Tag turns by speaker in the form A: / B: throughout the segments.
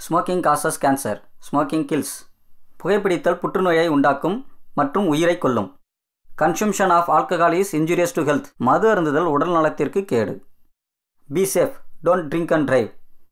A: Smoking causes cancer smoking kills புகைப்பிடித்தல் புற்றுநோயை உண்டாக்கும் மற்றும் உயிரை கொல்லும் consumption of alcohol is injurious to health மது அருந்துதல் உடல் நலத்திற்கு கேடு be safe don't drink and drive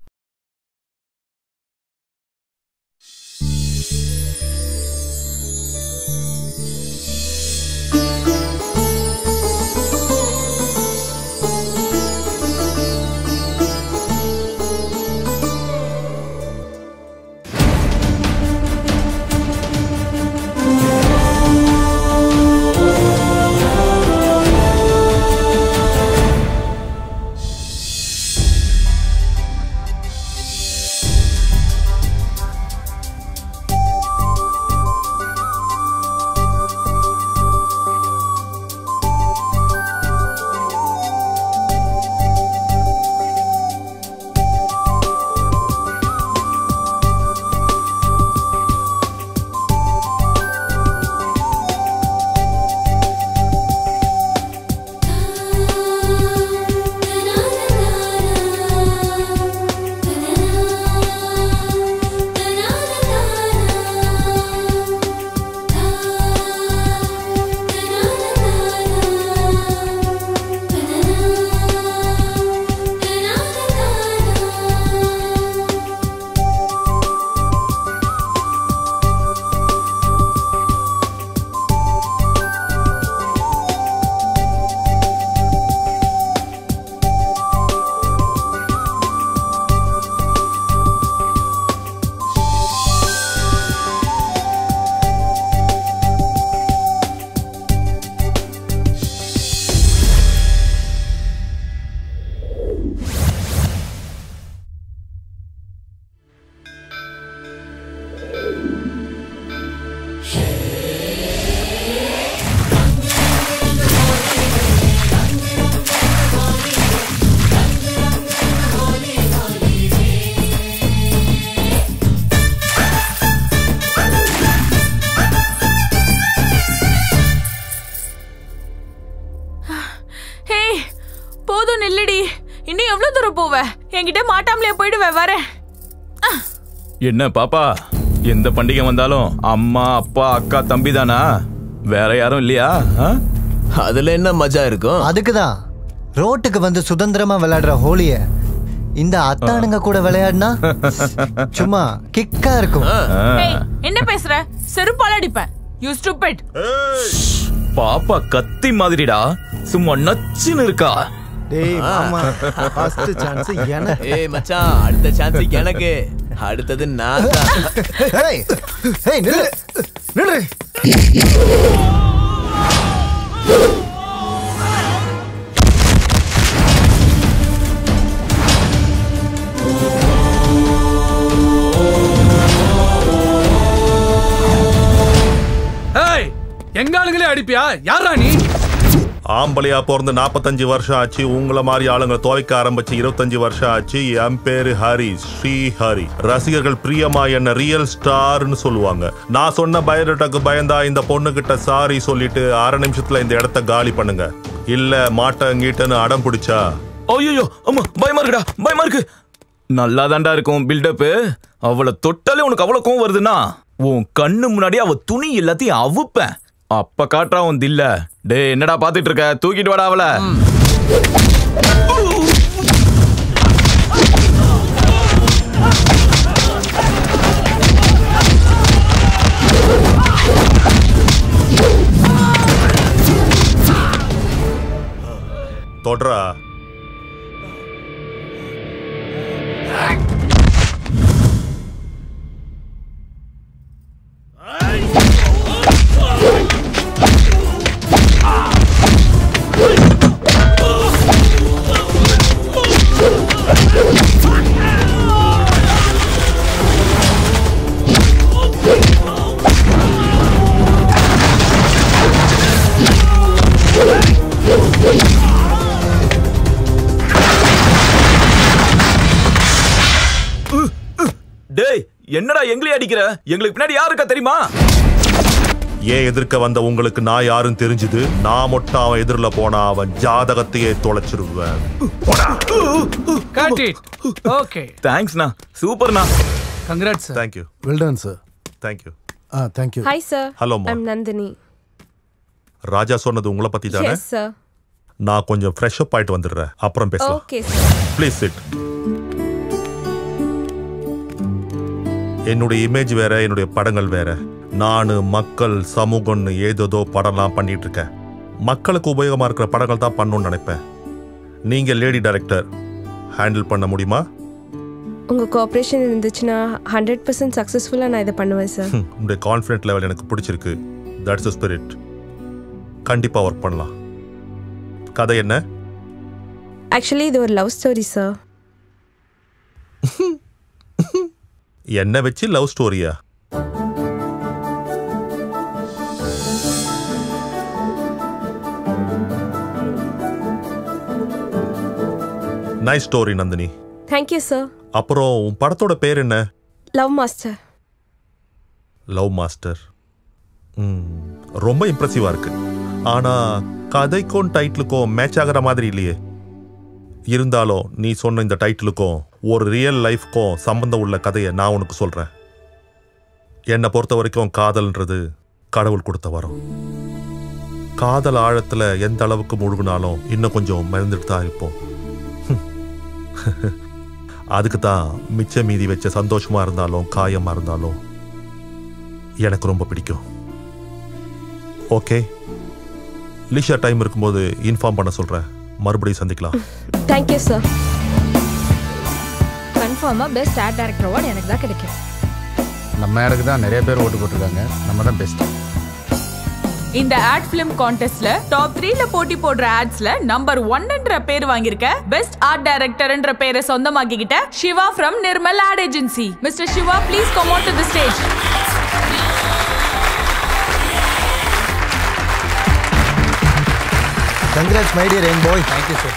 B: hey போதும் நில்லுடி இன்னும் எவ்வளவு தூரம் போவ என்கிட்ட மாட்டாமலே போயிடுவேன் வரேன்
C: என்ன பாப்பா எந்த பண்டிகை வந்தாலும் அம்மா அப்பா அக்கா தம்பி தானா வேற யாரும் இல்லையா ஆ?
D: அதுல என்ன மஜா இருக்கும்
E: அதுக்கு தான் ரோட்டுக்கு வந்து சுதந்திரமா விளையாடுற ஹோலிய இந்த அத்தானுங்க கூட விளையாடினா சும்மா கிக்கா இருக்கும்
B: ஏய் என்ன பேசுற செருப்பால அடிப்பேன் யூ ஸ்டூபிட்
C: பாப்பா கத்தி மாதிரிடா சும்மா நச்சுன்னு இருக்கா
E: டேய் மாமா ஃபர்ஸ்ட் சான்ஸ் எனக்கு
D: ஏய் மச்சான் அடுத்த சான்ஸ் எனக்கு அடுத்தது நான் தான்
E: ஏய் ஏய் நில்லு நில்லு
F: ஏய் எங்க ஆளுங்களே அடிப்பியா யாரா நீ
G: ஆம்பளையா பிறந்து நாற்பத்தஞ்சு வருஷம் ஆச்சு உங்களை மாதிரி ஆளுங்க துவைக்க ஆரம்பிச்சு இருபத்தஞ்சு வருஷம் ஆச்சு என் பேரு ஹரி ஸ்ரீ ஹரி ரசிகர்கள் பிரியமா என்ன ரியல் ஸ்டார்னு சொல்லுவாங்க நான் சொன்ன பயோடேட்டாக்கு பயந்தா இந்த பொண்ணு கிட்ட சாரி சொல்லிட்டு அரை நிமிஷத்துல இந்த இடத்த காலி பண்ணுங்க இல்ல மாட்டேன் கீட்டன்னு அடம் பிடிச்சா
C: ஐயோ அம்மா பயமா இருக்குடா பயமா இருக்கு நல்லா தாண்டா இருக்கும் பில்டப் அவளை தொட்டாலே உனக்கு அவ்வளவு கோவம் வருதுன்னா உன் கண்ணு முன்னாடி அவ துணி எல்லாத்தையும் அவுப்பேன் அப்ப காட்டுறா உன் தில்ல டேய் என்னடா பாத்துட்டு இருக்க தூக்கிட்டு வாடா அவளை
G: தொடரா
C: டேய் என்னடா எங்களே அடிக்கிற எங்களுக்கு பின்னாடி யாரு இருக்கா தெரியுமா
G: ஏன் எதிர்க்க வந்த உங்களுக்கு நான் யாரும் தெரிஞ்சுது நான் மட்டும் அவன் எதிரில் போனா அவன் ஜாதகத்தையே தொலைச்சிருவேன்
F: காட் இட் ஓகே
C: தேங்க்ஸ்ண்ணா சூப்பர்ண்ணா
F: congrats sir
G: thank you
H: well done sir
G: thank you
H: ஆ thank you
I: hi sir
G: hello
I: I'm Nandini
G: Raja சொன்னது உங்களை பத்தி தானே
I: எஸ் சார்
G: நான் கொஞ்சம் ஃப்ரெஷ் அப் ஆயிட்டு வந்துடுறேன் அப்புறம் பேசலாம்
I: ஓகே சார்
G: ப்ளீஸ் சிட் என்னுடைய இமேஜ் வேற என்னுடைய படங்கள் வேற நான் மக்கள் சமூகம்னு ஏதேதோ படம்லாம் பண்ணிட்டு இருக்கேன் மக்களுக்கு உபயோகமா இருக்கிற படங்கள் தான் பண்ணணும்னு நினைப்பேன் நீங்க லேடி டைரக்டர் ஹேண்டில் பண்ண முடியுமா
I: உங்கள் கோஆப்ரேஷன் இருந்துச்சுன்னா ஹண்ட்ரட் பர்சன்ட் சக்ஸஸ்ஃபுல்லாக நான் இதை பண்ணுவேன் சார்
G: ஹம், உங்களுடைய கான்ஃபிடென்ட் லெவல் எனக்கு பிடிச்சிருக்கு தட்ஸ் ஸ்பிரிட் கண்டிப்பா ஒர்க் பண்ணலாம் கதை என்ன
I: ஆக்சுவலி இது ஒரு லவ் ஸ்டோரி சார்
G: என்ன வச்சு லவ் ஸ்டோரியா nice story Nandini
I: thank you sir
G: அப்புறம் உன் படத்தோட பேர் என்ன
I: லவ் மாஸ்டர்
G: லவ் மாஸ்டர் ம், ரொம்ப இம்ப்ரெசிவா இருக்கு ஆனா கதைக்கும் டைட்டிலுக்கும் மேட்ச் ஆகிற மாதிரி இல்லையே இருந்தாலும் நீ சொன்ன இந்த டைட்டிலுக்கும் ஒரு ரியல் லைஃப்க்கும் சம்பந்தம் உள்ள கதையை நான் உனக்கு சொல்றேன் என்னை பொறுத்த வரைக்கும் காதல்ன்றது கடவுள் கொடுத்த வரம் காதல் ஆழத்துல எந்த அளவுக்கு முழுகினாலும் இன்னும் கொஞ்சம் மறந்துட்டு தான் இருப்போம் அதுக்கு தான் மிச்ச மீதி வச்ச சந்தோஷமா இருந்தாலும் காயமா இருந்தாலும் எனக்கு ரொம்ப பிடிக்கும் ஓகே லிஷா டைம் இருக்கும்போது இன்ஃபார்ம் பண்ண சொல்றேன் மறுபடியும் சந்திக்கலாம்
I: தேங்க்யூ சார்
J: கன்ஃபார்மாக பெஸ்ட் ஆர்ட் டைரக்டர் அவார்டு எனக்கு தான் கிடைக்கும்
K: நம்ம இடத்துக்கு தான் நிறைய பேர் ஓட்டு போட்டிருக்காங்க நம்ம தான் பெஸ்ட்
B: இந்த ஆட் பிலிம் கான்டெஸ்ட்ல டாப் த்ரீல போட்டி போடுற ஆட்ஸ்ல நம்பர் ஒன்ன்ற பேர் வாங்கியிருக்க பெஸ்ட் ஆர்ட் டைரக்டர்ன்ற பேரை சொந்தமாக்கிக்கிட்ட Siva from Nirmal ad agency mister Siva please come on to the stage
E: congrats my dear என் பாய் தேங்க்யூ சார்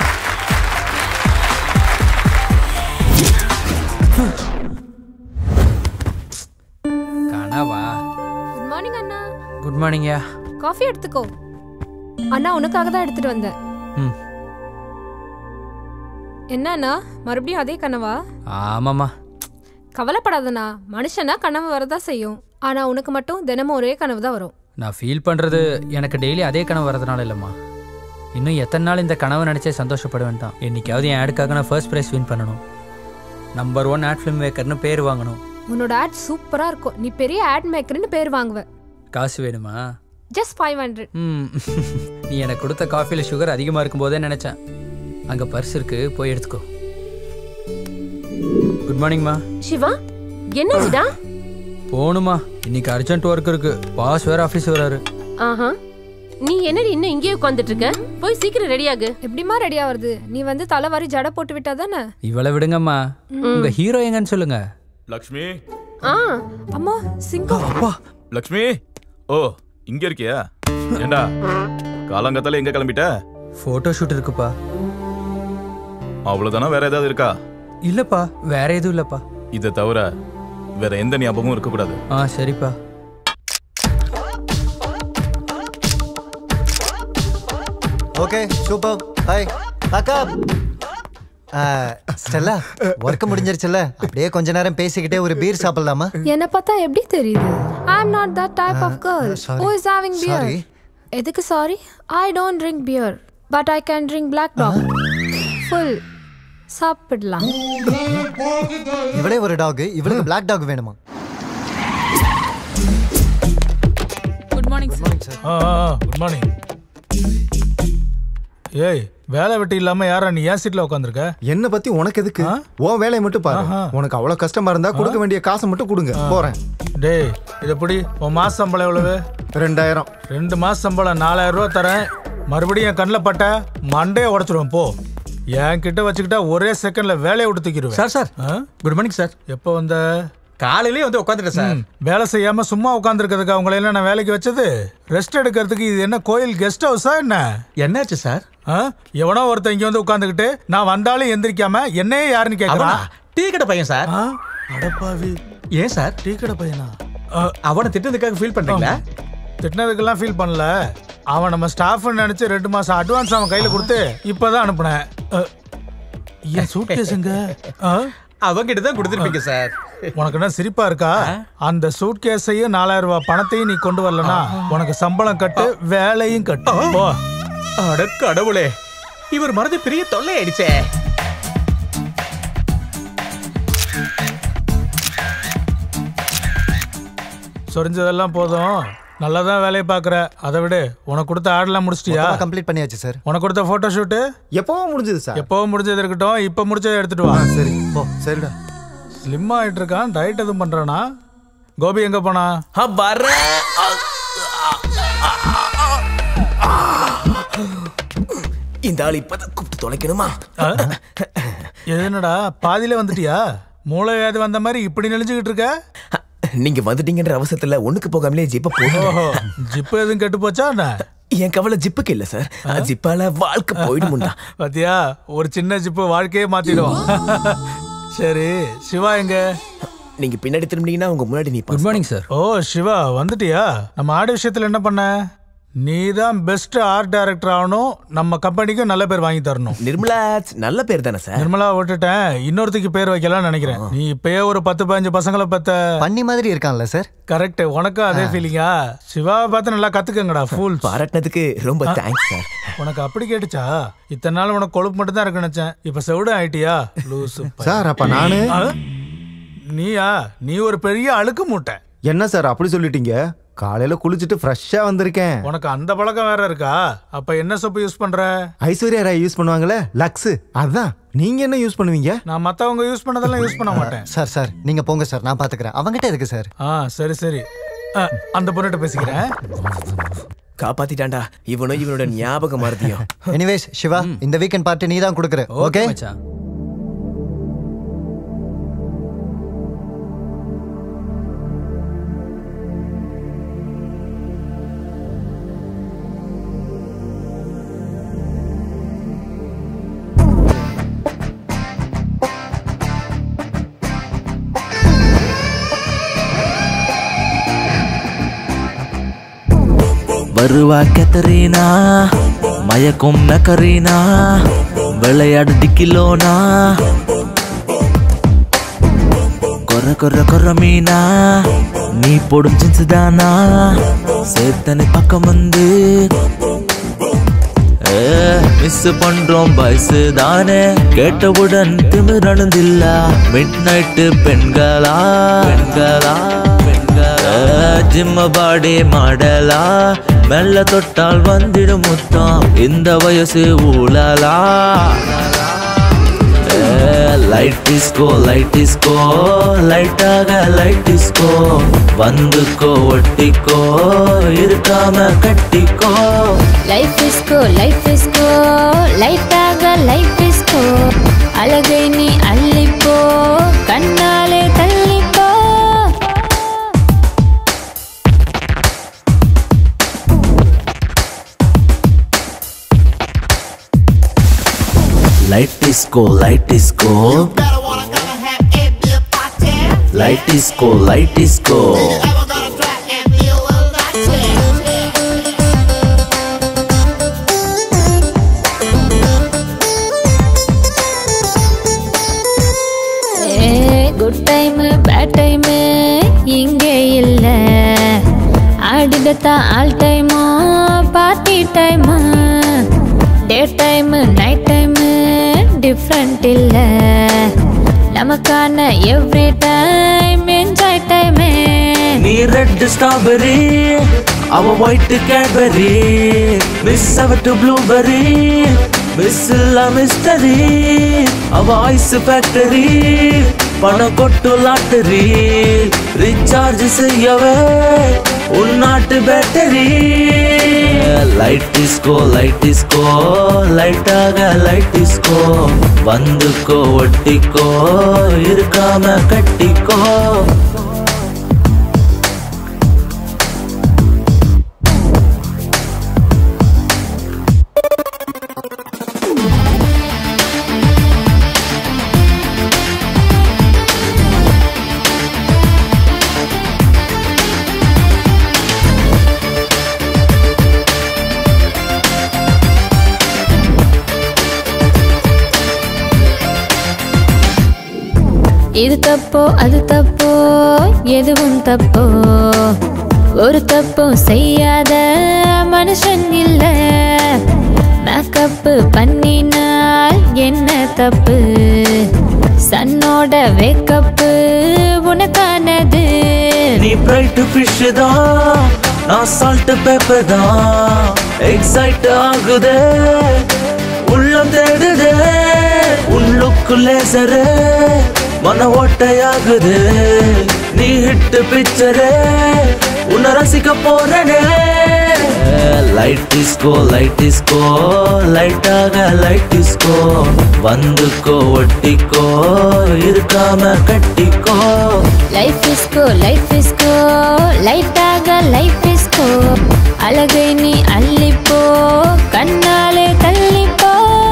L: கனவா
J: குட் மார்னிங் அண்ணா
L: குட் மார்னிங்யா
J: காஃபி எடுத்துக்கோ அண்ணா உனக்காக தான் எடுத்துட்டு வந்தேன்
L: ம்
J: என்ன அண்ணா மறுபடியும் அதே கனவா
L: ஆமாம்மா
J: கவலைப்படாதண்ணா மனுஷனா கனவு வரதான் செய்யும் ஆனா உனக்கு மட்டும் தினமும் ஒரே கனவு தான் வரும்
L: நான் ஃபீல் பண்ணுறது எனக்கு டெய்லி அதே கனவு வரதுனால இல்லைம்மா இன்னும் எத்தனை நாள் இந்த கனவை நினச்சே சந்தோஷப்படுவேன் தான் என்னைக்காவது என் ஆடுக்காக நான் ஃபர்ஸ்ட் ப்ரைஸ் வின் பண்ணணும் நம்பர் ஒன் ஆட் ஃபிலிம் மேக்கர்னு பேர் வாங்கணும்
J: உன்னோட ஆட் சூப்பரா இருக்கும் நீ பெரிய ஆட் மேக்கர்னு பேர் வாங்குவ
L: காசு வேணுமா
J: ஜஸ்ட் ஃபைவ் ஹண்ட்ரட்
L: ம் நீ எனக்கு கொடுத்த காஃபியில் சுகர் அதிகமாக இருக்கும் போதே நினச்சேன் அங்கே பர்ஸ் இருக்கு போய் எடுத்துக்கோ குட் மார்னிங்மா
M: சிவா என்னாச்சுடா
L: போகணுமா இன்னைக்கு அர்ஜென்ட் ஒர்க் இருக்கு பாஸ் வேற ஆஃபீஸ் வராரு
M: ஆஹா நீ என்னடி இன்னும் இங்கேயே உட்காந்துட்டு இருக்க போய் சீக்கிரம் ரெடியாகு
J: எப்படிமா ரெடி ஆவறது நீ வந்து தலைவாரி ஜடை போட்டு விட்டா தானே
L: இவளை விடுங்கம்மா உங்க ஹீரோ எங்கன்னு சொல்லுங்க
C: லக்ஷ்மி
M: ஆ
J: அம்மா சிங்கம்
C: அப்பா லக்ஷ்மி ஓ இங்க இருக்கியா ஏண்டா காலங்கத்தால எங்க கிளம்பிட்ட
L: ஃபோட்டோ ஷூட் இருக்குப்பா
C: அவ்வளவுதானா வேற ஏதாவது இருக்கா
L: இல்லப்பா வேற எதுவும் இல்லப்பா
C: இதை தவிர வேற எந்த ஞாபகமும் இருக்கக்கூடாது
L: ஆ சரிப்பா
E: ஓகே சூப்பர் ஹாய் அக்கா ஸ்டெல்லா ஒர்க் முடிஞ்சிருச்சுல்ல அப்படியே கொஞ்ச நேரம் பேசிக்கிட்டே ஒரு பீர் சாப்பிடலாமா
J: என்ன பார்த்தா எப்படி தெரியுது I am not that type of girl
E: sorry.
J: Who is having beer
E: Sorry.
J: எதுக்கு sorry I don't drink beer but I can drink Black Dog full சாப்பிடலாம்
E: இவளே ஒரு டாக் இவளுக்கு பிளாக் டாக் வேணுமா
B: குட் மார்னிங் சார்
F: ஆ good morning ஏய் வேலை வெட்டி இல்லாம யாரா நீ ஏன் சீட்ல உட்காந்துருக்க
K: என்ன பத்தி உனக்கு எதுக்கு உன் வேலையை மட்டும் பாரு உனக்கு அவ்வளவு கஷ்டமா இருந்தா கொடுக்க வேண்டிய காசை மட்டும் கொடுங்க போறேன்
F: டேய் இது எப்படி உன் மாச சம்பளம் எவ்வளவு
K: ரெண்டாயிரம்
F: ரெண்டு மாச சம்பளம் நாலாயிரம் ரூபா தரேன் மறுபடியும் என் கண்ணில் பட்ட மண்டையை உடச்சிருவேன் போ என் கிட்ட வச்சுக்கிட்டா ஒரே செகண்ட்ல வேலையை விட்டு தூக்கிடுவேன்
N: sir sir good morning sir
F: எப்போ வந்த
N: காலையிலேயே வந்து உட்காந்துட்டேன் சார்
F: ம், வேலை செய்யாம சும்மா உட்காந்துருக்கிறதுக்கு அவங்கள எல்லாம் நான் வேலைக்கு வச்சது ரெஸ்ட் எடுக்கிறதுக்கு இது என்ன கோயில் கெஸ்ட் ஹவுஸா என்ன
N: என்னாச்சு சார்
F: ஆ? எவனோ ஒருத்தன் இங்க வந்து உட்காந்துக்கிட்டு நான் வந்தாலும் எந்திரிக்காம என்னையே யாருன்னு கேக்குறான்
N: அவனா? டீ கடை பையன் சார்
F: ஆ? அடப்பாவி
N: ஏன் சார்
F: டீ கடை பையனா
N: அவனை திட்டதுக்காக ஃபீல் பண்றீங்களா
F: திட்டினதுக்கெல்லாம் ஃபீல் பண்ணல அவன் நம்ம ஸ்டாஃப் நினைச்சு ரெண்டு மாசம் அட்வான்ஸ் அவன் கையில கொடுத்து இப்பதான் அனுப்புனேன் அ, என் சூட்கேஸுங்க
N: அவங்கிட்ட தான் கொடுத்துருப்பீங்க சார்
F: உனக்கு என்ன சிரிப்பா இருக்கா அந்த சூட் கேஸையும் நாலாயிரம் ரூபாய் பணத்தையும் நீ கொண்டு வரலனா உனக்கு சம்பளம் கட்டு வேலையும் கட்டு போ
N: அட கடவுளே இவர் மனது பெரிய தொல்லை ஆயிடுச்சே
F: சொரிஞ்சதெல்லாம் போதும் நல்லா தான் வேலையை பார்க்குற அதை விடு உனக்கு கொடுத்த ஆடெல்லாம் முடிச்சிட்டியா
E: கம்ப்ளீட் பண்ணியாச்சு சார்
F: உனக்கு கொடுத்த ஃபோட்டோ ஷூட்டு
K: எப்பவோ முடிஞ்சது சார்
F: எப்பவும் முடிஞ்சது இருக்கட்டும் இப்போ முடிச்சதை எடுத்துட்டு வா
K: சரி போ சரிடா
F: ஸ்லிம் ஆயிட்டு இருக்கான் டயட் எதுவும் பண்றானா கோபி எங்க போனா
D: வர இந்த ஆள் இப்பதான் கூப்பிட்டு தொலைக்கணுமா
F: இது என்னடா பாதியில வந்துட்டியா மூளை வியாதி வந்த மாதிரி இப்படி நெளிஞ்சுக்கிட்டு இருக்க
D: நீங்க வந்துட்டீங்கன்ற அவசரத்துல ஒண்ணுக்கு போகாமலே ஜிப்ப
F: ஓஹோ
D: போகும்
F: ஜிப்பு எதுவும் கெட்டு போச்சா என்ன
D: என் கவலை ஜிப்புக்கு இல்ல சார் ஜிப்பால வாழ்க்கை போயிடுமுண்டா
F: பாத்தியா ஒரு சின்ன ஜிப்பு வாழ்க்கையே மாத்திடும் சரி சிவா எங்க
D: நீங்க பின்னாடி திரும்பினீங்கன்னா உங்க முன்னாடி நீ
L: குட் மார்னிங் சார்
F: ஓ சிவா வந்துட்டியா நம்ம ஆடு விஷயத்துல என்ன பண்ண நீ தான் பெஸ்ட் ஆர்ட் டைரக்டர் ஆகணும் நம்ம கம்பெனிக்கு நல்ல பேர் வாங்கி தரணும்
D: நிர்மலா நல்ல பேர் தானே சார்
F: நிர்மலா விட்டுட்டேன் இன்னொருத்திக்கு பேர் வைக்கலாம்னு நினைக்கிறேன் நீ இப்பயே ஒரு பத்து பதினஞ்சு பசங்களை பத்த
E: பண்ணி மாதிரி இருக்கான்ல சார்
F: கரெக்ட் உனக்கும் அதே ஃபீலிங்கா சிவாவை பார்த்து நல்லா கத்துக்கங்கடா ஃபூல்
D: பாராட்டினதுக்கு ரொம்ப தேங்க்ஸ் சார்
F: உனக்கு அப்படி கேட்டுச்சா இத்தனை நாள் உனக்கு கொழுப்பு மட்டும் தான் இருக்கு நினைச்சேன் இப்ப செவிடு ஆயிட்டியா லூசு பையன்.
K: சார், அப்ப நானு?
F: ஆ? நீயா நீ ஒரு பெரிய அழுக்கு மூட்டை
K: என்ன சார் அப்படி சொல்லிட்டீங்க காலையில குளிச்சுட்டு ஃப்ரெஷ்ஷா வந்திருக்கேன்
F: உனக்கு அந்த பழக்கம் வேற இருக்கா அப்ப என்ன சோப்பு யூஸ் பண்ற
K: ஐஸ்வர்யா ராய் யூஸ் பண்ணுவாங்களே லக்ஸ் அதான் நீங்க என்ன யூஸ் பண்ணுவீங்க
F: நான் மத்தவங்க யூஸ் பண்ணதெல்லாம் யூஸ் பண்ண மாட்டேன்
E: சார் சார் நீங்க போங்க சார் நான் பாத்துக்கிறேன் அவங்கிட்ட இருக்கு சார்
F: ஆ சரி சரி ஆ, அந்த பொண்ணுகிட்ட பேசிக்கிறேன்
D: காப்பாத்திட்டான்டா இவனும் இவனோட ஞாபகம் மறதியும்
E: எனிவேஸ் சிவா இந்த வீக்கெண்ட் பார்ட்டி நீ தான் கொடுக்குற ஓகே
L: மச்சான்
H: வருவா கெத்தரீனா மயக்கும் மெக்கரீனா விளையாடு டிக்கிலோனா கொர கொர கொர மீனா நீ போடும் ஜின்ஸ் தானா சேர்த்தனை பக்கம் வந்து மிஸ் பண்றோம் பாய்ஸ் தானே கேட்டவுடன் திமிரணுந்தில்ல மிட் நைட்டு பெண்களா பெண்களா பெண்களா ஜிம்ம பாடி மாடலா மெல்ல தொட்டால் வந்துடும் முத்தம் இந்த வயசு ஊழலா லைட் டிஸ்கோ லைட் டிஸ்கோ லைட்டாக லைட் டிஸ்கோ வந்துக்கோ ஒட்டிக்கோ இருக்காம கட்டிக்கோ
J: லைஃப் இஸ்கோ லைஃப் இஸ்கோ லைட்டாக லைஃப் இஸ்கோ அழகை நீ அள்ளிப்போ கண்ணாலே தள்ளிப்போ
H: light disco light disco light disco light disco
J: good time bad time இங்கே இல்ல ஆடிடத்தான் ஆல் டைமோ party time day time night time different இல்ல நமக்கான எவ்ரி டைம் என்ஜாய் டைமே
H: நீ ரெட் ஸ்ட்ராபெரி அவ ஒயிட் கேட்பெரி மிஸ் அவட்டு ப்ளூபெரி மிஸ் இல்ல மிஸ்டரி அவ ஐஸ் ஃபேக்டரி பணம் கொட்டு லாட்டரி ரீசார்ஜ் செய்யவே உள்நாட்டு battery light disco light disco லைட்டாக லைட் டிஸ்கோ வந்துக்கோ ஒட்டிக்கோ இருக்காம கட்டிக்கோ
J: இது தப்போ அது தப்போ எதுவும் தப்போ ஒரு தப்பும் செய்யாத மனுஷன் இல்ல மேக்கப் பண்ணினால் என்ன தப்பு சன்னோட வேக்கப்பு உனக்கானது
H: நீ பிரைட் ஃபிஷ் தான் நான் சால்ட் பேப்பர் தான் எக்ஸைட் ஆகுதே உள்ளம் தேடுதே உள்ளுக்கு லேசரே மன ஓட்டையாகுது நீ ஹிட் பிக்சரே உன்னை ரசிக்க போறனே லைட் டிஸ்கோ லைட் டிஸ்கோ லைட்டாக லைட் டிஸ்கோ வந்துக்கோ ஒட்டிக்கோ இருக்காம கட்டிக்கோ
J: லைஃப் இஸ்கோ லைஃப் இஸ்கோ லைட்டாக லைஃப் இஸ்கோ அழகை நீ அள்ளிப்போ கண்ணாலே தள்ளிப்போ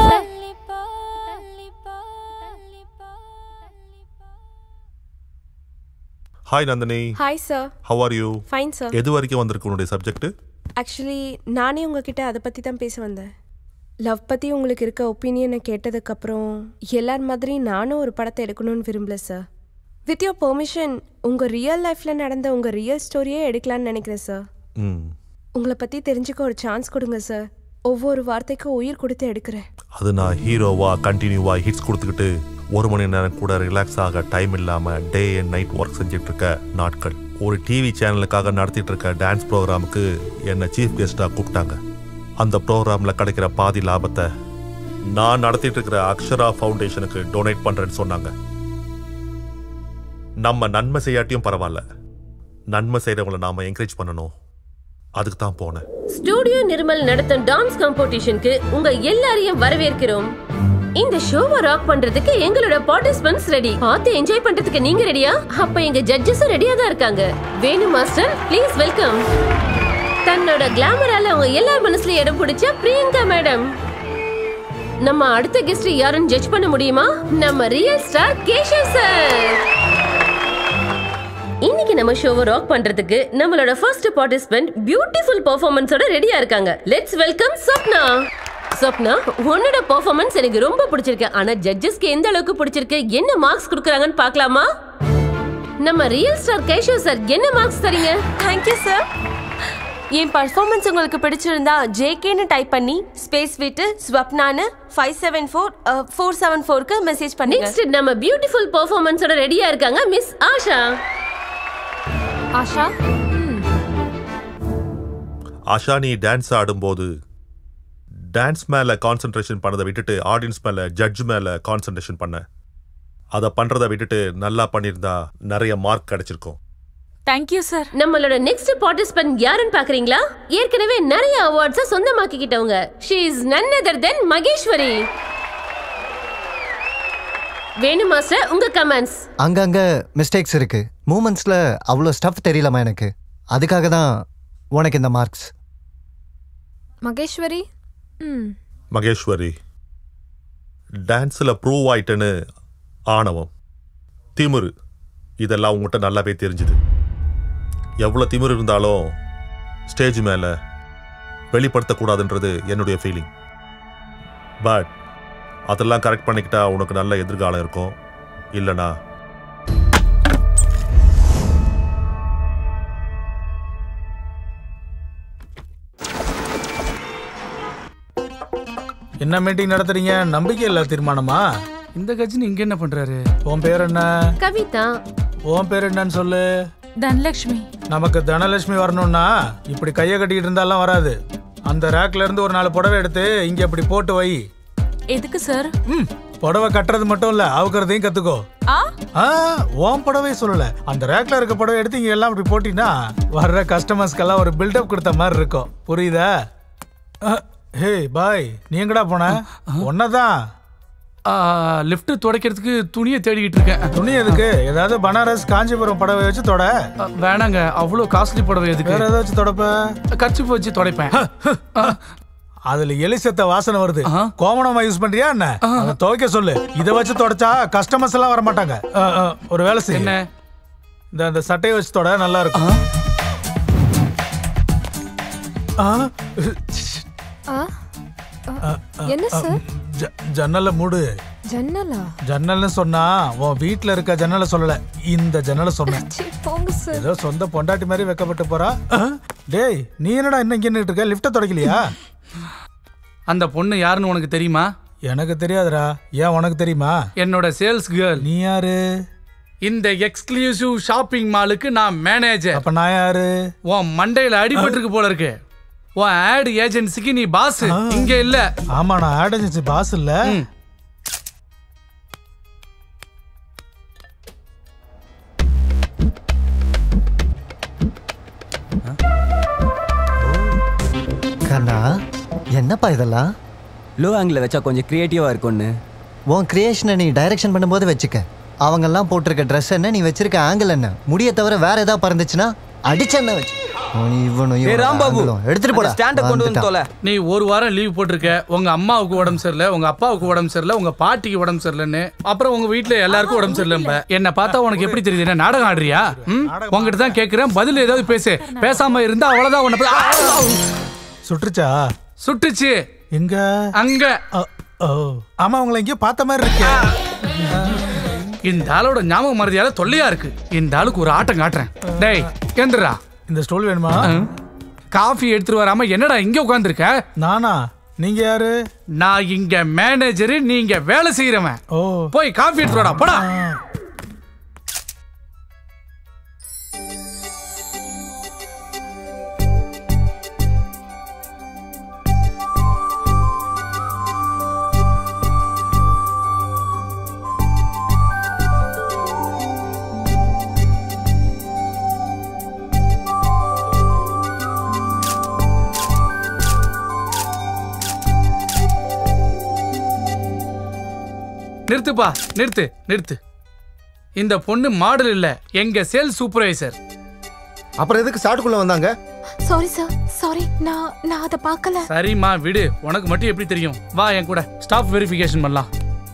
G: hi Nandini
I: hi sir
G: how are you
I: fine sir
G: எது வரைக்கும் வந்திருக்கு உன்னுடைய சப்ஜெக்ட்
I: ஆக்சுவலி நானே உங்ககிட்ட அதை பற்றி தான் பேச வந்தேன் லவ் பற்றி உங்களுக்கு இருக்க ஒப்பீனியனை கேட்டதுக்கப்புறம் எல்லார் மாதிரி நானும் ஒரு படத்தை எடுக்கணும்னு விரும்பல சார் வித் யோர் பெர்மிஷன் உங்கள் ரியல் லைஃப்பில் நடந்த உங்கள் ரியல் ஸ்டோரியே எடுக்கலான்னு நினைக்கிறேன் சார்
G: ம்
I: உங்களை பற்றி தெரிஞ்சுக்க ஒரு சான்ஸ் கொடுங்க சார் ஒவ்வொரு வார்த்தைக்கும் உயிர் கொடுத்து எடுக்கிறேன்
G: அது நான் ஹீரோவா கண்டினியூவா ஹிட்ஸ் கொடுத்துக்கிட்டு ஒரு மணி நேரம் கூட ரிலாக்ஸ் ஆக டைம் இல்லாம டே அண்ட் நைட் ஒர்க் செஞ்சுட்டு இருக்க நாட்கள் ஒரு டிவி சேனலுக்காக நடத்திட்டு இருக்க டான்ஸ் ப்ரோக்ராமுக்கு என்னை சீஃப் கெஸ்டா கூப்பிட்டாங்க அந்த ப்ரோக்ராம்ல கிடைக்கிற பாதி லாபத்தை நான் நடத்திட்டு இருக்கிற அக்ஷரா ஃபவுண்டேஷனுக்கு டொனேட் பண்றேன்னு சொன்னாங்க நம்ம நன்மை செய்யாட்டியும் பரவாயில்ல நன்மை செய்யறவங்களை நாம என்கரேஜ் பண்ணணும் அதுக்கு தான் போனேன்
M: ஸ்டூடியோ நிர்மல் நடத்தும் டான்ஸ் காம்படிஷனுக்கு உங்க எல்லாரையும் வரவேற்கிறோம் இந்த ஷோவை ராக் பண்றதுக்கு எங்களோட பார்ட்டிசிபென்ட்ஸ் ரெடி பார்த்து என்ஜாய் பண்றதுக்கு நீங்க ரெடியா அப்ப எங்க ஜட்ஜஸும் ரெடியா தான் இருக்காங்க வேணு மாஸ்டர் ப்ளீஸ் வெல்கம் தன்னோட கிளாமரால அவங்க எல்லார் மனசுல இடம் பிடிச்ச பிரியங்கா மேடம் நம்ம அடுத்த கெஸ்ட் யாருன்னு ஜட்ஜ் பண்ண முடியுமா நம்ம ரியல் ஸ்டார் கேஷவ் சார் இன்னைக்கு நம்ம ஷோவை ராக் பண்றதுக்கு நம்மளோட ஃபர்ஸ்ட் பார்ட்டிசிபென்ட் பியூட்டிஃபுல் பெர்ஃபார்மன்ஸோட ரெடியா இருக்காங்க லெட்ஸ் வெல்கம் சொப்னா சொப்னா உன்னோட பெர்ஃபார்மன்ஸ் எனக்கு ரொம்ப பிடிச்சிருக்கு ஆனா ஜட்ஜஸ்க்கு எந்த அளவுக்கு பிடிச்சிருக்கு என்ன மார்க்ஸ் கொடுக்குறாங்கன்னு பார்க்கலாமா நம்ம ரியல் ஸ்டார் கேஷவ் சார் என்ன மார்க்ஸ் தரீங்க
I: தேங்க்யூ சார் என் பர்ஃபார்மன்ஸ் உங்களுக்கு பிடிச்சிருந்தா ஜேகேன்னு டைப் பண்ணி ஸ்பேஸ் விட்டு ஸ்வப்னான்னு five seven four four seven ஃபோருக்கு மெசேஜ் பண்ணுங்க
M: நெக்ஸ்ட் நம்ம பியூட்டிஃபுல் பெர்ஃபார்மன்ஸோட ரெடியா இருக்காங்க மிஸ் ஆஷா
J: ஆஷா
G: ஆஷா நீ டான்ஸ் ஆடும்போது டான்ஸ் மேல கான்சென்ட்ரேஷன் பண்ணதை விட்டுட்டு ஆடியன்ஸ் மேல ஜட்ஜ் மேல கான்சென்ட்ரேஷன் பண்ண அதை பண்றதை விட்டுட்டு நல்லா பண்ணியிருந்தா நிறைய மார்க் கிடைச்சிருக்கும்
B: தேங்க்யூ சார்
M: நம்மளோட நெக்ஸ்ட் பார்ட்டிசிபென்ட் யாருன்னு பாக்குறீங்களா ஏற்கனவே நிறைய அவார்ட்ஸ சொந்தமாக்கிக்கிட்டவங்க she is none other than Maheswari Venu master உங்க கமெண்ட்ஸ்
E: அங்கங்க மிஸ்டேக்ஸ் இருக்கு மூமெண்ட்ஸ்ல அவ்வளோ ஸ்டஃப் தெரியலமா எனக்கு அதுக்காக தான் உனக்கு இந்த மார்க்ஸ்
J: மகேஸ்வரி ம்
G: மகேஸ்வரி டான்ஸில் ப்ரூவ் ஆயிட்டேன்னு ஆணவம் திமிரு இதெல்லாம் உங்கள்கிட்ட நல்லாவே தெரிஞ்சுது எவ்வளோ திமிரு இருந்தாலும் ஸ்டேஜ் மேலே வெளிப்படுத்தக்கூடாதுன்றது என்னுடைய ஃபீலிங் பட் அதெல்லாம் கரெக்ட் பண்ணிக்கிட்டா உனக்கு நல்ல எதிர்காலம் இருக்கும் இல்லைனா
F: என்ன மீட்டிங் நடத்துறீங்க நம்பிக்கை இல்ல தீர்மானமா
N: இந்த கட்சின்னு இங்க என்ன பண்றாரு
F: உன் பேர் என்ன
M: கவிதா
F: உன் பேர் என்னன்னு சொல்லு
B: தனலட்சுமி
F: நமக்கு தனலட்சுமி வரணும்னா இப்படி கையை கட்டிக்கிட்டு இருந்தாலாம் வராது அந்த ரேக்ல இருந்து ஒரு நாலு புடவை எடுத்து இங்க இப்படி போட்டு வை
B: எதுக்கு சார்
F: ம் புடவை கட்டுறது மட்டும் இல்ல அவுக்கிறதையும் கத்துக்கோ
B: ஆ
F: ஆ உன் புடவை சொல்லல அந்த ரேக்ல இருக்க புடவை எடுத்து இங்க எல்லாம் இப்படி போட்டீங்கன்னா வர்ற கஸ்டமர்ஸ்க்கெல்லாம் ஒரு பில்டப் கொடுத்த மாதிரி இருக்கும் புரியுதா ஹே பாய் நீ எங்கடா போன ஒன்னதான்
N: லிஃப்ட் துடைக்கிறதுக்கு துணியை தேடிக்கிட்டு இருக்கேன்
F: துணி எதுக்கு ஏதாவது பனாரஸ் காஞ்சிபுரம் புடவை வச்சு தொட
N: அ, வேணாங்க அவ்வளோ காஸ்ட்லி புடவை எதுக்கு
F: வேற ஏதாச்சும் தொடப்ப
N: கர்ச்சிப் வச்சு துடைப்பேன்
F: அதுல எலி செத்த வாசனை வருது கோமணமா யூஸ் பண்றியா என்ன அதை துவைக்க சொல்லு இதை வச்சு தொடச்சா கஸ்டமர்ஸ் எல்லாம் வர மாட்டாங்க ஆ, ஆ, ஒரு வேலை செய்ய
N: என்ன
F: இந்த அந்த சட்டையை வச்சு தொட நல்லா இருக்கும் ஆ,
J: ஆ
F: ஆ, ஆ,
J: என்ன
F: ஆ,
J: சார்
F: ஜ- ஜன்னலை மூடு
J: ஜன்னலா
F: ஜன்னல்னு சொன்னா உன் வீட்ல இருக்க ஜன்னலை சொல்லல இந்த ஜன்னலை சொன்னேன்
J: சீ, போங்க சார்
F: ஏதோ சொந்த பொண்டாட்டி மாதிரி வைக்கப்பட்டு போறா அஹ், டேய் நீ என்னடா இன்னும் இங்க நின்னுட்டு இருக்க லிஃப்ட தொடக்கலையா
O: அந்த பொண்ணு யாருன்னு உனக்கு தெரியுமா
F: எனக்கு தெரியாதுடா ஏன் உனக்கு தெரியுமா
O: என்னோட சேல்ஸ் கேர்ள்
F: நீ யாரு
O: இந்த எக்ஸ்க்ளூசிவ் ஷாப்பிங் மாலுக்கு நான் மேனேஜர்
F: அப்ப நான் யாரு
O: உன் மண்டையில அடிபட்டிருக்கு போல இருக்கு உன் ஆட் ஏஜென்சிக்கு நீ பாஸ் இங்க இல்ல
F: ஆமா நான் ஆட் ஏஜென்சி பாஸ் இல்ல
E: கண்ணா என்னப்பா இதெல்லாம்
P: லோ ஆங்கிள் வச்சா கொஞ்சம் கிரியேட்டிவா இருக்கும்னு
E: உன் கிரியேஷனை நீ டைரக்ஷன் பண்ணும்போது வச்சுக்க அவங்கெல்லாம் போட்டிருக்க ட்ரெஸ் என்ன நீ வச்சிருக்க ஆங்கிள் என்ன முடிய தவிர வேற ஏதாவது பறந்துச்சுன்னா அடிச்சென்ன வச்சு அவனு இவனும்
P: ஏய்
E: இவனும்
P: ராம்பாபு
E: ஆங்கிளும். எடுத்துட்டு போடா
P: ஸ்டாண்ட கொண்டு வந்து
E: வந்துட்டான்.
P: தொலை
O: நீ ஒரு வாரம் லீவ் போட்டிருக்க உங்க அம்மாவுக்கு உடம்பு சரியில்லை உங்க அப்பாவுக்கு உடம்பு சரியில்லை உங்க பாட்டிக்கு உடம்பு சரியில்லைன்னு அப்புறம் உங்க வீட்ல எல்லாருக்கும் உடம்பு சரியில்லைம்ப என்ன பார்த்தா உனக்கு எப்படி தெரியுது என்ன நாடகம் ஆடுறியா ம்? உன்கிட்ட தான் கேக்குறேன் பதில் ஏதாவது பேசு பேசாம இருந்தா அவ்வளவுதான் உன்னை பத்தி- ஆ!
F: சுட்டுச்சா
O: சுட்டுச்சு
F: எங்க
O: அங்க
F: ஓ ஆமா உங்களை எங்கேயோ பார்த்த மாதிரி இருக்கு
O: இந்த ஆளோட ஞாபகம் மறதியால தொல்லையா இருக்கு இந்த ஆளுக்கு ஒரு ஆட்டம் காட்டுறேன் டேய் கேந்துடா
F: இந்த ஸ்டோல் வேணுமா
O: காஃபி எடுத்துட்டு வராம என்னடா இங்க உட்காந்துருக்க
F: நானா நீங்க யாரு
O: நான் இங்க மேனேஜர் நீங்க வேலை செய்யறவன்
F: ஓ
O: போய் காஃபி எடுத்துட்டு வாடா போடா நிறுத்துப்பா நிறுத்து நிறுத்து இந்த பொண்ணு மாடல் இல்ல எங்க சேல்ஸ் சூப்பர்வைசர்
K: அப்புறம் எதுக்கு ஸ்டார்ட்டுக்குள்ள வந்தாங்க
J: சாரி சார் சாரி நான் நான் அதை பார்க்கல
O: சரிம்மா விடு உனக்கு மட்டும் எப்படி தெரியும் வா என் கூட ஸ்டாஃப் வெரிஃபிகேஷன் பண்ணலாம்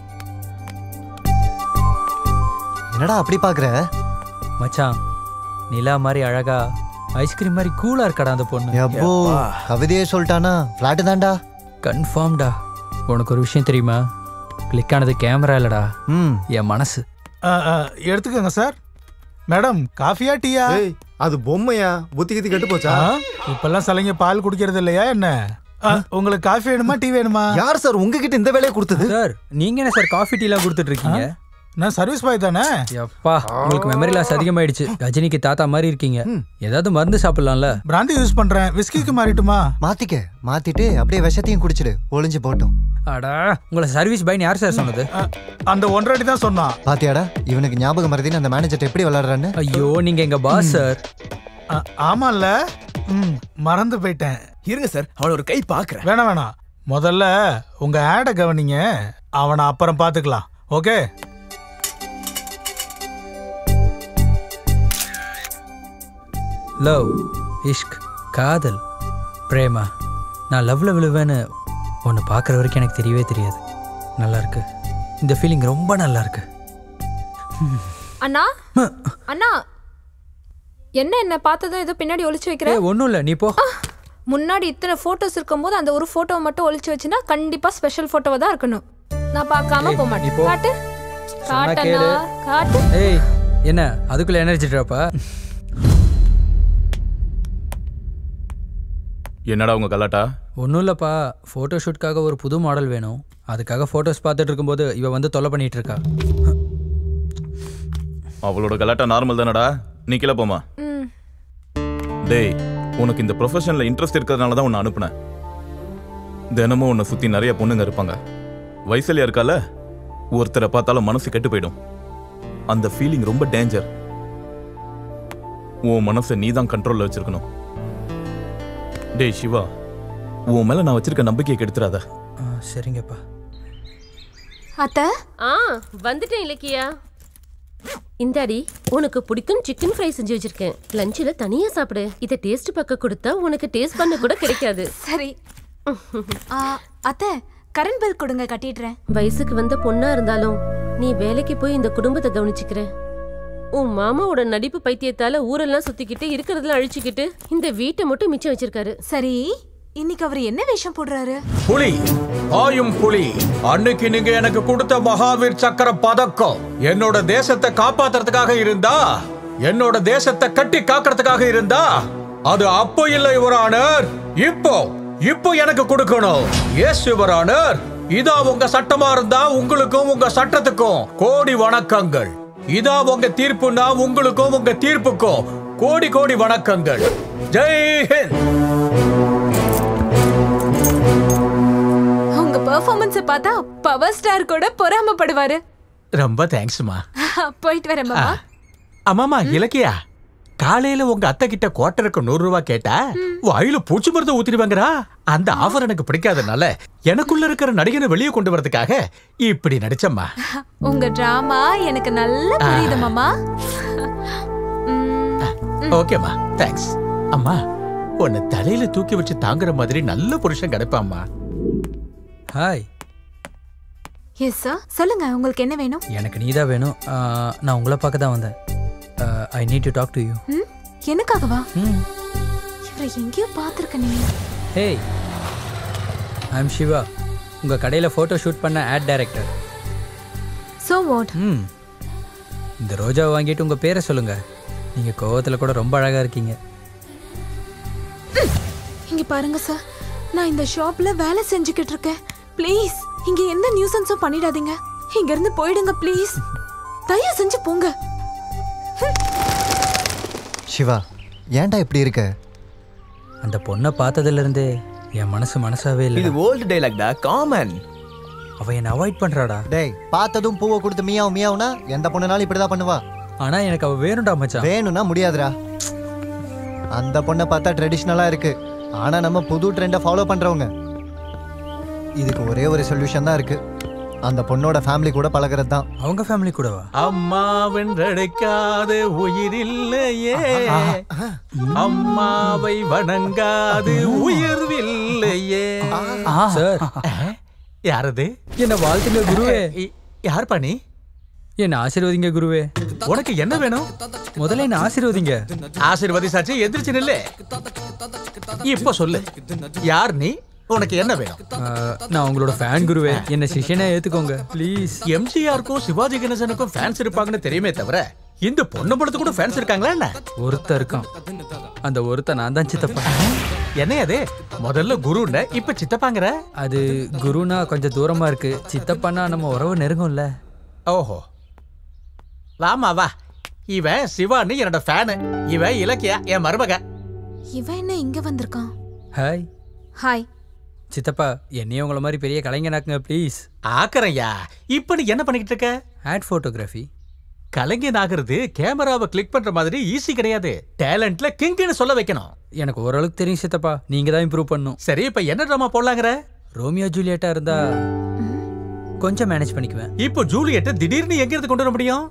E: என்னடா அப்படி பாக்குற
L: மச்சான் நிலா மாதிரி அழகா ஐஸ்கிரீம் மாதிரி கூலா இருக்கடா அந்த பொண்ணு
E: எப்போ கவிதையே சொல்லிட்டானா பிளாட்டு தான்டா
L: கன்ஃபார்ம்டா உனக்கு ஒரு விஷயம் தெரியுமா கிளிக் ஆனது கேமரா இல்லடா
E: ம்
L: என் மனசு
F: ஆ, ஆ, எடுத்துக்கோங்க சார் மேடம் காஃபியா டீயா
K: ஏய் அது பொம்மையா புத்தி கித்தி கெட்டு போச்சா
F: ஆ, இப்பெல்லாம் சிலைங்க பால் குடிக்கிறது இல்லையா என்ன ஆ, உங்களுக்கு காஃபி வேணுமா டீ வேணுமா
K: யார் சார் உங்ககிட்ட இந்த வேலையை கொடுத்தது
L: சார் நீங்க என்ன சார் காஃபி டீலாம் கொடுத்துட்டு இருக்கீங்க
F: நான் சர்வீஸ் பாய் தானே
L: எப்பா உங்களுக்கு மெமரி லாஸ் அதிகமாயிடுச்சு ரஜினிக்கு தாத்தா மாதிரி இருக்கீங்க ஏதாவது மருந்து சாப்பிடலாம்ல
F: பிராந்தி யூஸ் பண்றேன் விஸ்கிக்கு மாறிட்டுமா
E: மாத்திக்க மாத்திட்டு அப்படியே விஷத்தையும் குடிச்சிடு ஒளிஞ்சு போட்டோம்
L: அடா உங்களை சர்வீஸ் பையன் யார் சார் சொன்னது
F: அந்த ஒன்றரை அடி தான் சொன்னான்
E: பாத்தியாடா இவனுக்கு ஞாபகம் மறதின்னு அந்த மேனேஜர் எப்படி விளையாடுறான்னு
L: ஐயோ நீங்க எங்க பாஸ் சார்
F: ஆ, ஆமால்ல ம் மறந்து போயிட்டேன்
D: இருங்க சார் அவன ஒரு கை பாக்குறேன்
F: வேணாம் வேணாம் முதல்ல உங்க ஆடை கவனிங்க அவனை அப்புறம் பார்த்துக்கலாம் ஓகே
L: லவ் இஷ்க் காதல் பிரேமா நான் லவ்ல விழுவேன்னு உன்னை பார்க்குற வரைக்கும் எனக்கு தெரியவே தெரியாது நல்லா இருக்கு இந்த ஃபீலிங் ரொம்ப நல்லா இருக்கு
J: அண்ணா அண்ணா என்ன என்ன பார்த்ததும் ஏதோ பின்னாடி ஒளிச்சு வைக்கிற
L: ஏ ஒன்றும் இல்லை நீ போ
J: முன்னாடி இத்தனை போட்டோஸ் இருக்கும்போது அந்த ஒரு போட்டோவை மட்டும் ஒளிச்சு வச்சுனா கண்டிப்பா ஸ்பெஷல் போட்டோவா தான் இருக்கணும் நான் பார்க்காம
L: ஏய்,
J: போக
L: நீ
J: மாட்டேன்
L: போ.
J: காட்டு
L: சொன்னா
J: காட்டண்ணா
L: கேளு.
J: காட்டு
L: ஏய் என்ன அதுக்குள்ள எனர்ஜி ட்ராப்பா
C: என்னடா உங்க கலாட்டா
L: ஒன்றும் இல்லைப்பா ஃபோட்டோ ஷூட்காக ஒரு புது மாடல் வேணும் அதுக்காக ஃபோட்டோஸ் பார்த்துட்டு இருக்கும்போது இவ வந்து தொல்லை பண்ணிட்டு இருக்கா
C: அவளோட கலாட்டா நார்மல் தானடா நீ கீழே போமா
J: ம்
C: டேய் உனக்கு இந்த ப்ரொஃபஷனில் இன்ட்ரெஸ்ட் இருக்கிறதுனால தான் உன்னை அனுப்புனேன் தினமும் உன்னை சுற்றி நிறைய பொண்ணுங்க இருப்பாங்க வயசுலையா இருக்கால ஒருத்தரை பார்த்தாலும் மனசு கெட்டு போயிடும் அந்த ஃபீலிங் ரொம்ப டேஞ்சர் உன் மனசை நீ தான் கண்ட்ரோலில் வச்சிருக்கணும் டேய் சிவா உன் மேல நான் வச்சிருக்க நம்பிக்கையை கெடுத்துறாத
L: ஆ, சரிங்கப்பா
J: அத்தை
M: ஆ வந்துட்டேன் இலக்கியா இந்தாடி உனக்கு பிடிக்கும் சிக்கன் ஃப்ரை செஞ்சு வச்சிருக்கேன் லஞ்சில் தனியா சாப்பிடு இதை டேஸ்ட் பக்கம் கொடுத்தா உனக்கு டேஸ்ட் பண்ண கூட கிடைக்காது
Q: சரி ஆ, அத்தை கரண்ட் பில் கொடுங்க கட்டிடுறேன்
M: வயசுக்கு வந்த பொண்ணா இருந்தாலும் நீ வேலைக்கு போய் இந்த குடும்பத்தை கவனிச்சுக்கிற உன் மாமாவோட நடிப்பு பைத்தியத்தால ஊரெல்லாம் சுத்திக்கிட்டு இருக்கிறதெல்லாம் அழிச்சுக்கிட்டு இந்த வீட்டை மட்டும் மிச்சம் வச்சிருக்காரு
Q: சரி இன்னைக்கு அவர் என்ன வேஷம் போடுறாரு
N: புலி ஆயும் புலி அன்னைக்கு நீங்க எனக்கு கொடுத்த மகாவீர் சக்கர பதக்கம் என்னோட தேசத்தை காப்பாத்துறதுக்காக இருந்தா என்னோட தேசத்தை கட்டி காக்கிறதுக்காக இருந்தா அது அப்போ இல்லை யுவரானர் இப்போ இப்போ எனக்கு கொடுக்கணும் எஸ் யுவரானர் இதா உங்க சட்டமா இருந்தா உங்களுக்கும் உங்க சட்டத்துக்கும் கோடி வணக்கங்கள் இதா உங்க தீர்ப்புனா உங்களுக்கும் உங்க தீர்ப்புக்கும் கோடி கோடி வணக்கங்கள் ஜெய் ஹிந்த்
Q: உங்க பெர்ஃபார்மன்ஸ பார்த்தா பவர் ஸ்டார் கூட பொறாமப்படுவாரு
N: ரொம்ப தேங்க்ஸ்மா
Q: போயிட்டு வரேன் மாமா
N: அம்மாமா இலக்கியா காலையில உங்க அத்தை கிட்ட குவார்டருக்கு நூறு ரூபாய் கேட்டா வாயில பூச்சி மருந்து ஊத்திடுவாங்கடா அந்த ஆஃபர் எனக்கு பிடிக்காதனால எனக்குள்ள இருக்கிற நடிகனை வெளியே கொண்டு வரதுக்காக இப்படி நடிச்சம்மா
Q: உங்க டிராமா எனக்கு நல்லா புரியுது மாமா
N: ஓகேம்மா தேங்க்ஸ் அம்மா உன்னை தலையில தூக்கி வச்சு தாங்குற மாதிரி நல்ல புருஷன் கிடைப்பாம்மா
L: ஹாய்
Q: எஸ் சார் சொல்லுங்க உங்களுக்கு என்ன வேணும்
L: எனக்கு நீ தான் வேணும் ஆ, நான் உங்களை பார்க்க தான் வந்தேன் I need to talk to you
Q: hmm எனக்காகவா இவரை எங்கேயோ பார்த்துருக்கனே
L: ஹேய் ஐ எம் சிவா உங்கள் கடையில் ஃபோட்டோ ஷூட் பண்ண ad director
Q: so what
L: hmm இந்த ரோஜாவை வாங்கிட்டு உங்கள் பேரை சொல்லுங்கள் நீங்கள் கோவத்தில் கூட ரொம்ப அழகாக இருக்கீங்க
Q: இங்க பாருங்க சார் நான் இந்த ஷாப்ல வேலை செஞ்சுக்கிட்டு இருக்கேன் ப்ளீஸ் இங்க எந்த நியூசன்ஸும் பண்ணிடாதீங்க இங்க இருந்து போயிடுங்க ப்ளீஸ் தயவு செஞ்சு போங்க
E: சிவா ஏன்டா இப்படி இருக்க
L: அந்த பொண்ணை பார்த்ததுலேருந்தே என் மனசு மனசாவே இல்லை
D: இது ஓல்டு டைலாக்டா காமன்
L: அவ என்னை அவாய்ட் பண்ணுறாடா
E: டேய் பார்த்ததும் பூவை கொடுத்து மியாவும் மியாவுனா எந்த பொண்ணுனாலும் இப்படிதான் பண்ணுவா
L: ஆனால் எனக்கு அவ வேணும்டா மச்சான்
E: வேணும்னா முடியாதுடா அந்த பொண்ணை பார்த்தா ட்ரெடிஷ்னலா இருக்கு ஆனா நம்ம புது ட்ரெண்டை ஃபாலோ பண்றவங்க இதுக்கு ஒரே ஒரு சொல்யூஷன் தான் இருக்கு அந்த பொண்ணோட ஃபேமிலி கூட பழகிறது தான்
L: அவங்க ஃபேமிலி கூடவா
N: அம்மாவென்றழைக்காத உயிரில்லையே அம்மாவை வணங்காது உயர்வில்லையே
L: சார்
N: யாரது
L: என்ன வாழ்த்துங்க குருவே
N: யார் பண்ணி
L: என்ன ஆசீர்வதிங்க குருவே
N: உனக்கு என்ன வேணும்
L: முதல்ல என்ன ஆசீர்வதிங்க
N: ஆசீர்வதிசாச்சு எந்திரிச்சு நில்லு இப்ப சொல்லு யார் நீ உனக்கு என்ன வேணும்
L: ஆ, நான் உங்களோட ஃபேன் குருவே என்ன சிஷியனா ஏத்துக்கோங்க ப்ளீஸ்
N: எம்ஜிஆருக்கும் சிவாஜி கணேசனுக்கும் ஃபேன்ஸ் இருப்பாங்கன்னு தெரியுமே தவிர இந்த பொண்ணு படத்துக்கு கூட ஃபேன்ஸ் இருக்காங்களா என்ன
L: ஒருத்தன் இருக்கான் அந்த ஒருத்தன் நான் தான் சித்தப்பா
N: என்ன அது முதல்ல குருன்னு இப்ப சித்தப்பாங்கிற
L: அது குருனா கொஞ்சம் தூரமா இருக்கு சித்தப்பானா நம்ம உறவு நெருங்கும்ல
N: ஓஹோ வாமா வா இவன் சிவான்னு என்னோட ஃபேனு இவன் இலக்கியா என் மருமக
Q: இவன் என்ன இங்க வந்திருக்கான்
L: ஹாய்
Q: ஹாய்
L: சித்தப்பா என்னையும் உங்களை மாதிரி பெரிய கலைஞனாக்குங்க ப்ளீஸ்
N: ஆக்கறையா இப்ப நீ என்ன பண்ணிக்கிட்டு இருக்க
L: ஆட் ஃபோட்டோகிராஃபி
N: கலைஞன் ஆகிறது கேமராவை கிளிக் பண்ற மாதிரி ஈஸி கிடையாது டேலண்ட்ல கிங்னு சொல்ல வைக்கணும்
L: எனக்கு ஓரளவுக்கு தெரியும் சித்தப்பா நீங்க தான் இம்ப்ரூவ் பண்ணும்
N: சரி இப்ப என்ன ட்ராமா போடலாங்கிற
L: ரோமியோ ஜூலியட்டா இருந்தா கொஞ்சம் மேனேஜ் பண்ணிக்குவேன்
N: இப்போ ஜூலியட்ட திடீர்னு எங்க இருந்து கொண்டு வர முடியும்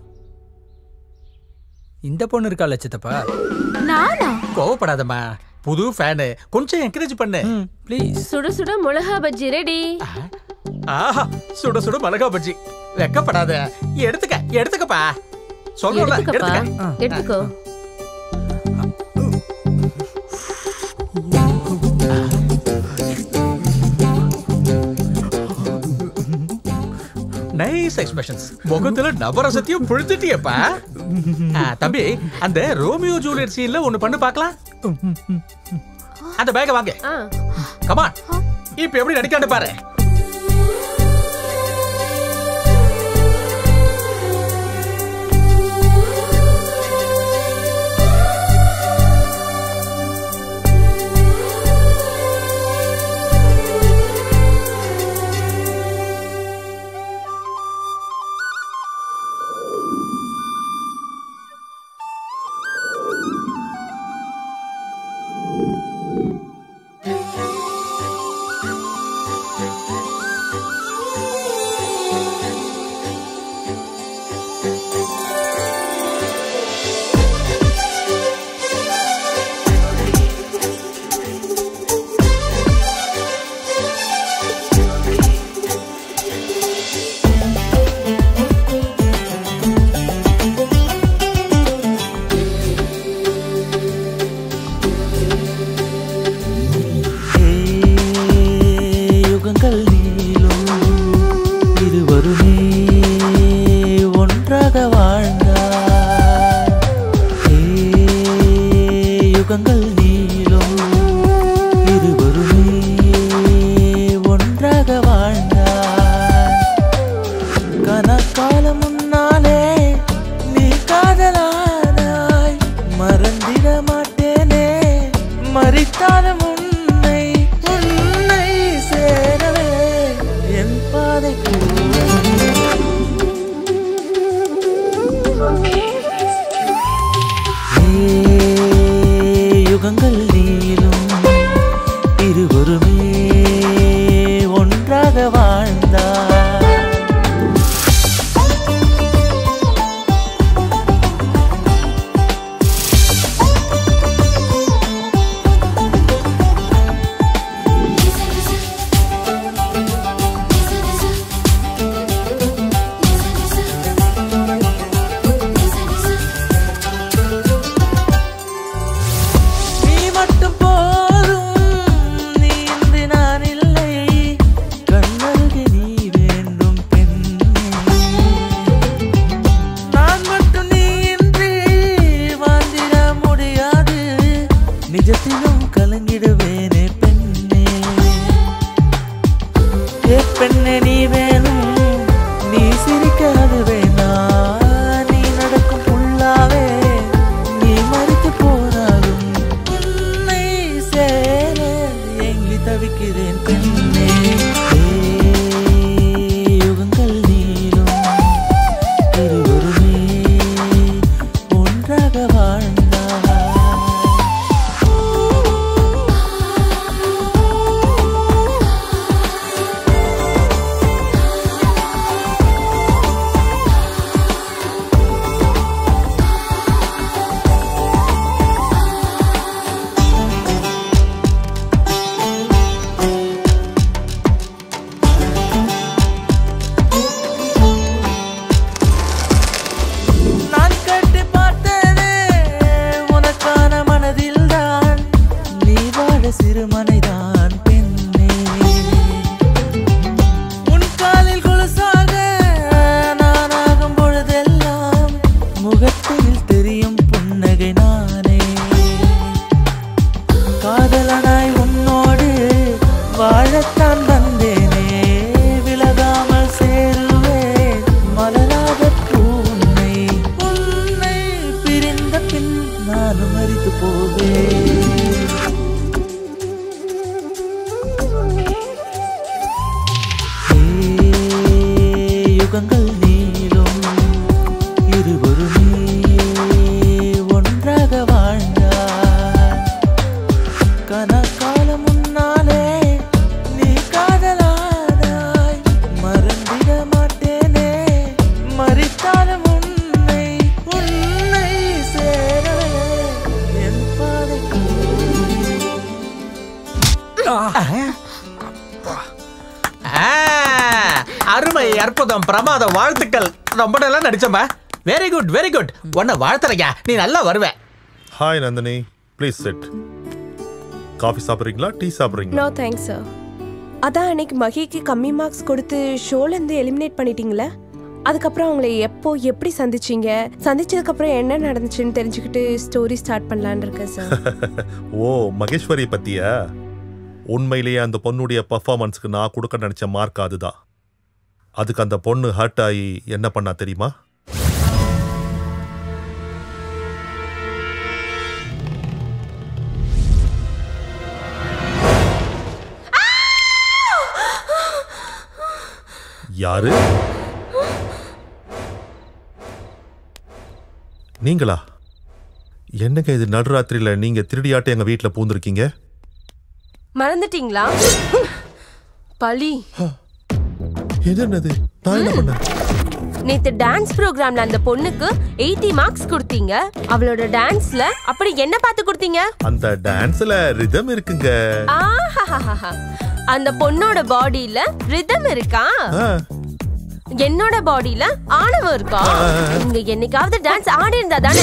L: இந்த பொண்ணு இருக்கால சித்தப்பா
Q: நானா
N: கோவப்படாதம்மா புது ஃபேனு கொஞ்சம் என்கரேஜ் பண்ணு
L: ப்ளீஸ்
M: சுட சுட மிளகா பஜ்ஜி ரெடி
N: ஆஹா சுட சுட மிளகா பஜ்ஜி வெக்கப்படாத எடுத்துக்க எடுத்துக்கப்பா சொல்றல
M: எடுத்துக்கப்பா
N: எடுத்துக்க
M: எடுத்துக்கோ
N: நைஸ் எக்ஸ்பிரஷன்ஸ் முகத்துல நவரசத்தையும் புழுத்துட்டியப்பா ஆ, தம்பி அந்த ரோமியோ ஜூலியட் சீன்ல ஒண்ணு பண்ணு பார்க்கலாம் அந்த பேக்க வாங்க கமான் இப்ப எப்படி நடிக்காண்டு பாரு
H: யுகங்கள் நீளும் இருவருமே ஒன்றாக வாழ்ந்தார் கனக்காலம் முன்னாலே நீ காதலானாய் மறந்திட மாட்டேனே மறித்தாலும் உன்னை உன்னை சேரவே என் பாதை யுகங்கள் நீளும் இருவருமே ஒன்றாக வாழ்ந்தார் நீ மட்டும் போதும் நீ இன்றி நான் இல்லை கண்ணருகே நீ வேண்டும் பெண்ணே நான் மட்டும் நீ இன்றி வாழ்ந்திட முடியாது நிஜத்திலும் கலங்கிடுவேனே பெண்ணே ஏ பெண்ணே நீ வேணும் நீ சிரிக்காது வேணா நீ நடக்கும் புல்லாவே நீ மறித்து போனாலும் உன்னை சேர எங்கி தவிக்கிறேன் பெண்ணே ஏ, யுகங்கள் நீளும் இருவருமே ஒன்றாக வாழ்ந்தார் நான் கட்டி பார்த்தேனே உனக்கான மனதில்தான் நீ வாழ சிறுமனைதான் பெண்ணே உன் காலில் கொலுசாக நான் ஆகும் பொழுதெல்லாம் முகத்தில் தெரியும் புன்னகை நானே காதலனாய் உன்னோடு வாழத்தான் வந்தேனே விலகாமல் சேருவேன் மலராத பூனை உன்னை பிரிந்த பின் நானும் மறித்து போவேன் ஏ, யுகங்கள் நீளும் இருவருமே ஒன்றாக வாழ்ந்தார் கனகாலம் முன்னாலே நீ காதலானாய் மறந்திட மாட்டேனே மறித்தாலும் உன்னை உன்னை சேரவே என் பாதை
N: ஆ, அருமை அற்புதம் பிரமாதம் வாழ்த்துக்கள் ரொம்ப நல்லா நடிச்சம்பா வெரி குட் வெரி குட் உன்னை வாழ்த்துறீங்க நீ நல்லா வருவ
G: hi Nandini please sit coffee சாப்பிட்றீங்களா டீ சாப்பிட்றீங்களா
I: நோ தேங்க்ஸ் சார் அதான் அன்னைக்கு மகிக்கு கம்மி மார்க்ஸ் கொடுத்து ஷோலேருந்து எலிமினேட் பண்ணிட்டீங்களே அதுக்கப்புறம் அவங்கள எப்போ எப்படி சந்திச்சீங்க சந்திச்சதுக்கப்புறம் என்ன நடந்துச்சுன்னு தெரிஞ்சுக்கிட்டு ஸ்டோரி ஸ்டார்ட் பண்ணலான்னு இருக்கேன் சார்
G: ஓ மகேஸ்வரி பத்தியா உண்மையிலேயே அந்த பொண்ணுடைய பர்ஃபார்மன்ஸ்க்கு நான் கொடுக்க நினைச்ச மார்க் அதுதான் அதுக்கு அந்த பொண்ணு ஹர்ட் ஆகி என்ன பண்ணா தெரியுமா யாரு நீங்களா என்னங்க இது நடுராத்திரியில நீங்க திருடியாட்டு எங்க வீட்டுல பூந்திருக்கீங்க
I: மறந்துட்டீங்களா பழி
G: எது என்னது நான் என்ன பண்ணேன்
I: நேத்து டான்ஸ் ப்ரோக்ராம்ல அந்த பொண்ணுக்கு 80 மார்க்ஸ் கொடுத்தீங்க அவளோட டான்ஸ்ல அப்படி என்ன பார்த்து கொடுத்தீங்க
G: அந்த டான்ஸ்ல ரிதம் இருக்குங்க
I: ஆஹாஹாஹா. அந்த பொண்ணோட பாடியில ரிதம் இருக்கா
G: ஆ.
I: என்னோட பாடியில ஆணவம் இருக்கா நீங்க என்னைக்காவது டான்ஸ் ஆடி இருந்தா தானே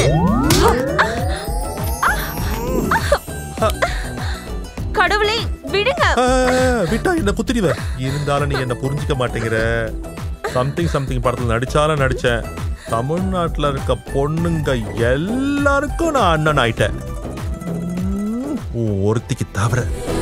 I: கடவுளே விடுங்க
G: ஆ, விட்டா என்ன குத்திடுவ இருந்தாலும் நீ என்ன புரிஞ்சுக்க மாட்டேங்கிற சம்திங் சம்திங் படத்துல நடிச்சாலும் நடிச்சேன் தமிழ்நாட்டுல இருக்க பொண்ணுங்க எல்லாருக்கும் நான் அண்ணன் ஆயிட்டேன் உன் ஒருத்திக்கு தவிர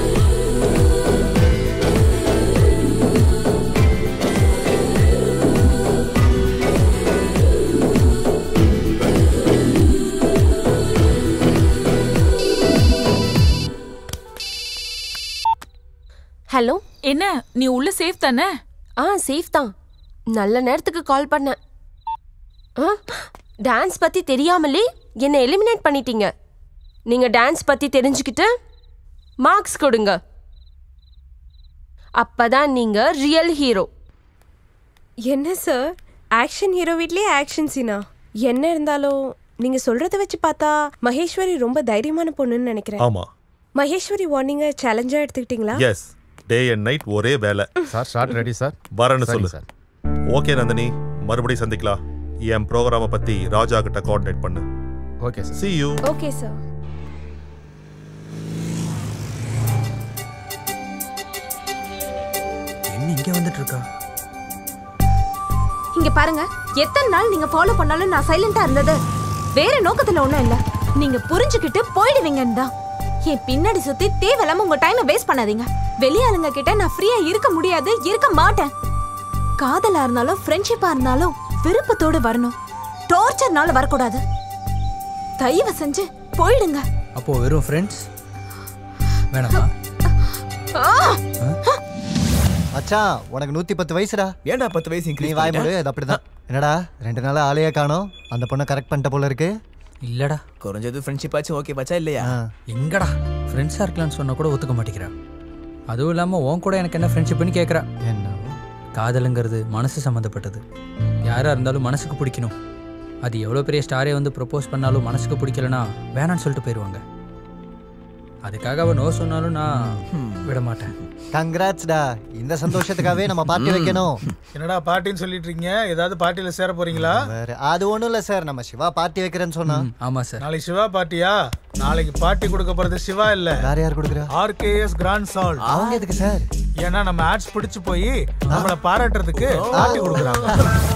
I: ஹலோ
B: என்ன நீ உள்ள சேஃப் தானே
I: ஆ சேஃப் தான் நல்ல நேரத்துக்கு கால் பண்ணேன் ஆ டான்ஸ் பத்தி தெரியாமலே என்னை எலிமினேட் பண்ணிட்டீங்க நீங்க டான்ஸ் பத்தி தெரிஞ்சுக்கிட்டு மார்க்ஸ் கொடுங்க அப்பதான் நீங்க ரியல் ஹீரோ என்ன சார் ஆக்ஷன் ஹீரோ வீட்லயே ஆக்ஷன் சீனா என்ன இருந்தாலும் நீங்க சொல்றத வச்சு பார்த்தா மகேஸ்வரி ரொம்ப தைரியமான பொண்ணுன்னு நினைக்கிறேன்
G: ஆமா
I: மகேஸ்வரி வார்னிங்க சேலஞ்சா எடுத்துக்கிட்டீங்களா
G: எஸ் டே அண்ட் நைட் ஒரே வேலை
R: சார் ஷார்ட் ரெடி சார்
G: வரேன்னு
R: சரி,
G: சொல்லு
R: சார்.
G: ஓகே நந்தினி மறுபடியும் சந்திக்கலாம் என் ப்ரோக்ராமை பத்தி ராஜா கிட்ட கோஆர்டினேட் பண்ணு
R: okay sir
G: see you
I: okay sir
L: என்ன இங்கே வந்துட்டு இருக்கா
Q: இங்க பாருங்க எத்தனை நாள் நீங்க ஃபாலோ பண்ணாலும் நான் சைலண்டா இருந்தது வேற நோக்கத்துல ஒண்ணும் இல்ல நீங்க புரிஞ்சுக்கிட்டு போயிடுவீங்கன்னு தான் என் பின்னாடி சுத்தி தேவையில்லாம உங்க டைமை வேஸ்ட் பண்ணாதீங்க வெளியாளுங்க கிட்ட நான் ஃப்ரீயா இருக்க முடியாது இருக்க மாட்டேன் காதலா இருந்தாலும் ஃப்ரெண்ட்ஷிப்பா இருந்தாலும் விருப்பத்தோடு வரணும் டார்ச்சர்னால வரக்கூடாது தயவு செஞ்சு போயிடுங்க
L: அப்போ வெறும் ஃப்ரெண்ட்ஸ் வேணாமா
Q: ஆ!
E: மச்சான் உனக்கு நூத்தி பத்து வயசுடா
D: ஏன்டா பத்து வயசு
E: நீ
D: இன்க்ரீஸ்
E: வாய் மூடு அது அப்படிதான் என்னடா ரெண்டு நாளா ஆளையே காணோம் அந்த பொண்ணை கரெக்ட் பண்ணிட்ட போல இருக்கு
L: இல்லடா
D: குறைஞ்சது ஃப்ரெண்ட்ஷிப் ஆச்சும் ஓகே பச்சா இல்லையா
L: எங்கடா ஃப்ரெண்ட்ஸாக இருக்கலாம்னு சொன்னா கூட ஒத்துக்க மாட்டேங்கிறான் அதுவும் இல்லாமல் உன் கூட எனக்கு என்ன ஃப்ரெண்ட்ஷிப்னு கேட்குறா
E: என்ன
L: காதலுங்கிறது மனசு சம்மந்தப்பட்டது யாராக இருந்தாலும் மனசுக்கு பிடிக்கணும் அது எவ்வளோ பெரிய ஸ்டாரே வந்து ப்ரப்போஸ் பண்ணாலும் மனசுக்கு பிடிக்கலனா வேணான்னு சொல்லிட்டு போயிடுவாங்க அதுக்காக அவ நோ சொன்னாலும் நான் விட மாட்டேன்
E: கங்க்ராட்ஸ்டா இந்த சந்தோஷத்துக்காகவே நம்ம பார்ட்டி வைக்கணும்
F: என்னடா பார்ட்டின்னு சொல்லிட்டு இருக்கீங்க ஏதாவது பார்ட்டியில சேர போறீங்களா
E: வேற அது ஒண்ணும் இல்ல சார் நம்ம சிவா பார்ட்டி வைக்கிறேன்னு சொன்னா
L: ஆமாம் சார்
F: நாளைக்கு சிவா பார்ட்டியா நாளைக்கு பார்ட்டி கொடுக்க போறது சிவா இல்ல
E: வேற யார் கொடுக்குறா
F: ஆர்கேஎஸ் கிராண்ட் சால்
E: அவங்க எதுக்கு சார்
F: ஏன்னா நம்ம ஆட்ஸ் பிடிச்சு போய் நம்மள பாராட்டுறதுக்கு பார்ட்டி கொடுக்குறாங்க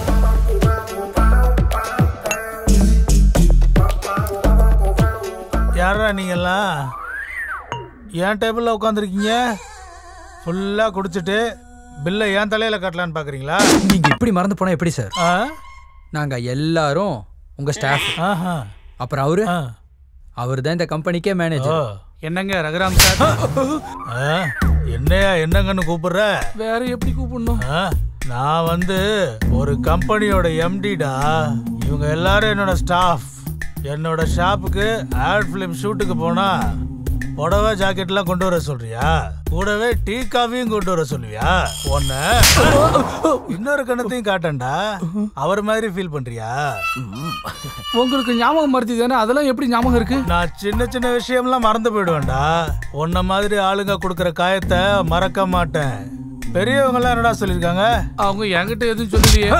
F: யாரா நீங்கெல்லாம் என் டேபிள்ல உட்காந்துருக்கீங்க ஃபுல்லா குடிச்சிட்டு பில்லை என் தலையில கட்டலான்னு பாக்குறீங்களா
L: நீங்கள் இப்படி மறந்து போனால் எப்படி சார்
F: ஆ?
L: நாங்கள் எல்லாரும் உங்கள் ஸ்டாஃப்
F: ஆஹா.
L: அப்புறம் அவரு அவர் தான் இந்த கம்பெனிக்கே
F: ஓ,
L: மேனேஜர்
F: என்னங்க ரகுராம் சார் ஆ, என்னையா என்னங்கன்னு கூப்பிடுற
O: வேற எப்படி கூப்பிடணும்
F: ஆ, நான் வந்து ஒரு கம்பெனியோட எம்டிடா இவங்க எல்லாரும் என்னோட ஸ்டாஃப் என்னோட ஷாப்புக்கு ஆட் ஃபிலிம் ஷூட்டுக்கு போனா புடவை ஜாக்கெட்லாம் கொண்டு வர சொல்றியா கூடவே டீ காஃபியும் கொண்டு வர சொல்லுவியா உன்ன இன்னொரு கணத்தையும் காட்டேன்டா அவர் மாதிரி ஃபீல் பண்றியா
O: உங்களுக்கு ஞாபகம் மறுத்தி தானே அதெல்லாம் எப்படி ஞாபகம் இருக்கு
F: நான் சின்ன சின்ன விஷயம்லாம் மறந்து போயிடுவேன்டா உன்ன மாதிரி ஆளுங்க கொடுக்குற காயத்தை மறக்க மாட்டேன் பெரியவங்க எல்லாம் என்னடா சொல்லிருக்காங்க
O: அவங்க என்கிட்ட எதுவும் சொல்லலையே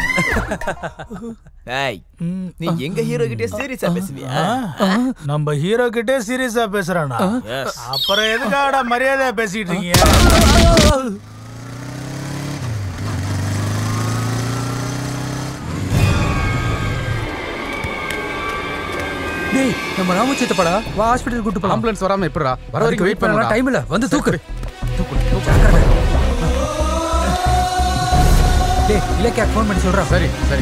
D: ஏய் நீ எங்க ஹீரோ கிட்டே சீரியஸா பேசுவியா
F: நம்ம ஹீரோ கிட்டே சீரியஸா பேசுறானா
D: Yes.
F: அப்புறம் எதுக்காகடா மரியாதையா பேசிட்டு இருக்கீங்க
L: டேய் நம்ம ராமு சித்தப்படா வா ஹாஸ்பிட்டல் கூட்டு போலாம்
R: ஆம்புலன்ஸ் வராம எப்படிடா வர வரைக்கும் வெயிட் பண்ணலாம்
L: டைம் இல்ல வந்து தூக்கு ஜாக்கிரதை. டேய் இலக்கியா ஃபோன் பண்ணி சொல்றா
R: சரி சரி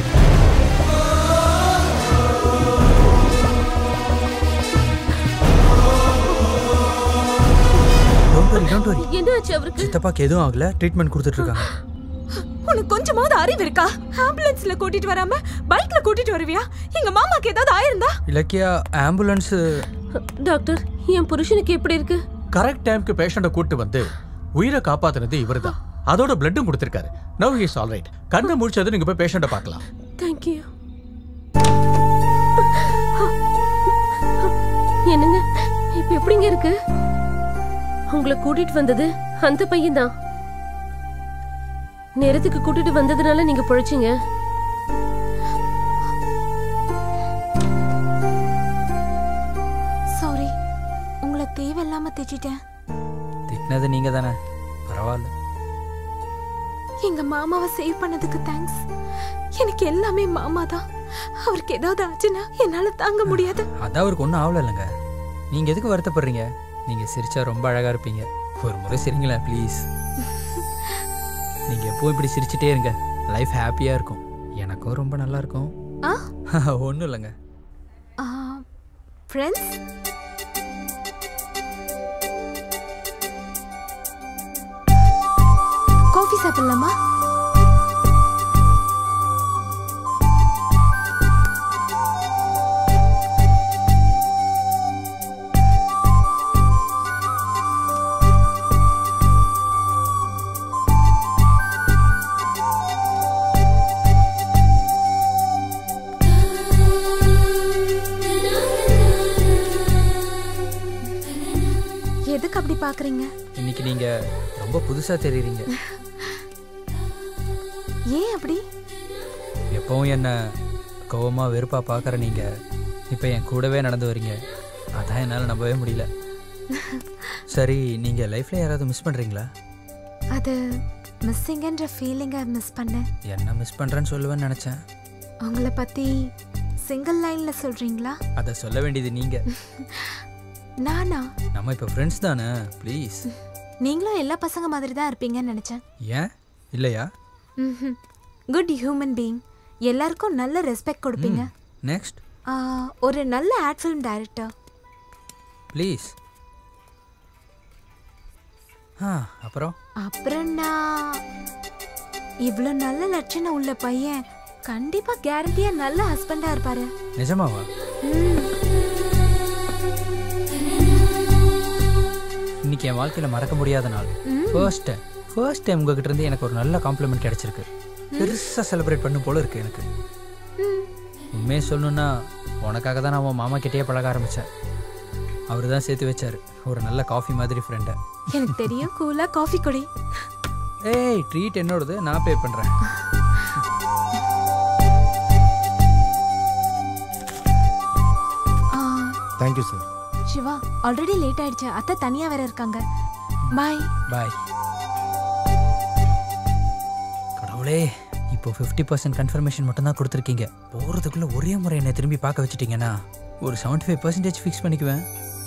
L: டோன்ட் வரி டோன்ட் வரி
M: என்னாச்சு அவருக்கு
L: சித்தப்பாக்கு எதுவும் ஆகல ட்ரீட்மெண்ட் கொடுத்துட்டு இருக்காங்க
Q: உனக்கு கொஞ்சமாவது அறிவு இருக்கா ஆம்புலன்ஸ்ல கூட்டிட்டு வராம பைக்ல கூட்டிட்டு வருவியா எங்க மாமாக்கு ஏதாவது ஆயிருந்தா
L: இலக்கியா ஆம்புலன்ஸ்
M: டாக்டர் என் புருஷனுக்கு எப்படி இருக்கு
N: கரெக்ட் டைம்க்கு பேஷண்ட்டை கூட்டு வந்து உயிரை காப்பாத்துனது இவர்தான் அதோட பிளட்டும் கொடுத்திருக்காரு நவ் இஸ் ஆல் ரைட் கண்ணை முடிச்சது நீங்க போய் பேஷண்ட்டை பார்க்கலாம்
M: தேங்க்யூ என்னங்க இப்ப எப்படிங்க இருக்கு உங்களை கூட்டிட்டு வந்தது அந்த பையன் தான் நேரத்துக்கு கூட்டிட்டு வந்ததுனால நீங்க பொழைச்சீங்க
Q: சாரி உங்களை தேவையில்லாம திட்டிட்டேன்
L: திட்டினது நீங்க தானே பரவாயில்ல
Q: எங்க மாமாவை சேவ் பண்ணதுக்கு தேங்க்ஸ் எனக்கு எல்லாமே மாமா தான் அவருக்கு ஏதாவது ஆச்சுன்னா என்னால தாங்க முடியாது
L: அதான் அவருக்கு ஒன்றும் ஆகல இல்லைங்க நீங்க எதுக்கு வருத்தப்படுறீங்க நீங்கள் சிரிச்சா ரொம்ப அழகாக இருப்பீங்க ஒரு முறை சிரிங்களேன் ப்ளீஸ் நீங்கள் எப்பவும் இப்படி சிரிச்சிட்டே இருங்க லைஃப் ஹாப்பியாக இருக்கும் எனக்கும் ரொம்ப நல்லா இருக்கும்
Q: ஆ
L: ஒன்றும் இல்லைங்க
Q: ஃப்ரெண்ட்ஸ் காஃபி சாப்பிடலாமா எதுக்கு அப்படி பாக்குறீங்க
L: இன்னைக்கு நீங்கள் ரொம்ப புதுசாக தெரியுறீங்க
Q: ஏன் அப்படி
L: எப்பவும் என்ன கோவமாக வெறுப்பாக பார்க்குற நீங்கள் இப்போ என் கூடவே நடந்து வரீங்க அதான் என்னால் நம்பவே முடியல சரி நீங்கள் லைஃப்பில் யாராவது மிஸ் பண்ணுறீங்களா
Q: அது மிஸ்ஸிங்கன்ற ஃபீலிங்கை மிஸ் பண்ணேன்
L: என்ன மிஸ் பண்ணுறேன்னு சொல்லுவேன்னு நினச்சேன்
Q: உங்களை பத்தி சிங்கிள் லைன்ல சொல்றீங்களா
L: அதை சொல்ல வேண்டியது நீங்கள்
Q: நானா
L: நம்ம இப்போ ஃப்ரெண்ட்ஸ் தானே ப்ளீஸ்
Q: நீங்களும் எல்லா பசங்க மாதிரி தான் இருப்பீங்கன்னு நினைச்சேன்
L: ஏன் இல்லையா
Q: குட் ஹியூமன் பீயிங் எல்லாருக்கும் நல்ல ரெஸ்பெக்ட் கொடுப்பீங்க
L: நெக்ஸ்ட்
Q: ஆ, ஒரு நல்ல ஆட் ஃபிலிம் டைரக்டர்
L: ப்ளீஸ் ஆ அப்புறம்
Q: அப்புறம் நான் இவ்வளோ நல்ல லட்சணம் உள்ள பையன் கண்டிப்பா கேரண்டியா நல்ல ஹஸ்பண்டா இருப்பாரு
L: நிஜமாவா இன்னைக்கு என் வாழ்க்கையில் மறக்க முடியாத நாள்
Q: ம்.
L: ஃபர்ஸ்ட் டைம் ஃபர்ஸ்ட் டைம் உங்ககிட்ட இருந்து எனக்கு ஒரு நல்ல காம்ப்ளிமெண்ட் கிடைச்சிருக்கு பெருசாக செலிப்ரேட் பண்ணும் போல இருக்கு எனக்கு உண்மையை சொல்லணும்னா உனக்காக தான் நான் உன் மாமா கிட்டேயே பழக ஆரம்பித்தேன் அவர் தான் சேர்த்து வச்சாரு ஒரு நல்ல காஃபி மாதிரி ஃப்ரெண்டை
Q: எனக்கு தெரியும் கூலா காஃபி குடி
L: ஏய் ட்ரீட் என்னோடது நான் பே பண்ணுறேன்
Q: ஆ,
K: thank you sir
Q: Shiva already late ஆயிடுச்சு அத்தை தனியா வேற இருக்காங்க பாய்
L: பாய் கடவுளே இப்போ ஃபிஃப்டி பர்சன்ட் கன்ஃபர்மேஷன் மட்டும்தான் கொடுத்துருக்கீங்க போகிறதுக்குள்ளே ஒரே முறை என்னை திரும்பி பார்க்க வச்சுட்டீங்கன்னா ஒரு செவன்ட்டி ஃபைவ் பர்சன்டேஜ் ஃபிக்ஸ் பண்ணிக்குவேன்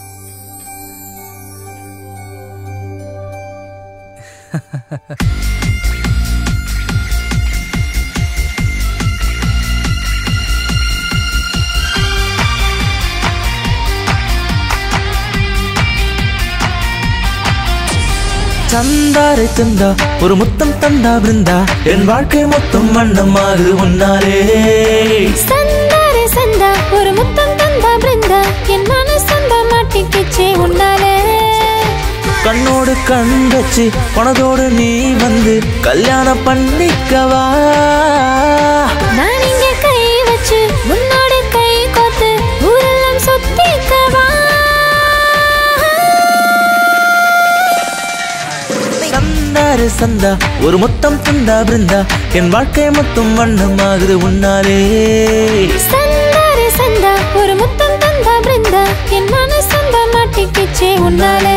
H: சந்தாரை தந்தா ஒரு முத்தம் தந்தா பிருந்தா என் வாழ்க்கை மொத்தம் வண்ணமாறு உன்னாலே
J: சந்தாரே சந்தா ஒரு முத்தம் தந்தா பிருந்தா என் மனசந்த மாட்டிக்கிச்சே உன்னாலே
H: கண்ணோடு கண் வச்சு பணத்தோடு நீ வந்து கல்யாணம் பண்ணிக்கவா
J: நான் இங்க கை வச்சு முன்னோடு கை கோத்து ஊரெல்லாம் சுத்திக்கவா
H: சந்தாரு சந்தா ஒரு முத்தம் தந்தா பிருந்தா என் வாழ்க்கை மொத்தம் வண்ணமாகுது உன்னாலே
J: சந்தாரே சந்தா ஒரு முத்தம் தந்தா பிருந்தா என் மனசந்த மாட்டிக்கிச்சே உன்னாலே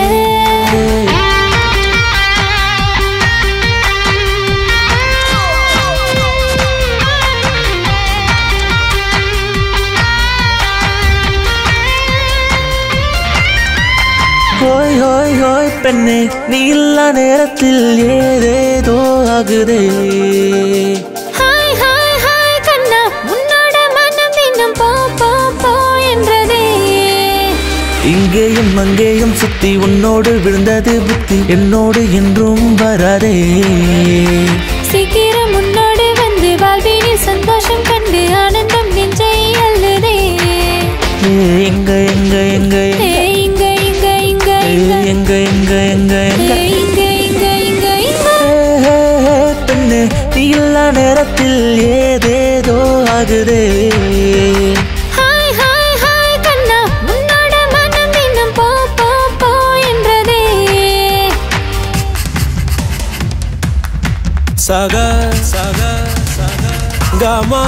H: ஹோய் ஹோய் ஹோய் பெண்ணே நீ இல்லா நேரத்தில் ஏதேதோ ஆகுதே
J: ஹாய் ஹாய் ஹாய் கண்ணா உன்னோட மனம் இன்னும் போ போ போ என்றதே
H: இங்கேயும் அங்கேயும் சுத்தி உன்னோடு விழுந்தது புத்தி என்னோடு என்றும் வராதே
J: சீக்கிரம் உன்னோடு வந்து வாழ்வினில் சந்தோஷம் கண்டு ஆனந்தம் நெஞ்சை அள்ளுதே
H: ஏ, எங்க எங்க எங்க
J: ஏ, இங்க இங்க இங்க
H: ஏ,
J: இங்க
H: எங்க எங்க எங்க எங்க
J: ஏ, இங்க இங்க இங்க இங்க
H: ஏ, ஏ, ஏ, பெண்ணே நீ இல்லா நேரத்தில் ஏதேதோ ஆகுதே
J: ஹாய் ஹாய் ஹாய் கண்ணா உன்னோட மனம் இன்னும் போ போ போ என்றதே
H: சக சக கமா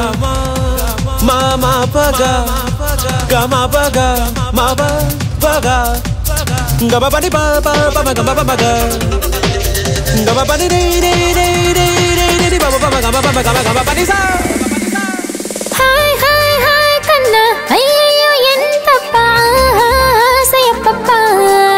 H: மாமா பக கமா பக மாப பக கம படி பா பா பா கம பா பக கம படி ரே ரே ரே ரே ரே ரே பா பா கம பா கம கம படி சா
J: ஹாய் ஹாய் ஹாய் கண்ணா ஐயோ என் தப்பா ஆசையப்பப்பா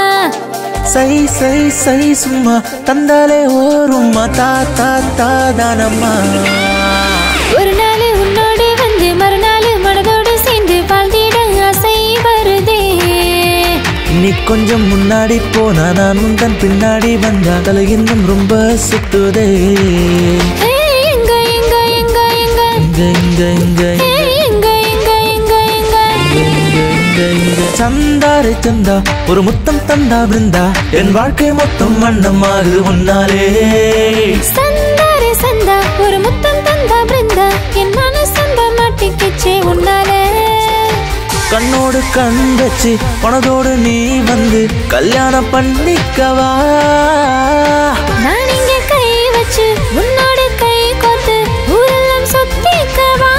H: சை சை சை சும்மா தந்தாலே ஓரும்மா தா தா தா தானம்மா
J: ஒரு நாள் உன்னோடு வந்து மறுநாள் மனதோடு சேர்ந்து வாழ்ந்திட ஆசை வருதே
H: நீ கொஞ்சம் முன்னாடி போனா நான் உந்தன் பின்னாடி வந்தா தலை இன்னும் ரொம்ப சுத்துதே
J: ஏய், எங்க எங்க எங்க எங்க
H: இங்க இங்க இங்க
J: ஏய், எங்க எங்க எங்க எங்க
H: இங்க இங்க சந்தாரே சந்தா ஒரு முத்தம் தந்தா பிருந்தா என் வாழ்க்கை மொத்தம் வண்ணமாகுது உன்னாலே
J: சந்தாரே சந்தா ஒரு முத்தம் தந்தா பிருந்தா என் மனசந்த மாட்டிக்கிச்சே உன்னாலே
H: கண்ணோடு கண் வச்சு மனதோடு நீ வந்து கல்யாணம் பண்ணிக்கவா
J: நான் இங்க கை வச்சு உன்னோடு கை கோத்து ஊரெல்லாம் சுத்திக்கவா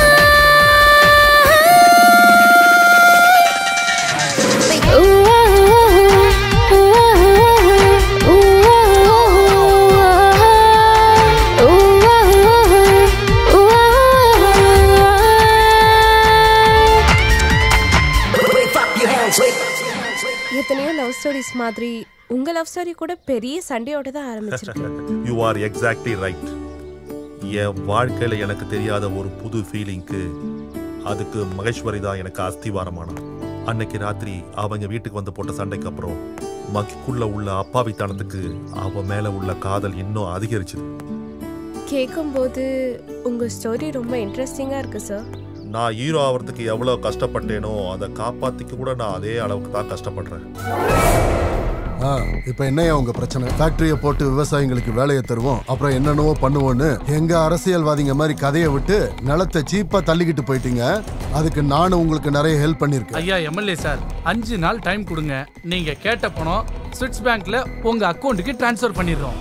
I: எத்தனையோ லவ் ஸ்டோரிஸ் மாதிரி உங்க லவ் ஸ்டோரி கூட பெரிய சண்டையோட தான் ஆரம்பிச்சிருக்கு
G: யூ ஆர் எக்ஸாக்ட்லி ரைட் என் வாழ்க்கையில எனக்கு தெரியாத ஒரு புது ஃபீலிங்க்கு அதுக்கு மகேஸ்வரி தான் எனக்கு அஸ்திவாரமானா அன்னைக்கு ராத்திரி அவங்க வீட்டுக்கு வந்து போட்ட சண்டைக்கு அப்புறம் மக்கிக்குள்ள உள்ள அப்பாவித்தனத்துக்கு அவ மேல உள்ள காதல் இன்னும் அதிகரிச்சுது
I: கேட்கும்போது உங்க ஸ்டோரி ரொம்ப இன்ட்ரெஸ்டிங்கா இருக்கு சார்
G: நான் ஹீரோ ஆகிறதுக்கு எவ்வளோ கஷ்டப்பட்டேனோ அதை காப்பாத்திக்க கூட நான் அதே அளவுக்கு தான் கஷ்டப்படுறேன்
S: ஆ இப்போ என்னையா உங்க பிரச்சனை ஃபேக்டரியை போட்டு விவசாயிங்களுக்கு வேலையை தருவோம் அப்புறம் என்னென்னவோ பண்ணுவோன்னு எங்க அரசியல்வாதிங்க மாதிரி கதையை விட்டு நிலத்தை சீப்பா தள்ளிக்கிட்டு போயிட்டீங்க அதுக்கு நானும் உங்களுக்கு நிறைய ஹெல்ப் பண்ணிருக்கேன்
O: ஐயா எம்எல்ஏ சார் அஞ்சு நாள் டைம் கொடுங்க நீங்க கேட்ட பணம் ஸ்விட்ச் பேங்க்ல உங்க அக்கௌண்ட்டுக்கு டிரான்ஸ்ஃபர் பண்ணிடுறோம்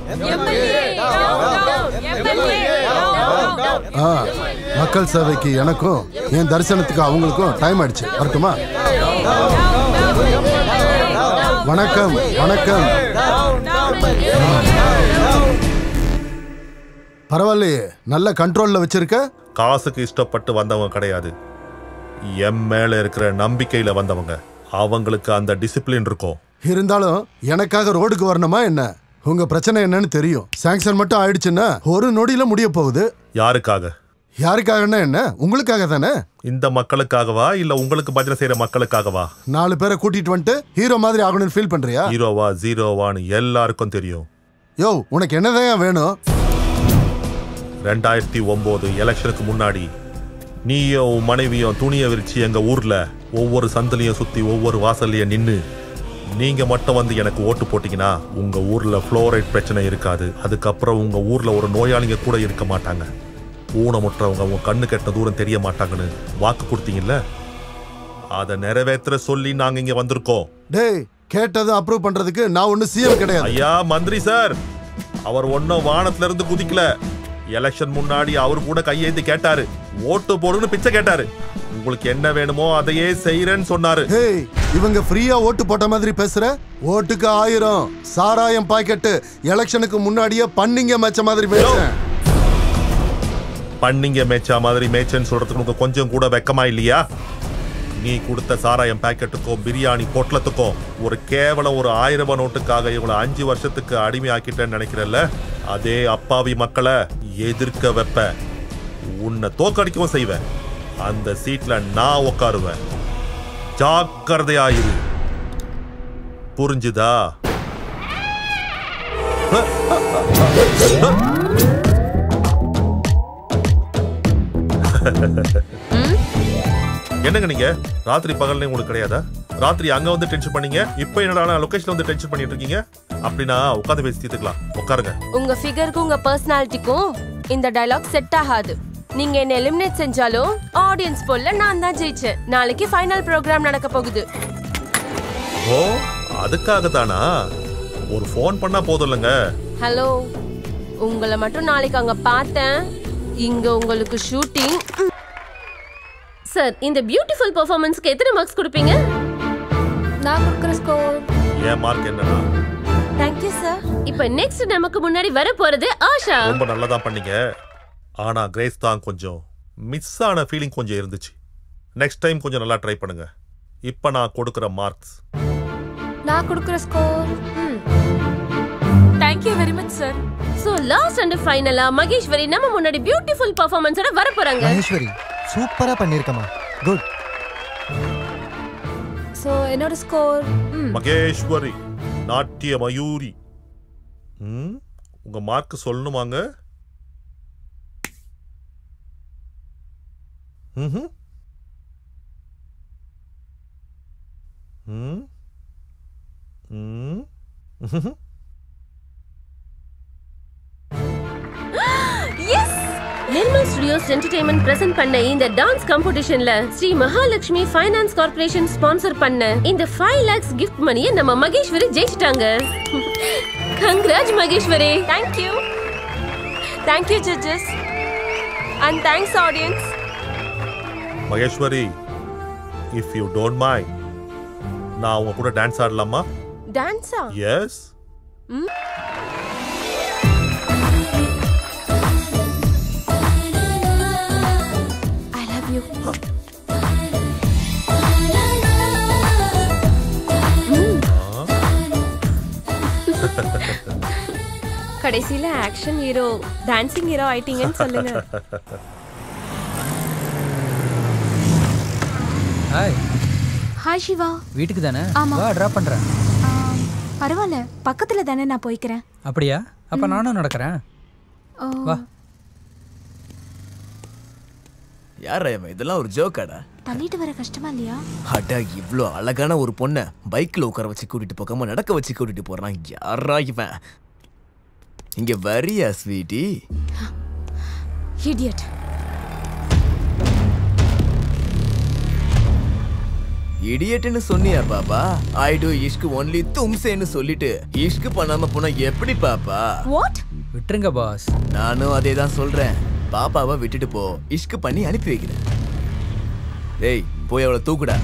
S: ஆ மக்கள் சேவைக்கு எனக்கும் என் தரிசனத்துக்கு அவங்களுக்கும் டைம் ஆயிடுச்சு வரட்டுமா வணக்கம் வணக்கம் பரவாயில்லையே நல்ல கண்ட்ரோல்ல வச்சிருக்க
G: காசுக்கு இஷ்டப்பட்டு வந்தவங்க கிடையாது என் மேல இருக்கிற நம்பிக்கையில வந்தவங்க அவங்களுக்கு அந்த டிசிப்ளின் இருக்கும்
S: இருந்தாலும் எனக்காக ரோடுக்கு வரணுமா என்ன உங்க பிரச்சனை என்னன்னு தெரியும் சாங்ஷன் மட்டும் ஆயிடுச்சுன்னா ஒரு நொடியில முடிய போகுது
G: யாருக்காக
S: யாருக்காகன்னா என்ன உங்களுக்காக தானே
G: இந்த மக்களுக்காகவா இல்ல உங்களுக்கு பஜனை செய்யற மக்களுக்காகவா
S: நாலு பேரை கூட்டிட்டு வந்துட்டு ஹீரோ மாதிரி ஆகணும்னு ஃபீல் பண்றியா
G: ஹீரோவா ஜீரோவான்னு எல்லாருக்கும் தெரியும்
S: யோ உனக்கு என்னதான் வேணும்
G: ரெண்டாயிரத்தி ஒன்பது எலெக்ஷனுக்கு முன்னாடி நீயும் உன் மனைவியும் துணியை விரிச்சு எங்க ஊர்ல ஒவ்வொரு சந்திலையும் சுத்தி ஒவ்வொரு வாசல்லையும் நின்னு நீங்க மட்டும் வந்து எனக்கு ஓட்டு போட்டீங்கன்னா உங்க ஊர்ல ஃப்ளோரைட் பிரச்சனை இருக்காது அதுக்கப்புறம் உங்க ஊர்ல ஒரு நோயாளிங்க கூட இருக்க மாட்டாங்க ஊனமுற்றவங்க உங்க கண்ணு கெட்ட தூரம் தெரிய மாட்டாங்கன்னு வாக்கு கொடுத்தீங்கல்ல அதை நிறைவேற்ற சொல்லி நாங்க இங்க வந்திருக்கோம்
S: டேய் கேட்டதை அப்ரூவ் பண்றதுக்கு நான் ஒண்ணு சிஎம் கிடையாது
G: ஐயா மந்திரி சார் அவர் ஒன்னும் வானத்துல இருந்து குதிக்கல எலெக்ஷன் முன்னாடி அவர் கூட கையேந்தி கேட்டாரு ஓட்டு போடுன்னு பிச்சை கேட்டாரு உங்களுக்கு என்ன வேணுமோ அதையே செய்யறேன்னு சொன்னாரு
S: ஹேய் இவங்க ஃப்ரீயா ஓட்டு போட்ட மாதிரி பேசுற ஓட்டுக்கு ஆயிரம் சாராயம் பாக்கெட்டு எலெக்ஷனுக்கு முன்னாடியே பண்ணிங்க மச்ச மாதிரி பேசுறேன்
G: பண்ணிங்க மேய்ச்சா மாதிரி மேய்ச்சன்னு சொல்றதுக்கு உங்களுக்கு கொஞ்சம் கூட வெக்கமா இல்லையா நீ கொடுத்த சாராயம் பாக்கெட்டுக்கும் பிரியாணி பொட்டலத்துக்கும் ஒரு கேவலம் ஒரு ஆயிரம் ரூபாய் நோட்டுக்காக இவங்களை அஞ்சு வருஷத்துக்கு அடிமையாக்கிட்டேன்னு நினைக்கிறல்ல அதே அப்பாவி மக்களை எதிர்க்க வைப்ப உன்னை தோக்கடிக்கவும் செய்வேன் அந்த சீட்ல நான் உட்காருவேன் ஜாக்கிரதையாயிரு புரிஞ்சுதா என்னங்க நீங்க ராத்திரி பகல்னே உங்களுக்கு கிடையாதா ராத்திரி அங்க வந்து டென்ஷன் பண்ணீங்க இப்போ என்னடா லொகேஷன்ல வந்து டென்ஷன் பண்ணிட்டு இருக்கீங்க அப்படின்னா உட்காந்து பேசி தீர்த்துக்கலாம் உட்காருங்க
T: உங்க ஃபிகருக்கும் உங்க பர்சனாலிட்டிக்கும் இந்த டயலாக் செட் ஆகாது நீங்க என்ன எலிமினேட் செஞ்சாலும் ஆடியன்ஸ் போல்ல நான் தான் ஜெயிச்சேன் நாளைக்கு ஃபைனல் ப்ரோக்ராம் நடக்க போகுது
G: ஓ அதுக்காக தானா ஒரு ஃபோன் பண்ணா போதும் இல்லைங்க
T: ஹலோ உங்களை மட்டும் நாளைக்கு அங்க பார்த்தேன் இங்க உங்களுக்கு ஷூட்டிங்
M: சார் இந்த பியூட்டிஃபுல் பெர்ஃபார்மன்ஸ்க்கு எத்தனை மார்க்ஸ் கொடுப்பீங்க
J: நான் கொடுக்குற ஸ்கோர்
G: என் மார்க் என்னன்னா
T: தேங்க்யூ சார்
M: இப்போ நெக்ஸ்ட் நமக்கு முன்னாடி வர போறது ஆஷா
G: ரொம்ப நல்லதா பண்ணீங்க ஆனா கிரேஸ் தான் கொஞ்சம் மிஸ் ஆன ஃபீலிங் கொஞ்சம் இருந்துச்சு நெக்ஸ்ட் டைம் கொஞ்சம் நல்லா ட்ரை பண்ணுங்க இப்போ நான் கொடுக்குற மார்க்ஸ்
J: நான் கொடுக்குற score
M: thank you very much sir so last and ஃபைனலா மகேஸ்வரி நம்ம முன்னாடி பியூட்டிஃபுல் பெர்ஃபார்மன்ஸோட வர போறாங்க
E: மகேஸ்வரி சூப்பரா பண்ணிருக்கமா குட்
J: ஸோ என்னோட ஸ்கோர்
G: மகேஸ்வரி நாட்டிய மயூரி ம், உங்க மார்க் சொல்லணுமாங்க ம்ஹும். ம். ம். ம்ஹும்.
M: S Nirmal studios entertainment present பண்ண இந்த டான்ஸ் காம்படிஷன்ல Sri Mahalakshmi finance corporation sponsor பண்ண இந்த ஃபைவ் லேக்ஸ் கிஃப்ட் மணியை நம்ம மகேஸ்வரி ஜெயிச்சிட்டாங்க congrats Maheswari
Q: thank you thank you judges and thanks audience
G: Maheswari if you don't mind நான் உங்க கூட டான்ஸ் ஆடலாமா
M: டான்ஸா
G: எஸ்
Q: ஐ லவ் யூ
I: கடைசியில ஆக்ஷன் ஹீரோ டான்சிங் ஹீரோ ஆயிட்டீங்கன்னு சொல்லுங்க
L: ஹாய்
Q: ஹாய் சிவா
L: வீட்டுக்கு தானே
Q: ஆமா.
L: வா ட்ராப் பண்ணுறேன்
Q: பரவாயில்ல பக்கத்துல தானே நான் போய்க்கிறேன்
L: அப்படியா அப்போ நானும் நடக்கிறேன்
Q: ஓ
L: வா
D: யாரா இவன் இதெல்லாம் ஒரு ஜோக்காடா
Q: தள்ளிட்டு வர கஷ்டமா இல்லையா
D: அடா இவ்ளோ அழகான ஒரு பொண்ணை பைக்ல உட்கார வச்சு கூட்டிட்டு போகாம நடக்க வச்சு கூட்டிட்டு போறான் யாரா இவன் இங்க வரியா ஸ்வீட்டி
Q: இடியட்
D: இடியட்னு சொன்னியா பாப்பா ஐ டு இஷ்கு ஒன்லி தும்சேன்னு சொல்லிட்டு இஷ்கு பண்ணாம போனா எப்படி பாப்பா
Q: வாட்
L: விட்டுருங்க பாஸ்
D: நானும் அதே தான் சொல்றேன் பாப்பாவை விட்டுட்டு போ இஷ்கு பண்ணி அனுப்பி வைக்கிறேன் டேய் போய் அவளை தூக்குடா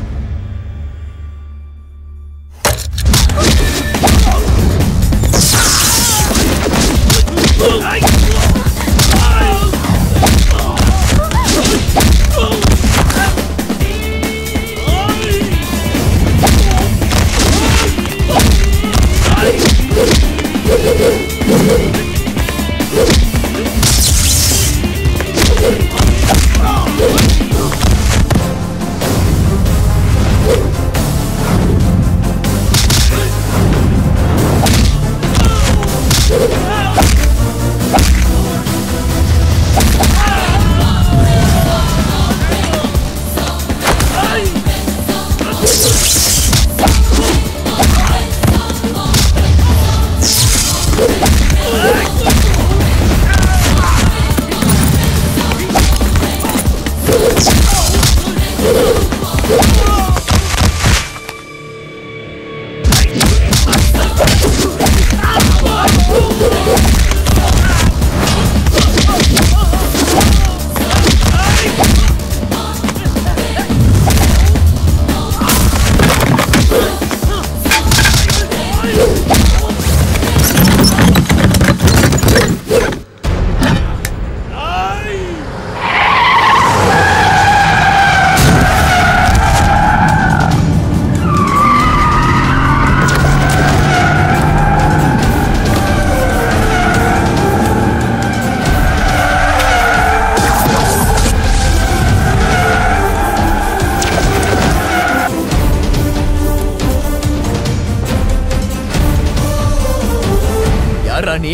D: யாரா நீ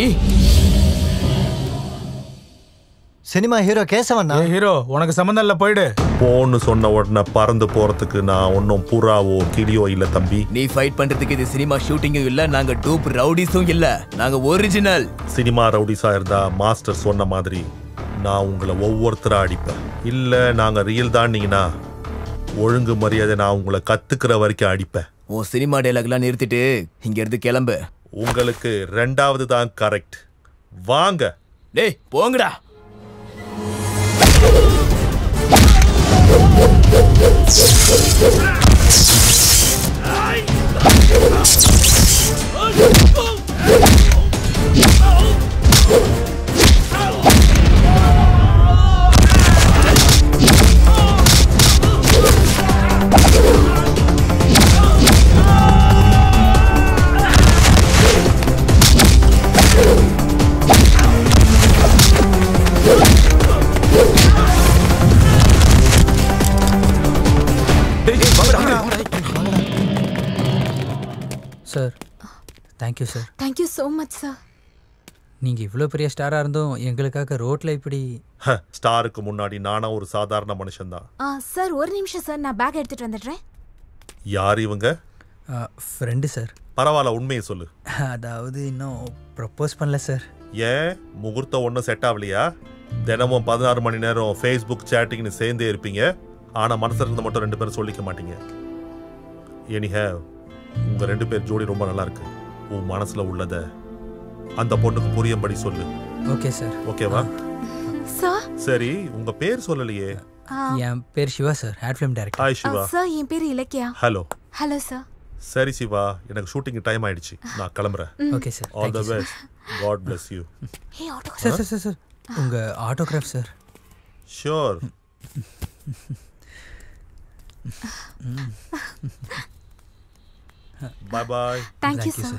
E: சினிமா ஹீரோ கேசவன்
F: ஹீரோ உனக்கு சம்மந்தம் இல்ல போயிடு
G: போன்னு சொன்ன உடனே பறந்து போறதுக்கு நான் ஒன்றும் புறாவோ கிளியோ இல்ல தம்பி
D: நீ ஃபைட் பண்றதுக்கு இது சினிமா ஷூட்டிங்கும் இல்ல நாங்க டூப் ரவுடிஸும் இல்ல நாங்க ஒரிஜினல்
G: சினிமா ரவுடிஸா இருந்தா மாஸ்டர் சொன்ன மாதிரி நான் உங்களை ஒவ்வொருத்தரா அடிப்பேன் இல்ல நாங்க ரியல் தான்னீங்கன்னா ஒழுங்கு மரியாதை நான் உங்களை கத்துக்கிற வரைக்கும் அடிப்பேன்
D: உன் சினிமா டைலாக்லாம் நிறுத்திட்டு இங்க இருந்து கிளம்பு
G: உங்களுக்கு ரெண்டாவது தான் கரெக்ட் வாங்க
D: டேய் போங்கடா
G: ஆ
L: sir thank you sir
Q: thank you so much sir
L: நீங்கள் இவ்வளோ பெரிய ஸ்டாராக இருந்தும் எங்களுக்காக ரோட்டில் இப்படி
G: ஹ, ஸ்டாருக்கு முன்னாடி நானா ஒரு சாதாரண மனுஷன்தான்
Q: ஆ சார் ஒரு நிமிஷம் சார் நான் பேக் எடுத்துட்டு வந்துடுறேன்
G: யார் இவங்க
L: ஃப்ரெண்டு சார்
G: பரவாயில்ல உண்மையை சொல்லு
L: அதாவது இன்னும் ப்ரப்போஸ் பண்ணல சார்
G: ஏன் முகூர்த்தம் ஒன்றும் செட் ஆகலையா தினமும் பதினாறு மணி நேரம் ஃபேஸ்புக் சேட்டிங்னு சேர்ந்தே இருப்பீங்க ஆனால் மனசுல இருந்து மட்டும் ரெண்டு பேரும் சொல்லிக்க மாட்டீங்க எனிஹ உங்க ரெண்டு பேர் ஜோடி ரொம்ப நல்லா இருக்கு உன் மனசுல உள்ளத அந்த பொண்ணுக்கு புரியும்படி சொல்லு
L: ஓகே சார்
G: ஓகேவா
Q: சார்
G: சரி உங்க பேர் சொல்லலையே
L: என் பேர் Shiva sir ad film director
G: hi Shiva
Q: sir என் பேர் இலக்கியா
G: ஹலோ
Q: ஹலோ சார்
G: சரி சிவா எனக்கு ஷூட்டிங் டைம் ஆயிடுச்சு நான் கிளம்புறேன்
Q: ம்.
L: Okay, sir.
G: All the
L: Thank you, sir.
G: Best god bless you
Q: hey auto
L: sir sir sir sir உங்கள் autograph sir
G: sure bye bye
Q: Thank you,
L: Thank you,
Q: sir.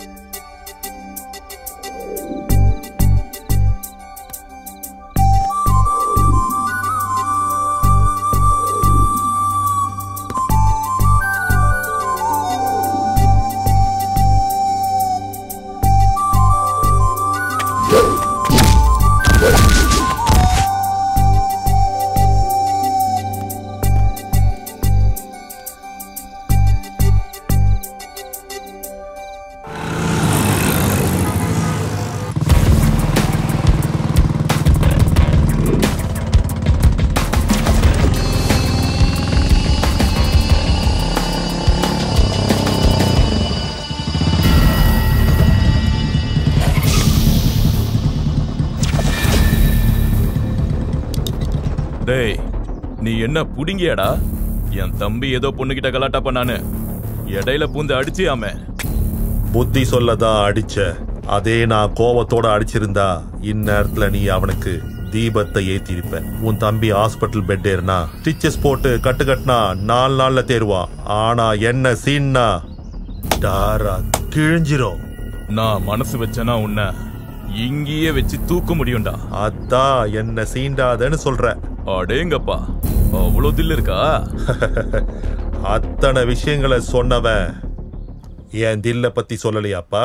C: டேய் நீ என்ன புடிங்கியாடா என் தம்பி ஏதோ பொண்ணுகிட்ட கலாட்டா பண்ணானு இடையில பூந்து அடிச்சியாமே
G: புத்தி சொல்லதான் அடிச்ச அதே நான் கோவத்தோட அடிச்சிருந்தா இந்நேரத்துல நீ அவனுக்கு தீபத்தை ஏத்திருப்ப உன் தம்பி ஹாஸ்பிட்டல் பெட் ஏறினா ஸ்டிச்சஸ் போட்டு கட்டு கட்டினா நாலு நாள்ல தேருவான் ஆனா என்ன சீன்னா டாரா கிழிஞ்சிரும்
C: நான் மனசு வச்சேனா உன்னை இங்கேயே வச்சு தூக்க முடியும்டா
G: அதான் என்ன சீண்டாதன்னு சொல்ற
C: அடேங்கப்பா அவ்வளோ தில் இருக்கா
G: அத்தனை விஷயங்களை சொன்னவன் என் தில்ல பத்தி சொல்லலையாப்பா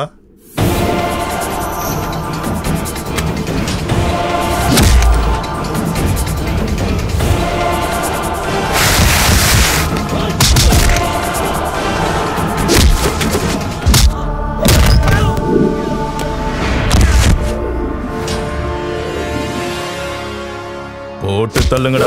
C: போட்டு தள்ளுங்கடா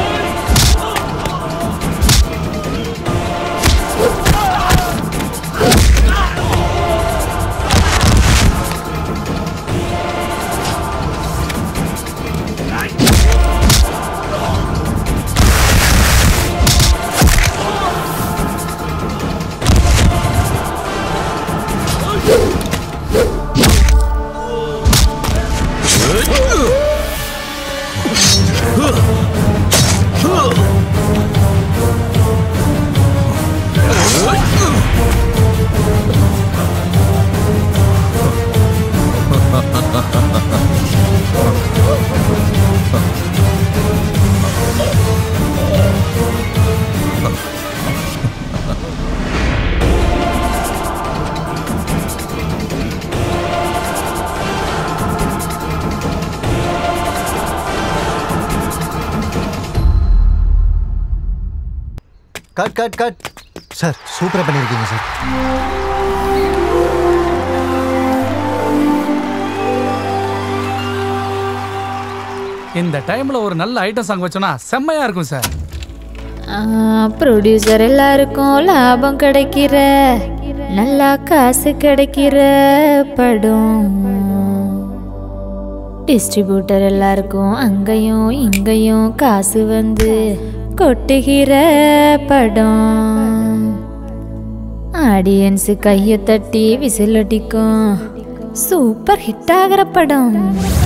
E: கட் கட் கட் சார் சூப்பராக பண்ணியிருக்கீங்க சார்
O: இந்த டைம்ல ஒரு நல்ல ஐட்டம் சாங் வச்சோன்னா செம்மையா இருக்கும் சார்
J: ப்ரொடியூசர் எல்லாருக்கும் லாபம் கிடைக்கிற நல்லா காசு கிடைக்கிற படம் டிஸ்ட்ரிபியூட்டர் எல்லாருக்கும் அங்கேயும் இங்கேயும் காசு வந்து கொட்டுகிற படம் ஆடியன்ஸ் கையை தட்டி விசில் அடிக்கும் சூப்பர் ஹிட் ஆகிற படம்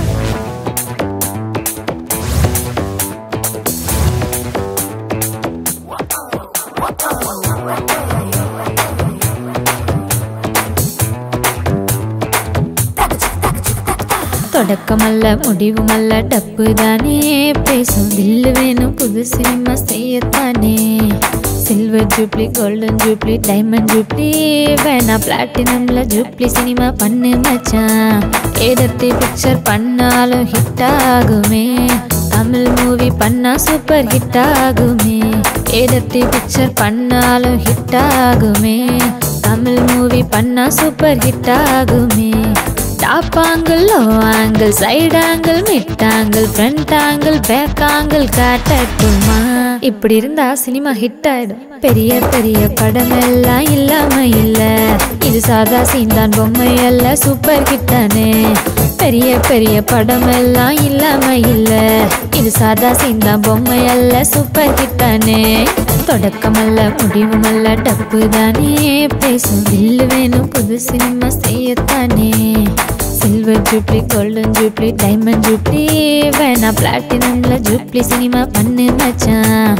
J: தொடக்கமல்ல முடிவுமல்ல டப்பு தானே பேசும் தில்லு வேணும் புது சினிமா செய்யத்தானே silver jubilee golden jubilee diamond jubilee வேணா பிளாட்டினம்ல ஜூப்ளி சினிமா பண்ணு மச்சான் ஏதத்தி பிக்சர் பண்ணாலும் ஹிட் ஆகுமே தமிழ் மூவி பண்ணா சூப்பர் ஹிட் ஆகுமே ஏதத்தி பிக்சர் பண்ணாலும் ஹிட் ஆகுமே தமிழ் மூவி பண்ணா சூப்பர் ஹிட் ஆகுமே top angle low angle side angle mid angle front angle back angle காட்டட்டுமா இப்படி இருந்தா சினிமா ஹிட் ஆயிடும் பெரிய பெரிய படம் எல்லாம் இல்லாம இல்ல இது சாதா சீந்தான் பொம்மை அல்ல சூப்பர் ஹிட் தானே பெரிய பெரிய படம் எல்லாம் இல்லாம இல்ல இது சாதா சீந்தான் பொம்மை அல்ல சூப்பர் ஹிட் தானே தொடக்கமல்ல முடிவுமல்ல டப்பு தானே பேசும் வில்லு வேணும் புது சினிமா செய்யத்தானே silver jubilee golden jubilee diamond jubilee வேணா பிளாட்டினம்ல ஜூப்ளி சினிமா பண்ணு மச்சான்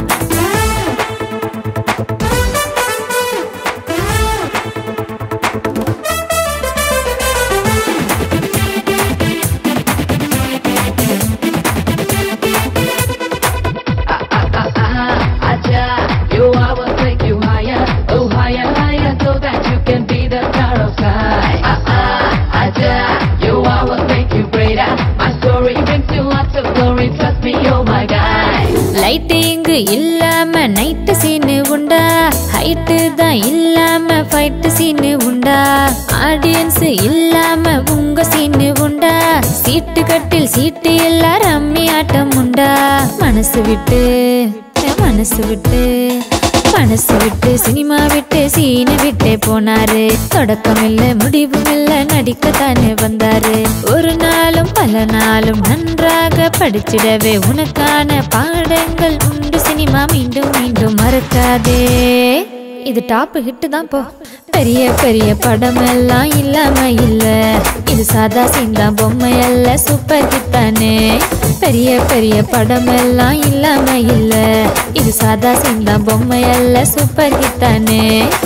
U: Acha, you I will take you higher, oh higher, higher, so that you can be the star of sky. Ah ah, Acha, you I will make you greater. My story brings you lots of glory. Trust me, oh my guy.
J: Light இங்கு இல்லாம night Seenu உண்டா height தான் இல்லாம fight Seenu உண்டா audience இல்லாம உங்க சீனு உண்டா சீட்டு கட்டில் சீட்டு எல்லாம் ரம்மி ஆட்டம் உண்டா மனசு விட்டு மனசு விட்டு மனசு விட்டு சினிமா விட்டு சீனை விட்டே போனாரு தொடக்கம் இல்ல முடிவும் இல்ல நடிக்கத்தானே வந்தாரு ஒரு நாளும் பல நாளும் நன்றாக படிச்சிடவே உனக்கான பாடங்கள் உண்டு சினிமா மீண்டும் மீண்டும் மறக்காதே இது டாப் ஹிட் தான் போ பெரிய பெரிய படம் எல்லாம் இல்லாம இல்ல இது சாதா சீந்தா பொம்மை அல்ல சூப்பர் ஹிட் தானே பெரிய பெரிய படம் எல்லாம் இல்லாம இல்ல இது சாதா சீந்தா பொம்மை அல்ல சூப்பர் ஹிட் தானே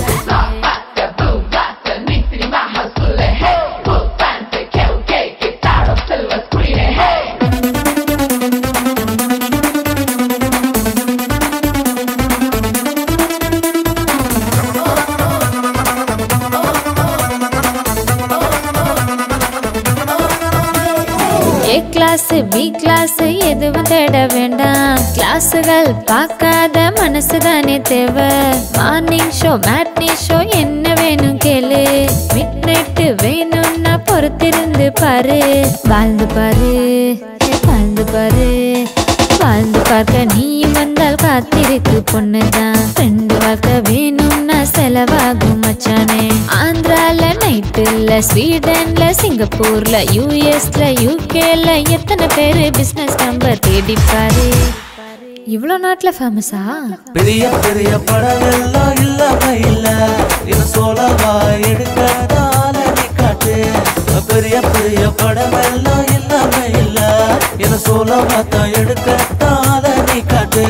J: ஏ கிளாஸ் பி கிளாஸ் எதுவும் தேட வேண்டாம் கிளாஸுகள் பார்க்காத மனசு தானே தேவை மார்னிங் ஷோ மேட்னி ஷோ என்ன வேணும் கேளு மிட் நைட்டு வேணும்னா பொறுத்திருந்து பாரு வாழ்ந்து பாரு ஏ, வாழ்ந்து பாரு வாழ்ந்து பார்க்க நீயும் வந்தால் காத்திருக்கு பொண்ணுதான் ரெண்டு வாழ்க்கை வேணும்னா செலவாகும் மச்சானே ஆந்திரால நைட்டுல ஸ்வீடன்ல சிங்கப்பூர்ல யூஎஸ்ல யூகேல எத்தனை பேரு பிசினஸ் நம்பர் தேடி பாரு இவ்வளோ நாட்டில் ஃபேமஸா
V: பெரிய பெரிய படம் எல்லாம் இல்லாம இல்ல இது சோழவா எடுக்கிறதால நீ காட்டு பெரிய பெரிய படம் எல்லாம் இல்லாம இல்ல இது சோழவா தான் எடுக்கிறதால நீ காட்டு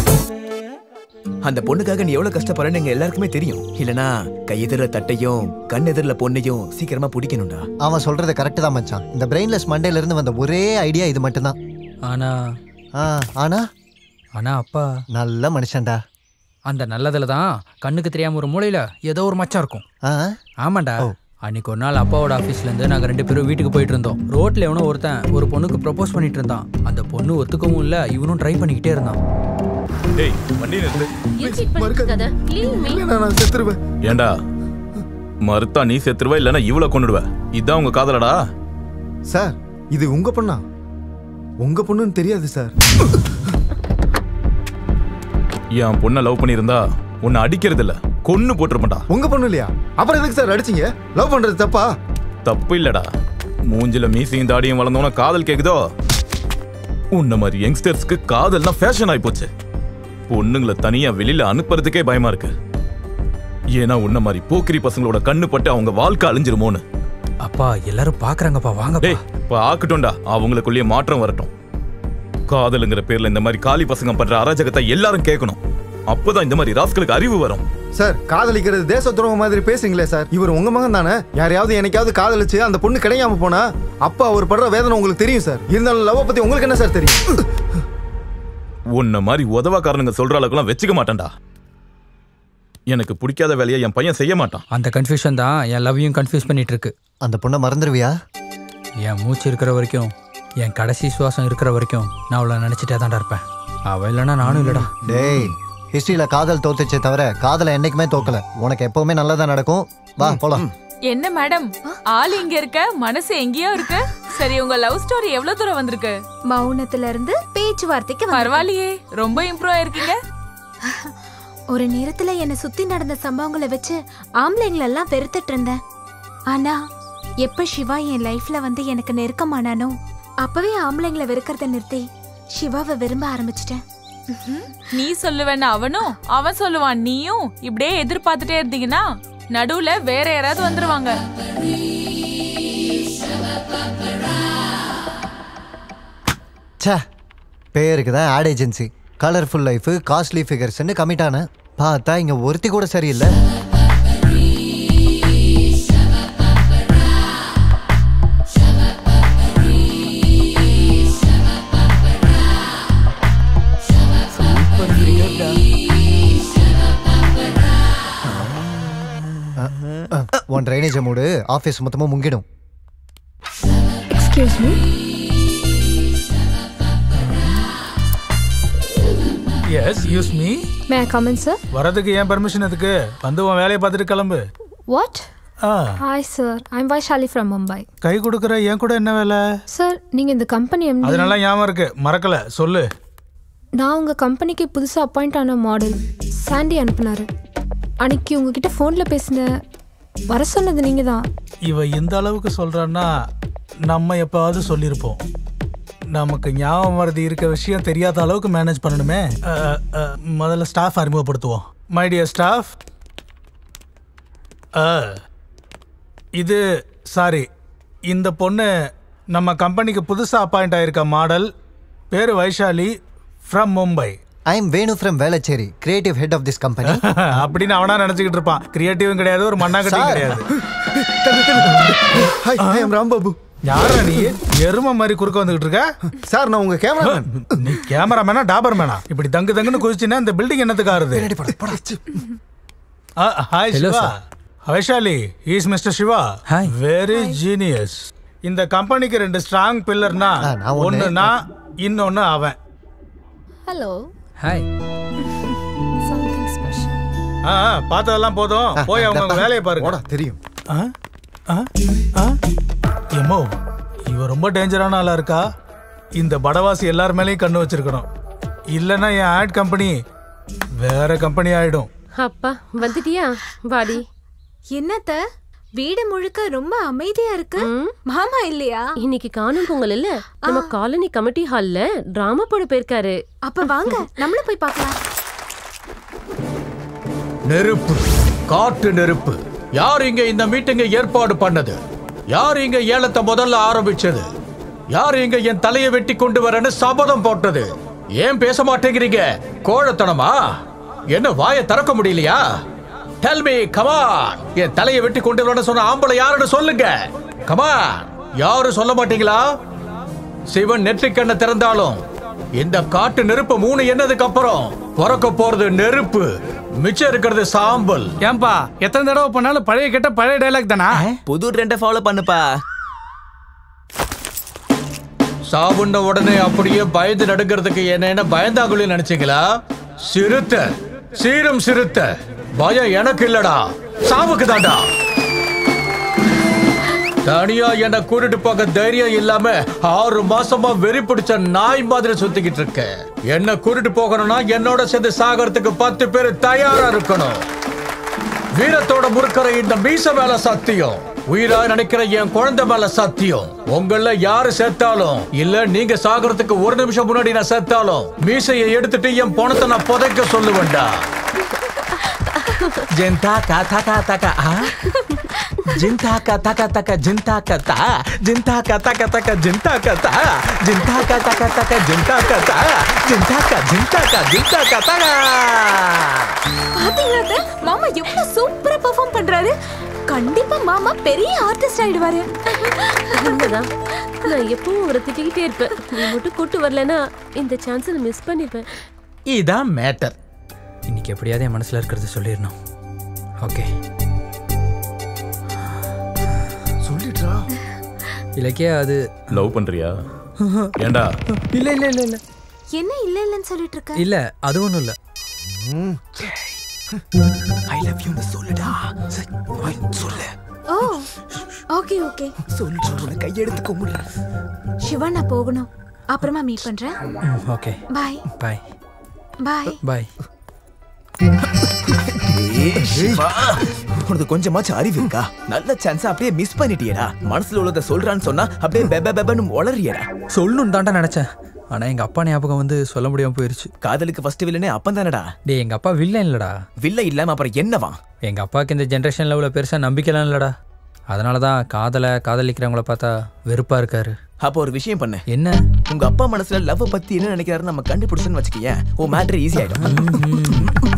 D: அந்த பொண்ணுக்காக நீ எவ்வளவு கஷ்டப்படுறன்னு எங்க எல்லாருக்குமே தெரியும் இல்லனா கையெதிர தட்டையும் கண் எதிரில பொண்ணையும் சீக்கிரமா பிடிக்கணும்டா
E: அவன் சொல்றது கரெக்ட் தான் மச்சான் இந்த பிரெயின்லெஸ் மண்டையில இருந்து வந்த ஒரே ஐடியா இது மட்டும்தான்
L: ஆனா
E: ஆ ஆனா
L: ஆனா அப்பா
E: நல்ல மனுஷன்டா
L: அந்த நல்லதுல தான் கண்ணுக்கு தெரியாம ஒரு மூலையில ஏதோ ஒரு மச்சம் இருக்கும் ஆமாண்டா அன்னைக்கு ஒரு நாள் அப்பாவோட ஆஃபீஸ்ல இருந்து நாங்க ரெண்டு பேரும் வீட்டுக்கு போயிட்டு இருந்தோம் ரோட்ல எவனோ ஒருத்தன் ஒரு பொண்ணுக்கு ப்ரப்போஸ் பண்ணிட்டு இருந்தான் அந்த பொண்ணு ஒத்துக்கவும் இல்ல இவனும் ட்ரை பண்ணிக்கிட்டே இருந்தான்
C: டேய் வண்டி நிறுத்து
M: irritate பண்ணிட்டு இருக்காத. Leave me.
S: நான் செத்துருவேன்
C: ஏண்டா மறுத்தா நீ செத்துருவ இல்லைன்னா இவ்வளோ கொண்டுடுவ இதான் உங்க காதலடா
K: சார் இது உங்க பொண்ணா உங்க பொண்ணுன்னு தெரியாது சார்
C: என் பொண்ணை லவ் பண்ணியிருந்தா உன்னை அடிக்கிறது இல்ல கொன்னு போட்டிருப்பேன்டா
K: உங்க பொண்ணு இல்லையா அப்புறம் எதுக்கு சார் அடிச்சீங்க லவ் பண்றது தப்பா
C: தப்பு இல்லடா மூஞ்சில மீசையும் தாடியும் வளர்ந்தவன காதல் கேக்குதோ உன்ன மாதிரி யங்ஸ்டர்ஸ்க்கு காதல்னா ஃபேஷன் ஆயிப்போச்சு பொண்ணுங்களை தனியா வெளியில அனுப்புறதுக்கே பயமா இருக்கு ஏன்னா உன்ன மாதிரி போக்கிரி பசங்களோட கண்ணு பட்டு அவங்க வாழ்க்கை அழிஞ்சிருமோன்னு
L: அப்பா எல்லாரும் பாக்குறாங்கப்பா வாங்க
C: டேய் இப்ப ஆக்கட்டும்டா அவங்களுக்குள்ளேயே மாற்றம் வரட்டும் காதலுங்கிற பேர்ல இந்த மாதிரி காலி பசங்க பண்ற அராஜகத்தை எல்லாரும் கேட்கணும் அப்பதான் இந்த மாதிரி ராஸ்களுக்கு அறிவு வரும்
K: சார் காதலிக்கிறது தேச துரோகம் மாதிரி பேசுங்களே சார் இவர் உங்க மகன் தானே யாரையாவது என்னைக்காவது காதலிச்சு அந்த பொண்ணு கிடைக்காம போனா அப்பா அவர் படுற வேதனை உங்களுக்கு தெரியும் சார் இருந்தாலும் லவ் பத்தி உங்களுக்கு என்ன சார் தெரியும்
C: உன்ன மாதிரி உதவாக்காரனுங்க சொல்ற அளவுக்குலாம் வச்சுக்க மாட்டேன்டா எனக்கு பிடிக்காத வேலையை என் பையன் செய்ய மாட்டான்
L: அந்த கன்ஃபியூஷன் தான் என் லவ்வையும் கன்ஃபியூஸ் பண்ணிட்டு இருக்கு
E: அந்த பொண்ணை மறந்துடுவியா
L: என் மூச்சு இருக்கிற வரைக்கும் என் கடைசி சுவாசம் இருக்கிற வரைக்கும் நான் அவளை நினச்சிட்டே தான்டா இருப்பேன் அவள் இல்லைன்னா நானும் இல்லைடா
E: டேய் ஹிஸ்டரியில காதல் தோத்துச்சே தவிர காதலை என்னைக்குமே தோக்கல உனக்கு எப்பவுமே நல்லதா நடக்கும் வா போலாம்
B: என்ன மேடம் ஆள் இங்க இருக்க மனசு எங்கேயோ இருக்கு சரி உங்க லவ் ஸ்டோரி எவ்வளவு தூரம் வந்திருக்கு
Q: மௌனத்துல இருந்து பேச்சுவார்த்தைக்கு வந்திருக்கு.
B: பரவாயில்லையே ரொம்ப இம்ப்ரூவ் ஆயிருக்கீங்க
Q: ஒரு நேரத்துல என்ன சுத்தி நடந்த சம்பவங்களை வச்சு ஆம்பளைங்களை எல்லாம் வெறுத்துட்டு இருந்தேன் ஆனா எப்ப சிவா என் லைஃப்ல வந்து எனக்கு நெருக்கமானானோ அப்பவே ஆம்பளைங்களை வெறுக்கிறத நிறுத்தி சிவாவை விரும்ப ஆரம்பிச்சிட்டேன்
B: நீ சொல்லுவேன்னு அவனும் அவன் சொல்லுவான் நீயும் இப்படியே எதிர்பார்த்துட்டே இருந்தீங்கன்னா நடுவுல வேற யாராவது வந்துருவாங்க
E: ச்சே பேருக்கு தான் ad agency colourful life costly ஃபிகர்ஸ்னு கமிட் ஆனேன் பார்த்தா இங்க ஒருத்தி கூட சரியில்லை உன் ட்ரைனேஜை மூடு ஆஃபீஸ் மொத்தமா முங்கிடும்
I: எக்ஸ்கியூஸ் மீ
F: எஸ் யூஸ் me
I: may I come in sir
F: வரதுக்கு ஏன் பர்மிஷன் எதுக்கு வந்து உன் வேலையை பார்த்துட்டு கிளம்பு
I: வாட்
F: ஆ
I: hi sir I'm Vaishali from Mumbai
F: கை கொடுக்குற என் கூட என்ன வேலை
I: சார் நீங்கள் இந்த கம்பெனி எம்டி
F: அதனால ஞாபகம் இருக்கு மறக்கல சொல்லு
I: நான் உங்கள் கம்பெனிக்கு புதுசாக அப்பாயிண்ட் ஆன மாடல் சாண்டி அனுப்புனாரு அன்னைக்கு உங்ககிட்ட ஃபோனில் பேசின வர சொன்னது நீங்கள் தான்
F: இவ இந்த அளவுக்கு சொல்றான்னா நம்ம எப்பாவது சொல்லியிருப்போம் நமக்கு ஞாபகம் மறதி இருக்க விஷயம் தெரியாத அளவுக்கு மேனேஜ் பண்ணணுமே அஹ், அஹ், முதல்ல ஸ்டாஃப் அறிமுகப்படுத்துவோம் மை டியர் ஸ்டாஃப் இது சாரி இந்த பொண்ணு நம்ம கம்பெனிக்கு புதுசாக அப்பாயிண்ட் ஆயிருக்க மாடல் பேர் Vaishali from Mumbai
E: I am Venu from Velachery creative head of this company
F: அப்படின்னு அவனா நினைச்சுக்கிட்டு இருப்பான் கிரியேட்டிவும் கிடையாது ஒரு மண்ணாங்கட்டியும்
E: Sir.
F: கிடையாது
K: ஹாய் ஐ எம் ராம்பாபு
F: யாரா நீ எரும மாதிரி குறுக்க வந்துகிட்டு இருக்க
K: சார் நான் உங்க கேமரா
F: நீ கேமராமேனா டாபர் மேனா இப்படி தங்கு தங்குன்னு குதிச்சுன்னா இந்த பில்டிங் என்னத்துக்கு ஆறுது hi
L: Hello,
F: Shiva
L: sir.
F: Vaishali is mister Shiva very genius இந்த கம்பெனிக்கு ரெண்டு ஸ்ட்ராங் பில்லர்னா
E: நான் ஒண்ணு.
F: ஒன்னு நான் இன்னொன்னு அவன்
I: ஹலோ
L: ஹாய்
I: சம்திங் ஸ்பெஷல்
F: ஆ ஆ, பார்த்ததெல்லாம் போதும் போய் அவங்க அவங்க வேலையை பாருங்க
K: தெரியும்
F: ஆ? ஆ? ஆ? எம்மோ இவ ரொம்ப டேஞ்சரான ஆளா இருக்கா இந்த படவாசி எல்லார் மேலயும் கண்ணு வச்சிருக்கணும் இல்லைன்னா என் ஆட் கம்பெனி வேற கம்பெனி ஆயிடும்
M: அப்பா வந்துட்டியா வாடி
Q: என்னத்த வீடு முழுக்க ரொம்ப அமைதியா இருக்கு மாமா இல்லையா
M: இன்னைக்கு காணும் பொங்கல் இல்ல நம்ம காலனி கமிட்டி ஹால்ல டிராமா போட போயிருக்காரு
Q: அப்ப வாங்க நம்மளும் போய் பார்க்கலாம்
N: நெருப்பு காட்டு நெருப்பு யார் இங்க இந்த மீட்டிங்கை ஏற்பாடு பண்ணது யார் இங்க ஏலத்தை முதல்ல ஆரம்பிச்சது யார் இங்க என் தலையை வெட்டி கொண்டு வரேன்னு சபதம் போட்டது ஏன் பேச மாட்டேங்கிறீங்க கோழத்தனமா என்ன வாயை திறக்க முடியலையா டெல் மீ கமான் என் தலையை வெட்டி கொண்டு வரேன்னு சொன்ன ஆம்பளை யாருன்னு சொல்லுங்க கமான் யாரும் சொல்ல மாட்டீங்களா சிவன் நெற்றிக்கண்ணை திறந்தாலும் இந்த காட்டு நெருப்பு மூணு என்னதுக்கு அப்புறம் பிறக்க போறது நெருப்பு மிச்சம் இருக்கிறது சாம்பல்
O: ஏன்பா எத்தனை தடவை பண்ணாலும் பழைய கேட்ட பழைய டைலாக் தானா
D: புது ட்ரெண்டை ஃபாலோ பண்ணுப்பா
N: சாவுண்ட உடனே அப்படியே பயந்து நடுங்கிறதுக்கு என்ன என்ன பயந்தாங்குழி நினைச்சீங்களா சிறுத்த சீரும் சிறுத்த பயம் எனக்கு இல்லடா சாவுக்கு தாண்டா தனியா என்ன கூட்டிட்டு போக தைரியம் இல்லாம ஆறு மாசமா வெறி பிடிச்ச நாய் மாதிரி சுத்திக்கிட்டு இருக்க என்ன கூட்டிட்டு போகணும்னா என்னோட சேர்ந்து சாகறதுக்கு பத்து பேர் தயாரா இருக்கணும் வீரத்தோட முறுக்கிற இந்த மீச மேல சத்தியம் உயிரா நினைக்கிற என் குழந்தை மேல சத்தியம் உங்கள யாரு செத்தாலும் இல்ல நீங்க சாகறதுக்கு ஒரு நிமிஷம் முன்னாடி நான் செத்தாலும் மீசையை எடுத்துட்டு என் பணத்தை நான் புதைக்க சொல்லுவேன்டா
D: ஜிந்தாக்கா தக்கா தக்கா ஆ? ஜிந்தாக்கா தக்கா தக்கா ஜிந்தாக்கா தா ஜிந்தாக்கா தக்கா தக்கா ஜிந்தாக்கா தா ஜிந்தாக்கா தக்கா தக்கா ஜிந்தாக்கா தா ஜிந்தாக்கா ஜிந்தாக்கா ஜிந்தாக்கா தகா
Q: பாத்தீங்களா அத்தை? மாமா எவ்வளவு சூப்பரா பெர்ஃபார்ம் பண்றாரு கண்டிப்பா மாமா பெரிய ஆர்டிஸ்ட் ஆயிடுவாரு
M: உண்மைதான் நான் எப்பவும் அவரை திட்டிக்கிட்டே இருப்பேன் நீ மட்டும் கூட்டு வரலனா இந்த சான்ஸை மிஸ் பண்ணிருப்பேன்
D: இதான் மேட்டர்
L: இன்னைக்கு எப்படியாவது என் மனசுல இருக்கிறது சொல்லிடணும் ஓகே
K: சொல்லிடுறா
L: இலக்கியா அது
C: லவ் பண்றியா ஏண்டா
L: இல்ல இல்ல இல்ல இல்ல
Q: என்ன இல்ல இல்லன்னு சொல்லிட்டு இருக்க
L: இல்ல அது ஒண்ணும் இல்ல
D: ஐ லவ் யூ சொல்லுடா சொல்லு
Q: ஓ ஓகே ஓகே
D: சொல்லு சொல்ற கையெடுத்து கும்பிடுற
Q: சிவா நான் போகணும் அப்புறமா மீட் பண்றேன்
L: ஓகே
Q: பாய்
L: பாய்
Q: பாய்
L: பாய்
D: உனக்கு கொஞ்சமாச்சும் அறிவு இருக்கா நல்ல சான்ஸ் அப்படியே மிஸ் பண்ணிட்டியடா மனசுல உள்ளத சொல்றான்னு சொன்னா அப்படியே பெப பெபன்னு உளறியடா
L: சொல்லணும்னு தாண்டா நினைச்சேன் ஆனா எங்க அப்பா ஞாபகம் வந்து சொல்ல முடியாம போயிருச்சு
D: காதலுக்கு ஃபர்ஸ்ட் வில்லனே அப்பன் தானடா
L: டேய் எங்க அப்பா வில்லன் இல்லடா
D: வில்ல இல்லாம அப்புறம் என்னவா
L: எங்க அப்பாவுக்கு இந்த ஜென்ரேஷன் லெவலில் பெருசா நம்பிக்கைலாம் இல்லடா அதனால தான் காதலை காதலிக்கிறவங்கள பார்த்தா வெறுப்பா இருக்காரு
D: அப்போ ஒரு விஷயம் பண்ணு
L: என்ன
D: உங்க அப்பா மனசுல லவ் பத்தி என்ன நினைக்கிறாருன்னு நம்ம கண்டுபிடிச்சுன்னு வச்சுக்கேன் உன் மேட்ரு ஈஸி ஆயிடும்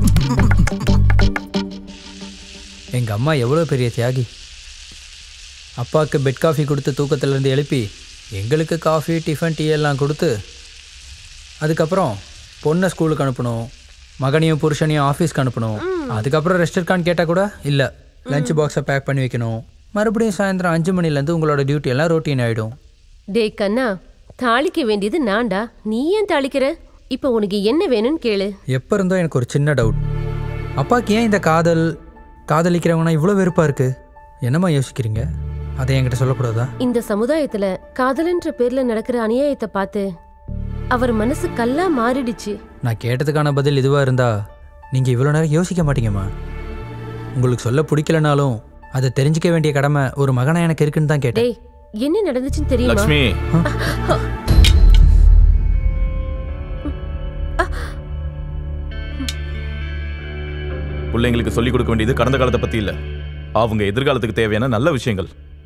L: எங்க அம்மா எவ்வளோ பெரிய தியாகி அப்பாவுக்கு பெட் காஃபி கொடுத்து தூக்கத்திலேருந்து எழுப்பி எங்களுக்கு காஃபி டிஃபன் டீ எல்லாம் கொடுத்து அதுக்கப்புறம் பொண்ணை ஸ்கூலுக்கு அனுப்பணும் மகனையும் புருஷனையும் ஆஃபீஸ்க்கு அனுப்பணும் அதுக்கப்புறம் ரெஸ்ட் இருக்கான்னு கேட்டால் கூட இல்லை லஞ்ச் பாக்ஸை பேக் பண்ணி வைக்கணும் மறுபடியும் சாயந்தரம் அஞ்சு மணிலேருந்து உங்களோட டியூட்டி எல்லாம் ரொட்டீன் ஆகிடும்
M: டேய் கண்ணா தாளிக்க வேண்டியது நான்டா நீ ஏன் தாளிக்கிற இப்போ உனக்கு என்ன வேணும்னு கேளு
L: எப்போ இருந்தோ எனக்கு ஒரு சின்ன டவுட் அப்பாவுக்கு ஏன் இந்த காதல் காதலிக்கிறவங்கன்னா இவ்வளோ வெறுப்பாக இருக்கு என்னம்மா யோசிக்கிறீங்க அதை என்கிட்ட சொல்லக்கூடாதா
M: இந்த சமுதாயத்துல காதலன்ற பேர்ல நடக்கிற அநியாயத்தை பார்த்து அவர் மனசு கல்லா மாறிடுச்சு
L: நான் கேட்டதுக்கான பதில் இதுவாக இருந்தா நீங்கள் இவ்வளோ நேரம் யோசிக்க மாட்டீங்கம்மா உங்களுக்கு சொல்ல பிடிக்கலனாலும் அதை தெரிஞ்சுக்க வேண்டிய கடமை ஒரு மகனா எனக்கு இருக்குன்னு தான் கேட்டேன்
M: டேய் என்ன நடந்துச்சுன்னு தெரியுமா
C: லக்ஷ்மி பிள்ளைங்களுக்கு சொல்லிக் கொடுக்க வேண்டியது கடந்த காலத்தை பத்தி இல்ல அவங்க எதிர்காலத்துக்கு தேவையான நல்ல விஷயங்கள்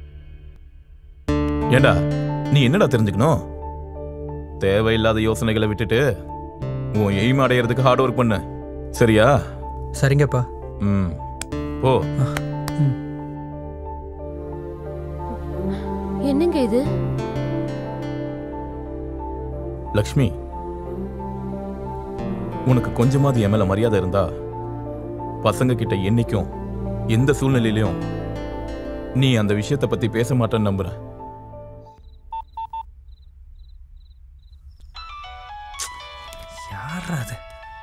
C: ஏண்டா நீ என்னடா தெரிஞ்சுக்கணும் தேவையில்லாத யோசனைகளை விட்டுட்டு உன் எய்ம் அடையிறதுக்கு ஹார்ட் ஒர்க் பண்ணு சரியா
L: சரிங்கப்பா
C: ம் போ
M: என்னங்க இது
C: லக்ஷ்மி உனக்கு கொஞ்சமாவது என் மேல மரியாதை இருந்தா பசங்க கிட்ட என்னைக்கும் எந்த சூழ்நிலையிலையும் நீ அந்த விஷயத்தை பத்தி பேச மாட்டேன்னு நம்புறேன்
L: யாரா அது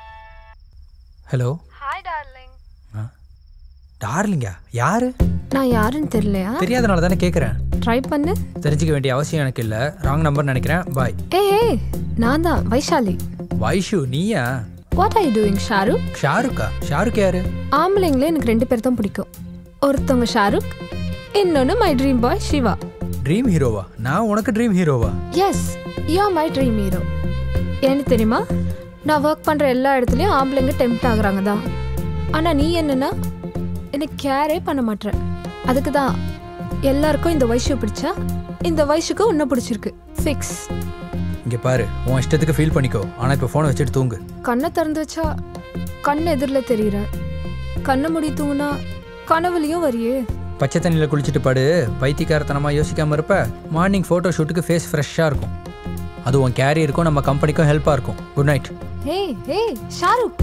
L: ஹலோ
I: ஹாய் டார்லிங்
L: டார்லிங்கா யாரு
I: நான் யாருன்னு தெரியலையா
L: தெரியாதனால தானே கேட்குறேன்
I: ட்ரை பண்ணு
L: தெரிஞ்சுக்க வேண்டிய அவசியம் எனக்கு இல்லை ராங் நம்பர் நினைக்கிறேன் பாய்
I: ஏய் ஏய் நான் தான் வைஷாலி
L: வைஷு நீயா
I: வாட் ஐ டூயிங் ஷாருக்
L: ஷாருக்கா ஷாருக் யாரு
I: ஆம்பளைங்களே எனக்கு ரெண்டு பேர் தான் பிடிக்கும் ஒருத்தவங்க ஷாருக் இன்னொன்று my dream boy Shiva
L: dream ஹீரோவா நான் உனக்கு ட்ரீம் ஹீரோவா
I: yes you my dream hero ஏன்னு தெரியுமா நான் ஒர்க் பண்ணுற எல்லா இடத்துலையும் ஆம்பளைங்க டெம்ப்ட் ஆகுறாங்க தான் ஆனால் நீ என்னன்னா எனக்கு கேரே பண்ண மாட்ற அதுக்கு தான் எல்லாருக்கும் இந்த வயசு பிடிச்சா இந்த வயசுக்கு உன்னை பிடிச்சிருக்கு ஃபிக்ஸ்
L: இங்கே பாரு உன் இஷ்டத்துக்கு ஃபீல் பண்ணிக்கோ ஆனால் இப்போ ஃபோனை வச்சுட்டு தூங்கு
I: கண்ணை திறந்து வச்சா கண் எதிரில் தெரியுற கண்ணை மூடி தூங்குனா கனவுலையும் வரியே
L: பச்சை தண்ணியில் குளிச்சுட்டு படு பைத்தியக்காரத்தனமாக யோசிக்காம இருப்ப மார்னிங் ஃபோட்டோ ஷூட்டுக்கு ஃபேஸ் ஃப்ரெஷ்ஷாக இருக்கும் அது உன் கேரியருக்கும் நம்ம கம்பெனிக்கும் ஹெல்ப்பாக இருக்கும் good night
I: hey hey Shahrukh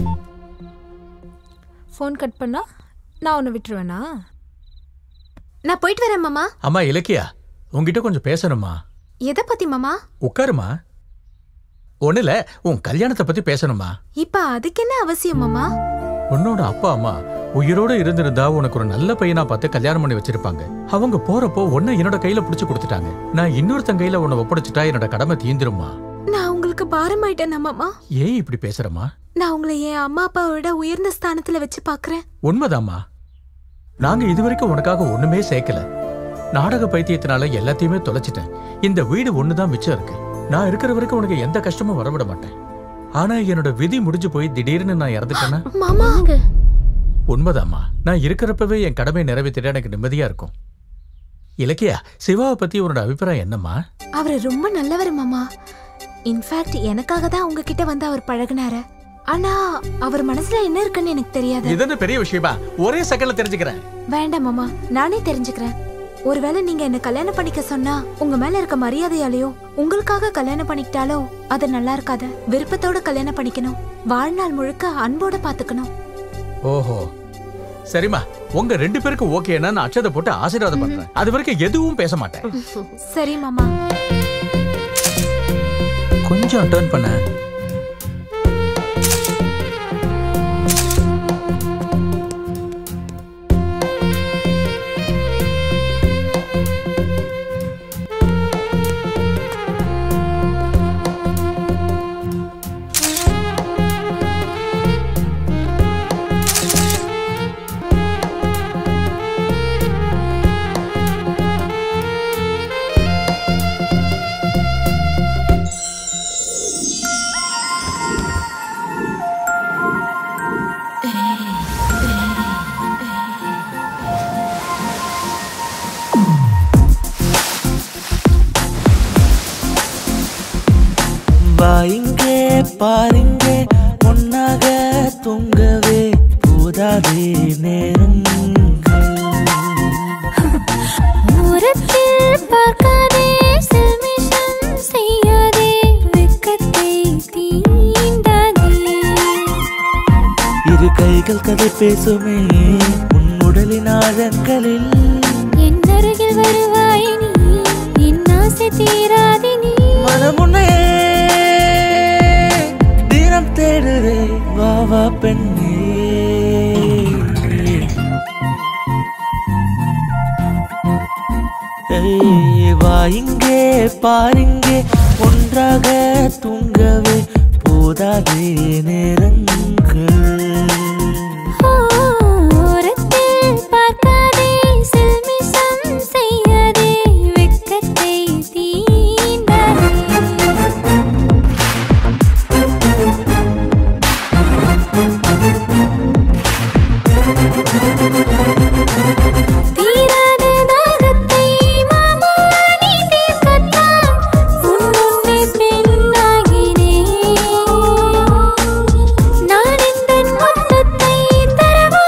I: phone cut பண்ணா நான் உன்னை விட்டுருவேனா
Q: நான் போயிட்டு வரேன் மாமா
N: அம்மா இலக்கியா உன்கிட்ட கொஞ்சம் பேசணுமா
Q: எதை பத்தி மாமா
N: உட்காருமா ஒண்ணுல உன் கல்யாணத்தை பத்தி பேசணுமா
Q: இப்ப அதுக்கு என்ன அவசியம் மாமா
N: உன்னோட அப்பா அம்மா உயிரோட இருந்திருந்தா உனக்கு ஒரு நல்ல பையனா பார்த்து கல்யாணம் பண்ணி வச்சிருப்பாங்க அவங்க போறப்போ உன்னை என்னோட கையில புடிச்சு கொடுத்துட்டாங்க நான் இன்னொருத்தன் கையில உன்னை ஒப்படைச்சிட்டா என்னோட கடமை தீந்துருமா
Q: நான் உங்களுக்கு பாரமாயிட்டேன் மாமா
N: ஏன் இப்படி பேசுறமா
Q: நான் உங்களை என் அம்மா அப்பாவை விட உயர்ந்த ஸ்தானத்துல வச்சு பாக்குறேன்
N: உண்மைதாம்மா நாங்க இதுவரைக்கும் உனக்காக ஒண்ணுமே சேர்க்கல நாடக பைத்தியத்தினால எல்லாத்தையுமே தொலைச்சிட்டேன் இந்த வீடு ஒண்ணுதான் மிச்சம் இருக்கு நான் இருக்கிற வரைக்கும் உனக்கு எந்த கஷ்டமும் வரவிட மாட்டேன் ஆனா என்னோட விதி முடிஞ்சு போய் திடீர்னு நான் இறந்துட்டேன்னா
Q: மாமா
N: உண்மைதாம்மா நான் இருக்கிறப்பவே என் கடமை நிறைவேற்றிட எனக்கு நிம்மதியா இருக்கும் இலக்கியா சிவாவை பத்தி உன்னோட அபிப்பிராயம் என்னம்மா
Q: அவர் ரொம்ப நல்லவர் மாமா இன்ஃபேக்ட் எனக்காக தான் உங்ககிட்ட வந்து அவர் பழகுனாரு ஆனா அவர் மனசுல என்ன இருக்குன்னு எனக்கு தெரியாது
N: இது என்ன பெரிய விஷயமா ஒரே செகண்ட்ல தெரிஞ்சுக்கிறேன்
Q: வேண்டாம் மாமா நானே தெரிஞ்சுக்கிறேன் ஒருவேளை நீங்க என்ன கல்யாணம் பண்ணிக்க சொன்னா உங்க மேல இருக்க மரியாதையாலேயோ உங்களுக்காக கல்யாணம் பண்ணிக்கிட்டாலோ அது நல்லா இருக்காது விருப்பத்தோட கல்யாணம் பண்ணிக்கணும் வாழ்நாள் முழுக்க அன்போட பாத்துக்கணும்
N: ஓஹோ சரிம்மா உங்க ரெண்டு பேருக்கு ஓகேன்னா நான் அச்சதை போட்டு ஆசீர்வாதம் பண்றேன் அது வரைக்கும் எதுவும் பேச மாட்டேன்
Q: சரி மாமா
L: கொஞ்சம் டேர்ன் பண்ண
V: வா இங்கே பாருங்கே ஒன்னாக தூங்கவே போதாதே நேரங்கள்
J: தூரத்தில் பார்க்காதே செல்மிஷம் செய்யாதே வெக்கத்தை தீண்டாதே
V: இரு கைகள் கதை பேசுமே உன் உடலின் ஆழங்களில்
J: என் அருகில் வருவாய் நீ என் ஆசை தீராதே நீ
V: மனமுன்னே தினம் தேடுதே வா வா பெண்ணே ஏய், வா இங்கே பாருங்கே ஒன்றாக தூங்கவே போதாதே நேரங்கள்
J: ஓரத்தில் பார்க்காதே செல்மிஷம் செய்யாதே வெக்கத்தை தீண்டாதே தீராத தாகத்தை மாமா நீ தீர்க்கத்தான் உன் முன்னே பெண்ணாகினேன் நான் இந்த மொத்தத்தை தரவா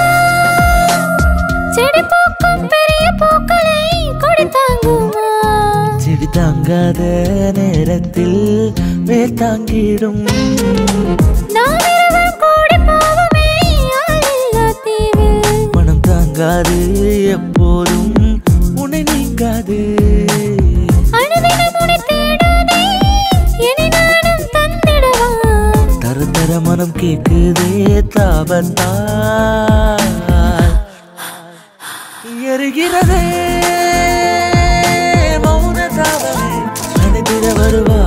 J: செடி பூக்கும் பெரிய பூக்களை கொடி தாங்குமா
V: செடி தாங்காத நேரத்தில் வேர் தாங்கிடும்
J: நாம் இருவர் கூடி போவோமே ஆளில்லா தீவில்
V: மனம் தாங்காது எப்போதும் உன்னை நீங்காது
J: அனுதினம் உன்னை தேடாதே என்னை நானும் தந்திடவா
V: தர தர மனம் கேக்குதே தாபத்தால் எரிகிறதே மௌன தாபமே அணைத்திட வருவா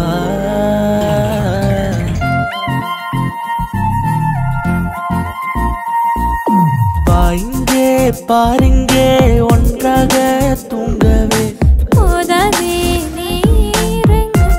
V: பாயிங்கே பாருங்கே ஒன்றாக தூங்கவே
J: போதாதே நேரங்கள்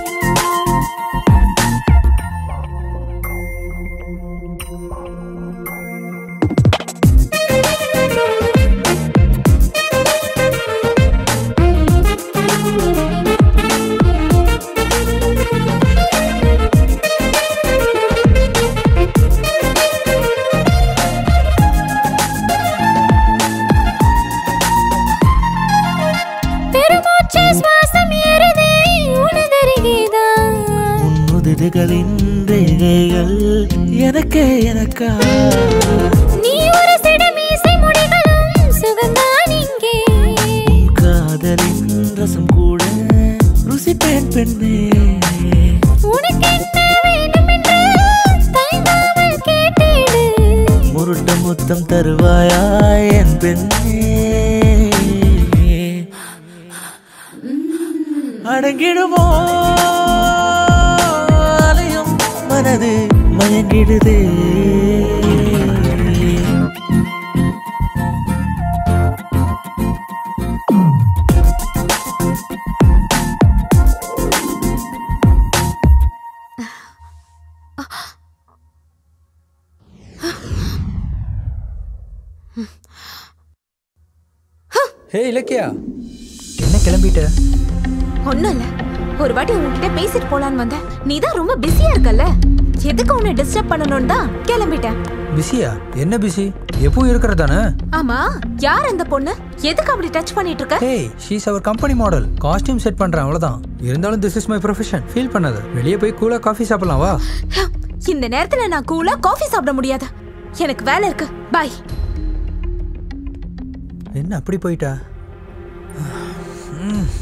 J: பெருமூச்சு சுவாசம் ஏறுதே உனதருகேதான்
V: உன்னுதிரிகளின் ரேகைகள் எனக்கே எனக்கா
J: நீ ஒரு சிட மீசை முடிகளும் சுகந்தான் இங்கே
V: காதலின் ரசம் கூட ருசிப்பேன் பெண்ணே
J: உனக்கு என்ன வேண்டும் என்று தயங்காமல் கேட்டிடு
V: முருட்ட முத்தம் தருவாயா என் பெண்ணே அடங்கிடுமோ அலையும் மனது மயங்கிடுதே
L: ஹே இலக்கியா என்ன கிளம்பிட்ட
Q: ஒண்ணும் இல்ல ஒரு வாட்டி உன்கிட்ட பேசிட்டு போலான்னு வந்தேன் நீ தான் ரொம்ப பிஸியா இருக்கல்ல எதுக்கு உன்னை டிஸ்டர்ப் பண்ணணும் தான் கிளம்பிட்டேன்
L: பிஸியா என்ன பிஸி எப்பவும் இருக்கிறதானே
Q: ஆமா யார் அந்த பொண்ணு எதுக்கு அப்படி டச் பண்ணிட்டு இருக்க
L: hey she's our company model costume set பண்றேன் அவ்வளவுதான் இருந்தாலும் this is my profession feel பண்ணாத வெளியே போய் கூலா காஃபி சாப்பிடலாம் வா
Q: இந்த நேரத்துல நான் கூலா காஃபி சாப்பிட முடியாது எனக்கு வேலை இருக்கு பாய்
L: என்ன அப்படி போயிட்டா ம்.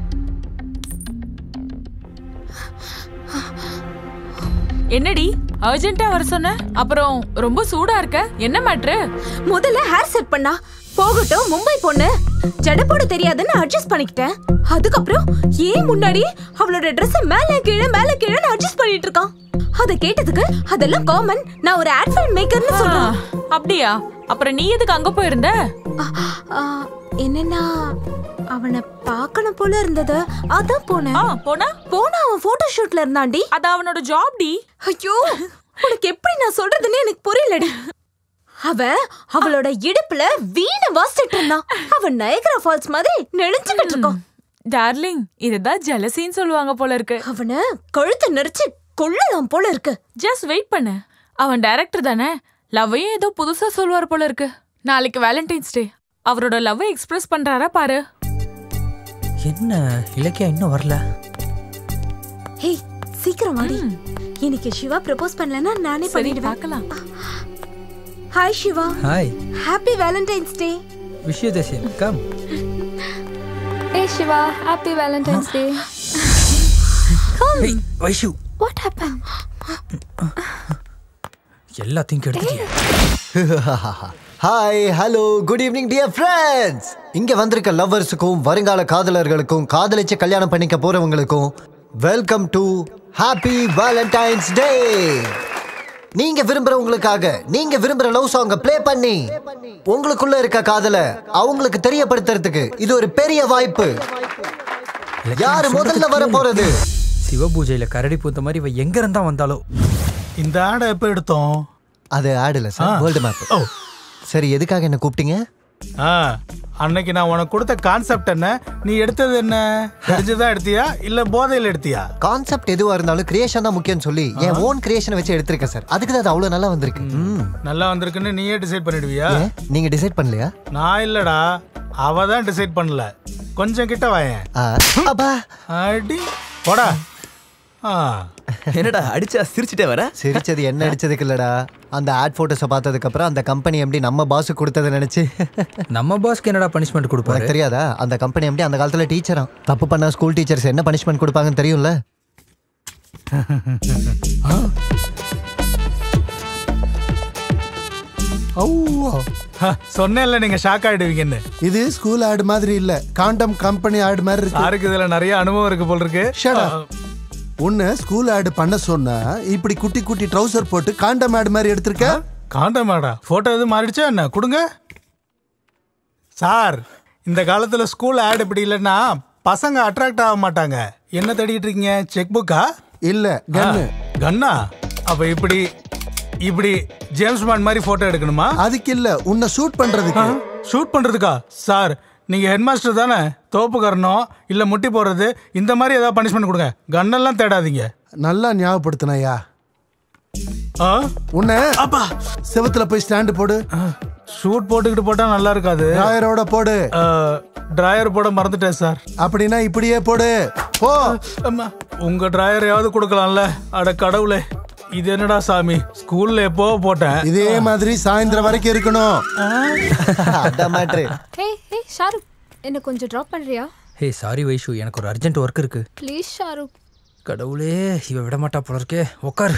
B: என்னடி அர்ஜென்ட்டா வர சொன்ன அப்புறம் ரொம்ப சூடா இருக்க என்ன மேட்ரு
Q: முதல்ல ஹேர் செட் பண்ணா போகட்டும் மும்பை பொண்ணு ஜடை போட தெரியாதுன்னு அட்ஜஸ்ட் பண்ணிக்கிட்டேன் அதுக்கப்புறம் ஏன் முன்னாடி அவளோட Dress மேல கீழே மேல கீழே அட்ஜஸ்ட் பண்ணிட்டு இருக்கான் அத கேட்டதுக்கு அதெல்லாம் காமன் நான் ஒரு ஆட் ஃபில்ம் மேக்கர்னு சொல்றேன்
B: அப்படியா அப்புறம் நீ எதுக்கு அங்க போயிருந்த
Q: ஆ, என்னன்னா அவனை பார்க்கணும் போல இருந்தது அதான் போனேன்
B: போனா
Q: போனா அவன் போட்டோ ஷூட்ல இருந்தான்டி
B: அது அவனோட ஜாப் டி
Q: ஐயோ உனக்கு எப்படி நான் சொல்றதுன்னு எனக்கு புரியலடி அவ அவளோட இடுப்புல வீண வாசிட்டு இருந்தான் அவன் நயகரா ஃபால்ஸ் மாதிரி நெளிச்சுக்கிட்டு இருக்கான்
B: டார்லிங் இதுதான் ஜலசின்னு சொல்லுவாங்க போல இருக்கு
Q: அவன கழுத்தை நெரிச்சு கொள்ளலாம் போல இருக்கு
B: ஜஸ்ட் வெயிட் பண்ணு அவன் டைரக்டர் தானே லவ்வையும் ஏதோ புதுசா சொல்லுவார் போல இருக்கு நாளைக்கு வேலண்டைன்ஸ் டே அவரோட லவ்வை எக்ஸ்பிரஸ் பண்றாரா பாரு
L: என்ன இலக்கியா இன்னும் வரல
Q: ஹே சீக்கிரம் வாடி இன்னைக்கு சிவா ப்ரப்போஸ் பண்ணலனா நானே
B: சரி,
Q: பண்ணிடுவேன்
B: பார்க்கலாம்.
Q: Hi Shiva
L: hi
Q: happy Valentine's Day
L: wish you the same come
J: Hey Shiva, happy Valentine's Day.
L: Hey Vaishu
J: What happened?
L: எல்லாத்தையும் கெடுத்துட்டியே
E: hi hello good evening dear friends இங்க வந்திருக்க லவ்வர்ஸுக்கும் வருங்கால காதலர்களுக்கும் காதலிச்சு கல்யாணம் பண்ணிக்க போறவங்களுக்கும் welcome to happy Valentine's Day நீங்க விரும்புறவங்களுக்காக நீங்க விரும்புற லவ் சாங்க ப்ளே பண்ணி உங்களுக்குள்ள இருக்க காதல அவங்களுக்கு தெரியப்படுத்துறதுக்கு இது ஒரு பெரிய வாய்ப்பு யாரு முதல்ல வர போறது
L: சிவபூஜையில கரடி பூத்த மாதிரி இவ எங்க இருந்தா வந்தாலோ
F: இந்த ஆடை எப்ப எடுத்தோம்
E: அது ஆட் இல்ல சார்
F: ஆ.
E: வேர்ல்டு மேப் சரி எதுக்காக என்ன கூப்பிட்டீங்க
F: ஆ அன்னைக்கு நான் உனக்கு கொடுத்த கான்செப்ட் என்ன நீ எடுத்தது என்ன தெரிஞ்சுதான் எடுத்தியா இல்ல போதையில எடுத்தியா
E: கான்செப்ட் எதுவா இருந்தாலும் கிரியேஷன் தான் முக்கியம்னு சொல்லி என் ஓன் கிரியேஷன் வச்சு எடுத்திருக்கேன் சார் அதுக்கு தான் அது அவ்வளவு நல்லா வந்திருக்கு ம்.
F: நல்லா வந்திருக்குன்னு நீயே டிசைட் பண்ணிடுவியா
E: ஏன் நீங்க டிசைட் பண்ணலையா
F: நான் இல்லடா அவ தான் டிசைட் பண்ணல கொஞ்சம் கிட்ட வாயேன்
E: ஆ, அப்பா
F: அடி போடா ஆ
E: என்னடா அடிச்சா சிரிச்சிட்டே வர சிரிச்சது என்ன அடிச்சதுக்கு இல்லடா அந்த ஆட் போட்டோஸை பார்த்ததுக்கு அப்புறம் அந்த கம்பெனி எம்டி நம்ம பாஸ் கொடுத்ததை நினைச்சு
L: நம்ம பாஸ்க்கு என்னடா பனிஷ்மெண்ட் கொடுப்பாரு
E: உனக்கு தெரியாதா அந்த கம்பெனி எம்டி அந்த காலத்துல டீச்சரா தப்பு பண்ணா ஸ்கூல் டீச்சர்ஸ் என்ன பனிஷ்மெண்ட் கொடுப்பாங்கன்னு தெரியும்ல
F: சொன்னேன்ல நீங்க ஷாக் ஆயிடுவீங்கன்னு
S: இது ஸ்கூல் ஆடு மாதிரி இல்ல காண்டம் கம்பெனி ஆடு மாதிரி இருக்கு
F: சாருக்கு இதுல நிறைய அனுபவம் இருக்கு போல இருக்கு
S: Shut up. உன்னை ஸ்கூல் ஆடு பண்ண சொன்னா இப்படி குட்டி குட்டி ட்ரவுசர் போட்டு காண்டம் ஆடு மாதிரி எடுத்திருக்க
F: காண்டமாடா போட்டோ எதுவும் மாறிடுச்சா என்ன கொடுங்க சார் இந்த காலத்துல ஸ்கூல் ஆட் இப்படி இல்லைன்னா பசங்க அட்ராக்ட் ஆக மாட்டாங்க என்ன தேடிட்டு இருக்கீங்க செக் புக்கா
S: இல்ல கன்னு
F: கன்னா அப்ப இப்படி இப்படி ஜேம்ஸ் பாண்ட் மாதிரி போட்டோ எடுக்கணுமா
S: அதுக்கு இல்ல உன்னை ஷூட் பண்றதுக்கு
F: ஷூட் பண்றதுக்கா சார் நீங்க ஹெட் மாஸ்டர் தானே தோப்புக்கரணும் இல்ல முட்டி போடுறது இந்த மாதிரி ஏதாவது பனிஷ்மெண்ட் கொடுங்க கன்னெல்லாம் தேடாதீங்க
S: நல்லா ஞாபகப்படுத்தினயா
F: ஆ
S: உன்னை செவுத்துல போய் ஸ்டாண்டு போடு
F: ஷூட் போட்டுக்கிட்டு போட்டா நல்லா இருக்காது
S: டிராயரோட போடு
F: டிராயர் போட மறந்துட்டேன் சார்
S: அப்படின்னா இப்படியே போடு போ
F: அம்மா உங்க டிராயரையாவது கொடுக்கலாம்ல அட கடவுளே இது என்னடா சாமி ஸ்கூல்ல எப்போ போட்டேன்
S: இதே மாதிரி சாயந்தரம் வரைக்கும் இருக்கணும்
E: அதான் மேட்ரு
J: ஹே ஹே ஷாருக் என்ன கொஞ்சம் ட்ராப் பண்றியா
L: ஹே சாரி வைஷு எனக்கு ஒரு அர்ஜென்ட் ஒர்க் இருக்கு
J: ப்ளீஸ் ஷாருக்
L: கடவுளே இவ விட மாட்டா போல இருக்கே உட்கார்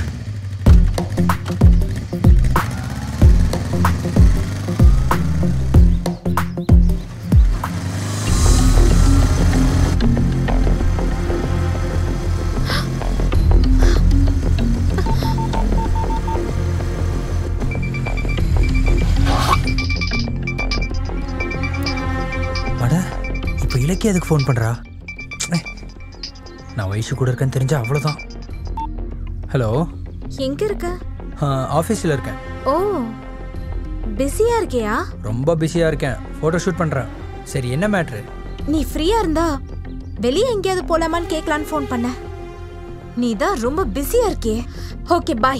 L: அட இப்போ இலக்கிய எதுக்கு ஃபோன் பண்றா ஏ, நான் வயசு கூட இருக்கேன்னு தெரிஞ்சா அவ்வளோதான் ஹலோ
Q: எங்க இருக்க
L: ஆஃபீஸில் இருக்கேன்
Q: ஓ பிஸியா இருக்கியா
L: ரொம்ப பிஸியாக இருக்கேன் ஃபோட்டோ ஷூட் பண்ணுறேன் சரி என்ன மேட்ரு
Q: நீ ஃப்ரீயா இருந்தா வெளியே எங்கேயாவது போலாமான்னு கேட்கலான்னு ஃபோன் பண்ண நீ தான் ரொம்ப பிஸியா இருக்கியே ஓகே பாய்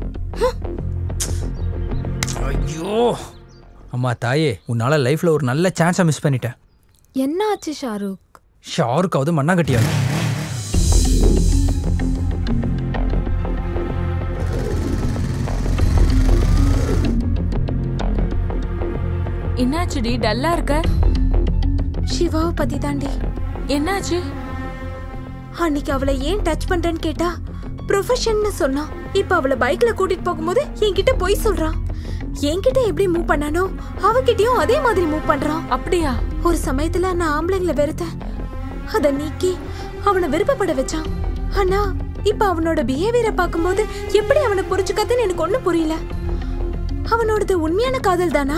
L: ஐயோ அம்மா தாயே உன்னால லைஃப்ல ஒரு நல்ல சான்ஸை மிஸ் பண்ணிட்டேன்
J: என்ன ஆச்சு ஷாருக்
L: ஷாருக்காவது மண்ணாங்கட்டியாவது
B: என்னாச்சுடி டல்லா இருக்க
Q: சிவாவை பத்தி தாண்டி
B: என்னாச்சு
Q: அன்னைக்கு அவளை ஏன் டச் பண்றேன்னு கேட்டா ப்ரொஃபஷன்னு சொன்னான் இப்ப அவளை பைக்ல கூட்டிட்டு போகும்போது என்கிட்ட பொய் சொல்றான் என்கிட்ட எப்படி மூவ் பண்ணானோ அவகிட்டயும் அதே மாதிரி மூவ் பண்றான்
B: அப்படியா
Q: ஒரு சமயத்துல நான் ஆம்பளைங்களை வெறுத்தேன் அத நீக்கி அவனை விருப்பப்பட வச்சான் ஆனா இப்ப அவனோட பிஹேவியரை பார்க்கும்போது எப்படி அவனை புரிஞ்சுக்காதுன்னு எனக்கு ஒண்ணும் புரியல அவனோடது உண்மையான காதல் தானா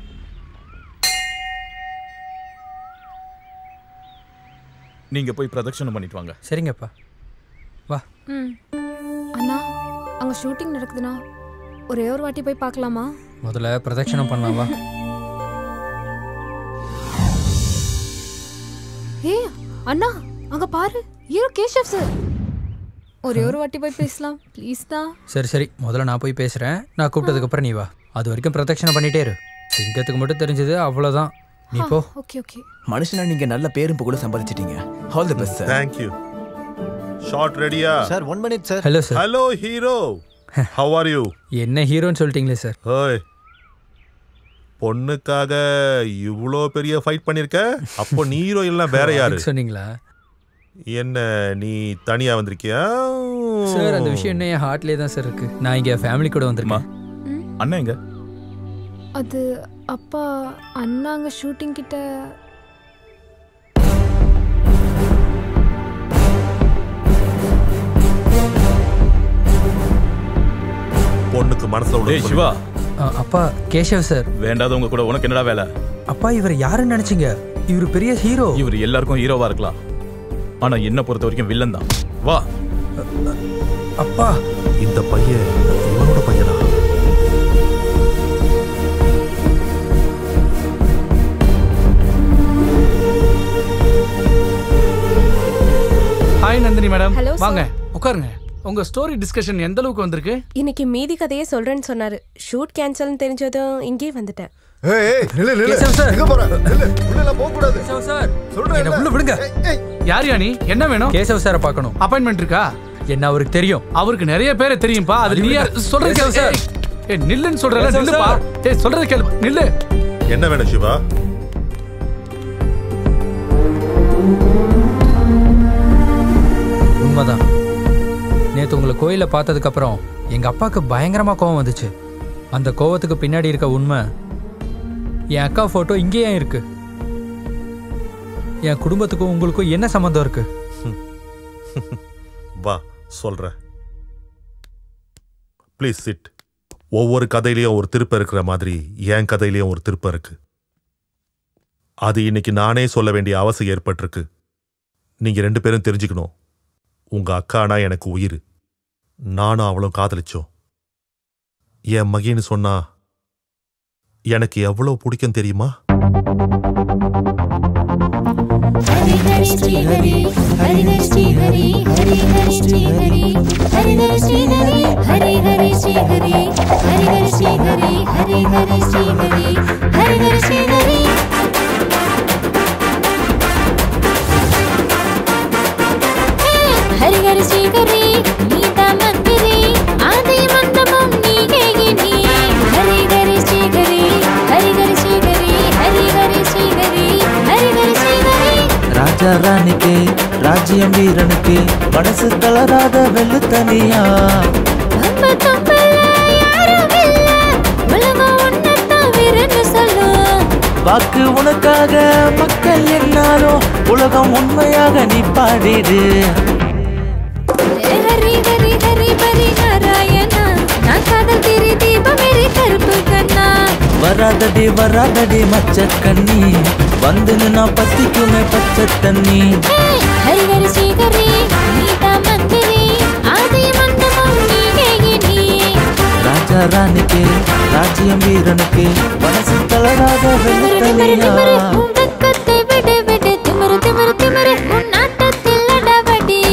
C: நீங்க போய் பிரதட்சணம் பண்ணிட்டு வாங்க
L: சரிங்கப்பா வா
A: ம் அண்ணா அங்கே ஷூட்டிங் நடக்குதுண்ணா ஒரே ஒரு வாட்டி போய் பார்க்கலாமா
L: முதல்ல பிரதட்சணம் பண்ணலாம் வா
A: ஏ அண்ணா அங்க பாரு ஹீரோ கேஷவ் சார் ஒரே ஒரு வாட்டி போய் பேசலாம் ப்ளீஸ் தான்
L: சரி சரி முதல்ல நான் போய் பேசுகிறேன் நான் கூப்பிட்டதுக்கப்புறம் நீ வா அது வரைக்கும் பிரதட்சணம் பண்ணிட்டே இரு சிங்கத்துக்கு மட்டும் தெரிஞ்சது அவ்வளோதான் நீ போ
A: ஓகே ஓகே
P: மனுஷனா நீங்க நல்ல பேரும் புகழ சம்பாதிச்சிட்டீங்க all the best sir
G: thank you shot ரெடியா
E: sir one minute sir
L: hello sir
G: hello hero how are you
L: என்ன ஹீரோன்னு சொல்லிட்டீங்களே சார்
G: ஓய் பொண்ணுக்காக இவ்வளோ பெரிய ஃபைட் பண்ணிருக்க அப்போ நீ ஹீரோ எல்லாம் வேற யாரு
L: அதுக்கு சொன்னீங்களா
G: என்ன நீ தனியா வந்திருக்கியா
L: சார் அந்த விஷயம் இன்னும் என் ஹார்ட்லேயே தான் சார் இருக்கு நான் இங்கே ஃபேமிலி கூட வந்திருக்கேன்
C: அண்ணன் எங்க
A: அது அப்பா அண்ணா அங்கே ஷூட்டிங் கிட்ட
G: பொண்ணுக்கு மனசுல உள்ள
C: டேய் சிவா
L: அப்பா கேஷவ் சார்
C: வேண்டாதவங்க கூட உனக்கு என்னடா வேலை
L: அப்பா இவர் யாருன்னு நினைச்சீங்க இவர் பெரிய ஹீரோ
C: இவர் எல்லாருக்கும் ஹீரோவா இருக்கலாம் ஆனா என்ன பொறுத்த வரைக்கும் வில்லன் தான் வா
L: அப்பா
G: இந்த பையன் இவனோட பையனா
O: hi Nandini madam
I: Hello, sir.
O: வாங்க உட்காருங்க உங்க ஸ்டோரி டிஸ்கஷன் எந்த அளவுக்கு வந்திருக்கு
I: இன்னைக்கு மீதி கதையே சொல்றேன்னு சொன்னாரு ஷூட் கேன்சல்னு தெரிஞ்சதும் இங்கேயே வந்துட்டேன்
K: ஏய் ஏய் நில்லு நில்லு
L: கேசவ் சார்.
K: எங்க போற நில்லு உள்ள போக கூடாது
L: சார்
K: சொல்றேன்
L: என்ன உள்ள விடுங்க
O: யார் யா நீ என்ன வேணும்
L: கேசவ் சாரை பார்க்கணும்
O: அப்பாயின்மெண்ட் இருக்கா
L: என்ன அவருக்கு தெரியும்
O: அவருக்கு நிறைய பேரை தெரியும்பா அது
L: அது
O: நீ
L: விடுங்க.
O: சொல்றது கேளு
L: கேசவ்
O: சார் ஏய் நில்லுன்னு சொல்றல
L: கேசவ்
O: நில்லுப்பா
L: சார்.
O: ஏய் சொல்றது கேளு நில்லு
G: என்ன வேணும் சிவா
L: உண்மைதான் நேற்று உங்களை கோயிலில் பார்த்ததுக்கப்புறம் எங்கள் அப்பாவுக்கு பயங்கரமாக கோவம் வந்துச்சு அந்த கோவத்துக்கு பின்னாடி இருக்க உண்மை என் அக்கா ஃபோட்டோ இங்கேயே ஏன் இருக்கு என் குடும்பத்துக்கும் உங்களுக்கும் என்ன சம்மந்தம் இருக்கு
G: வா சொல்றேன் ப்ளீஸ் சிட் ஒவ்வொரு கதையிலயும் ஒரு திருப்பம் இருக்கிற மாதிரி என் கதையிலயும் ஒரு திருப்பம் இருக்கு அது இன்னைக்கு நானே சொல்ல வேண்டிய அவசியம் ஏற்பட்டிருக்கு நீங்க ரெண்டு பேரும் தெரிஞ்சுக்கணும் உங்க அக்கானா எனக்கு உயிர் நானும் அவளும் காதலிச்சோம் என் மகின்னு சொன்னா எனக்கு எவ்வளவு பிடிக்கும் தெரியுமா
J: ஹரி ஹரி ஸ்ரீ ஹரி ஹரி ஹரி ஸ்ரீ ஹரி ஹரி ஹரி ஸ்ரீ ஹரி ஹரி ஹரி ஸ்ரீ ஹரி ஹரி ஹரி ஸ்ரீ ஹரி ஹரி ஹரி ஸ்ரீ ஹரி ஹரி ஹரி ஸ்ரீ ஹரி ஹரி ஹரி ஸ்ரீ ஹரி ஹரி ஹரி ஸ்ரீ ஹரி நீதா மந்திரி ஆதி மந்தமும் நீகே நீ ஹரி ஹரி ஸ்ரீ ஹரி ஹரி ஹரி ஸ்ரீ ஹரி ஹரி ஹரி ஸ்ரீ ஹரி ஹரி ஹரி ஸ்ரீ ஹரி
V: ராஜா ராணிக்கு ராஜ்யம் வீரனுக்கு மனசு தளராத வெள்ளு தனியா
J: நம்ம தம்பல யாரும் இல்ல உலகம் ஒன்னத்தான் வீரன்னு சொல்லும்
V: வாக்கு உனக்காக மக்கள் என்னாலும் உலகம் உண்மையாக நீ பாடிடு
J: ஹரி ஹரி ஹரி பரி நாராயணா நான் காதல் திரி தீபம் எரி கருப்பு கண்ணா
V: வராதடி வராதடி மச்ச கண்ணி வந்து நான் பத்திக்குமே பச்சை தண்ணி
J: ஏய், ஹரி ஹரி ஸ்ரீ ஹரி நீதா மந்திரி ஆதி மந்தமும் நீகே நீ
V: ராஜா ராணிக்கு ராஜ்யம் வீரனுக்கு மனசு தளராத வெள்ளு தனியா
J: உன் வெக்கத்தை விடு விடு திமிரு திமிரு திமிரு உன் நாட்டத்தில் அடவடி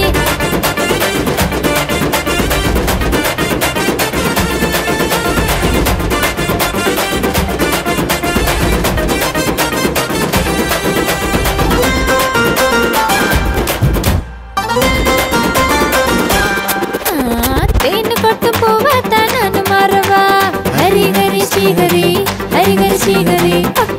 J: ஆ, தேனு கொட்டு பூவத்தான் நானு மாறவா ஹரி ஹரி ஸ்ரீ ஹரி ஹரி ஹரி ஸ்ரீ ஹரி பக்க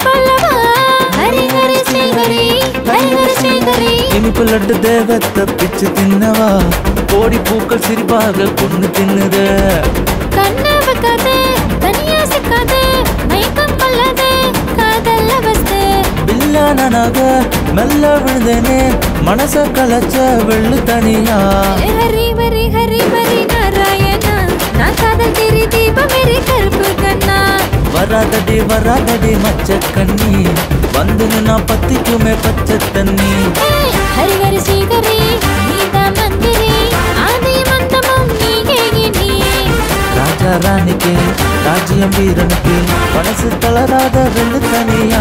J: சொல்லவா ஹரி ஹரி ஸ்ரீ ஹரி ஹரி ஹரி ஸ்ரீ ஹரி
V: இனிப்பு லட்டு தேகத்தை பிச்சு தின்னவா கோடி பூக்கள் சிரிப்பாக கொண்டு தின்னுதே
J: கண்ணை வைக்காதே தனியா சிக்காதே மயக்கம் கொள்ளாதே காதல்ல வஸ்து
V: பில்லானாக மெல்ல விழுந்தேனே மனச கலைச்ச வெள்ளு தனியா
J: ஹரி ஹரி ஹரி ஹரி நாராயணா நான் காதல் திரி தீபம் மேரி கருப்பு கண்ணா
V: வராதடி வராதடி மச்ச கண்ணி வந்து நான் பத்திக்குமே பச்சை தண்ணி
J: ஹரி ஹரி ஸ்ரீ ஹரி நீதா மந்திரி ஆதி மந்தமும் நீயே இனி
V: ராஜா ராணிக்கு ராஜ்யம் வீரனுக்கு மனசு தளராத வெள்ளு தனியா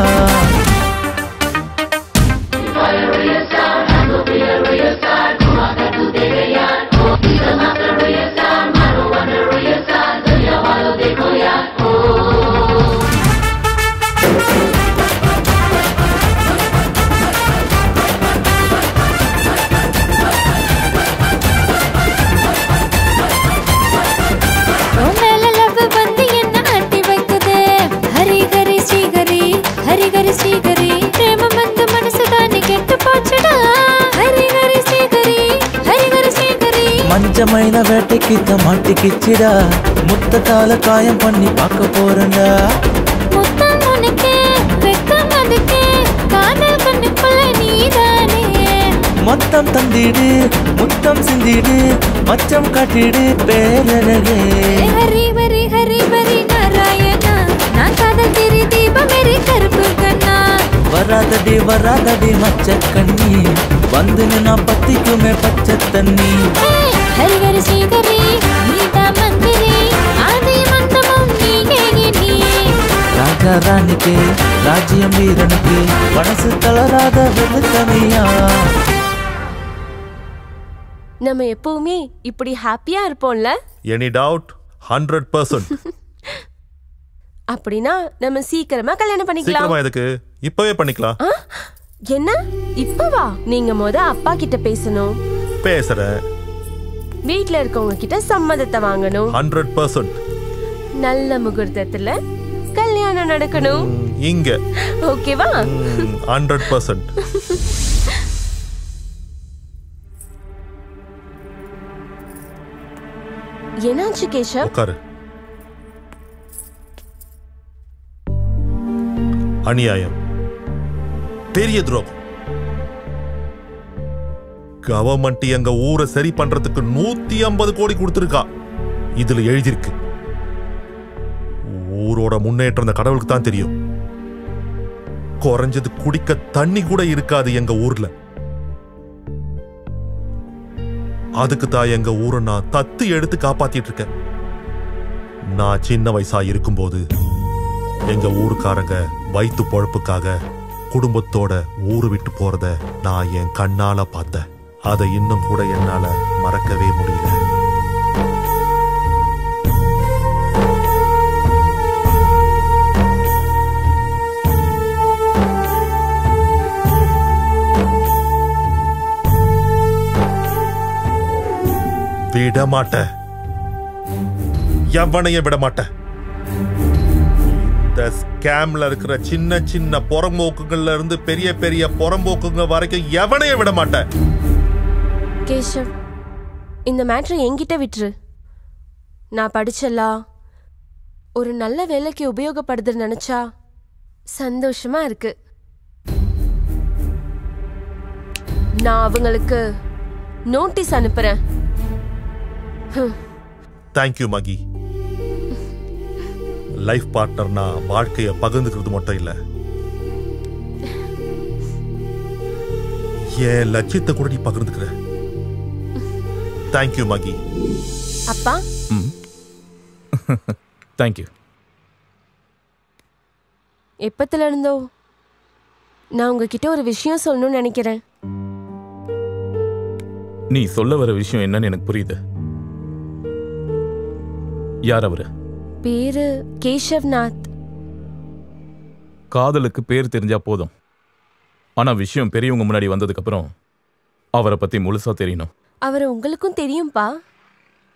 J: உன் மேல love வந்து என்ன ஆட்டி வைக்குதே. ஹரி ஹரி ஸ்ரீ ஹரி, ஹரி ஹரி ஸ்ரீ ஹரி. பிரேமம் வந்து மனசுதானே கெட்டு போச்சுடா. ஹரி ஹரி ஸ்ரீ ஹரி, ஹரி ஹரி ஸ்ரீ ஹரி.
V: மஞ்ச மயில வேட்டைக்கு மாட்டிக்கிச்சிடா முத்தத்தால காயம் பண்ணி பார்க்க போறேன்டா
J: முத்தம் உனக்கே, வெட்கம் அதுக்கே, காதல் கண்ணுக்குள்ள நீதானே.
V: மொத்தம் தந்திடு முத்தம் சிந்திடு மச்சம் காட்டிடு பேரழகே
J: ஹரி ஹரி ஹரி ஹரி நாராயணா நான் காதல் திரி தீபம் மேரி கருப்பு கண்ணா
V: வராதடி வராதடி மச்ச கண்ணி வந்து நான் பத்திக்குமே பச்சை தண்ணி
J: ஹரி ஹரி ஸ்ரீ ஹரி நீதா மந்திரி ஆதி மந்தமும் நீயே இனி
V: ராஜா ராணிக்கு ராஜ்யம் வீரனுக்கு மனசு தளராத வெள்ளு தனியா
T: நம்ம எப்பவுமே இப்படி ஹாப்பியா இருப்போம்ல
G: எனி டவுட் ஹண்ட்ரட் பர்சன்ட்
T: அப்படின்னா நம்ம சீக்கிரமா கல்யாணம் பண்ணிக்கலாம்
G: சீக்கிரமா எதுக்கு இப்பவே பண்ணிக்கலாம்
T: ஆ? என்ன இப்பவா நீங்க முத அப்பா கிட்ட பேசணும்
G: பேசுறேன்
T: வீட்ல இருக்கவங்க கிட்ட சம்மதத்தை வாங்கணும்
G: ஹண்ட்ரட் பர்சன்ட்
T: நல்ல முகூர்த்தத்துல கல்யாணம் நடக்கணும்
G: இங்க
T: ஓகேவா
G: ஹண்ட்ரட் பர்சன்ட்
T: என்னாச்சு கேஷவ்
G: உட்காரு அநியாயம் பெரிய துரோகம் கவர்மெண்ட் எங்க ஊரை சரி பண்றதுக்கு நூத்தி ஐம்பது கோடி கொடுத்திருக்கா இதுல எழுதியிருக்கு ஊரோட முன்னேற்றம் இந்த கடவுளுக்கு தான் தெரியும் குறைஞ்சது குடிக்க தண்ணி கூட இருக்காது எங்க ஊர்ல அதுக்கு தான் எங்க ஊரை நான் தத்து எடுத்து காப்பாத்திட்டு இருக்கேன் நான் சின்ன வயசா இருக்கும்போது எங்க ஊருக்காரங்க வயிற்று பொழப்புக்காக குடும்பத்தோட ஊரு விட்டு போறத நான் என் கண்ணால பார்த்தேன் அதை இன்னும் கூட என்னால மறக்கவே முடியல விட மாட்டேன் எவனையும் விட மாட்டேன் இந்த ஸ்கேம்ல இருக்கிற சின்ன சின்ன புறம்போக்குகள்ல இருந்து பெரிய பெரிய புறம்போக்குங்க வரைக்கும் எவனையும் விட மாட்டேன்
T: கேஷவ் இந்த மேட்ரை என்கிட்ட விட்டுரு நான் படிச்சலா ஒரு நல்ல வேலைக்கு உபயோகப்படுதுன்னு நினைச்சா சந்தோஷமா இருக்கு நான் அவங்களுக்கு நோட்டீஸ் அனுப்புறேன் ஹம்.
G: தேங்க்யூ மகி லைஃப் பார்ட்னர்னா வாழ்க்கைய பகிர்ந்துக்கிறது மட்டும் இல்ல என் லட்சியத்தை கூட நீ பகிர்ந்துக்கிற தேங்க்யூ மகி
T: அப்பா
C: தேங்க்யூ
T: எப்பத்துல இருந்தோ நான் உங்ககிட்ட ஒரு விஷயம் சொல்லணும்னு நினைக்கிறேன்
C: நீ சொல்ல வர விஷயம் என்னன்னு எனக்கு புரியுது யார் அவரு
T: பேரு கேஷவ்நாத்
C: காதலுக்கு பேர் தெரிஞ்சா போதும் ஆனா விஷயம் பெரியவங்க முன்னாடி வந்ததுக்கு அப்புறம் அவரை பத்தி முழுசா தெரியணும்
T: அவர் உங்களுக்கும் தெரியும்பா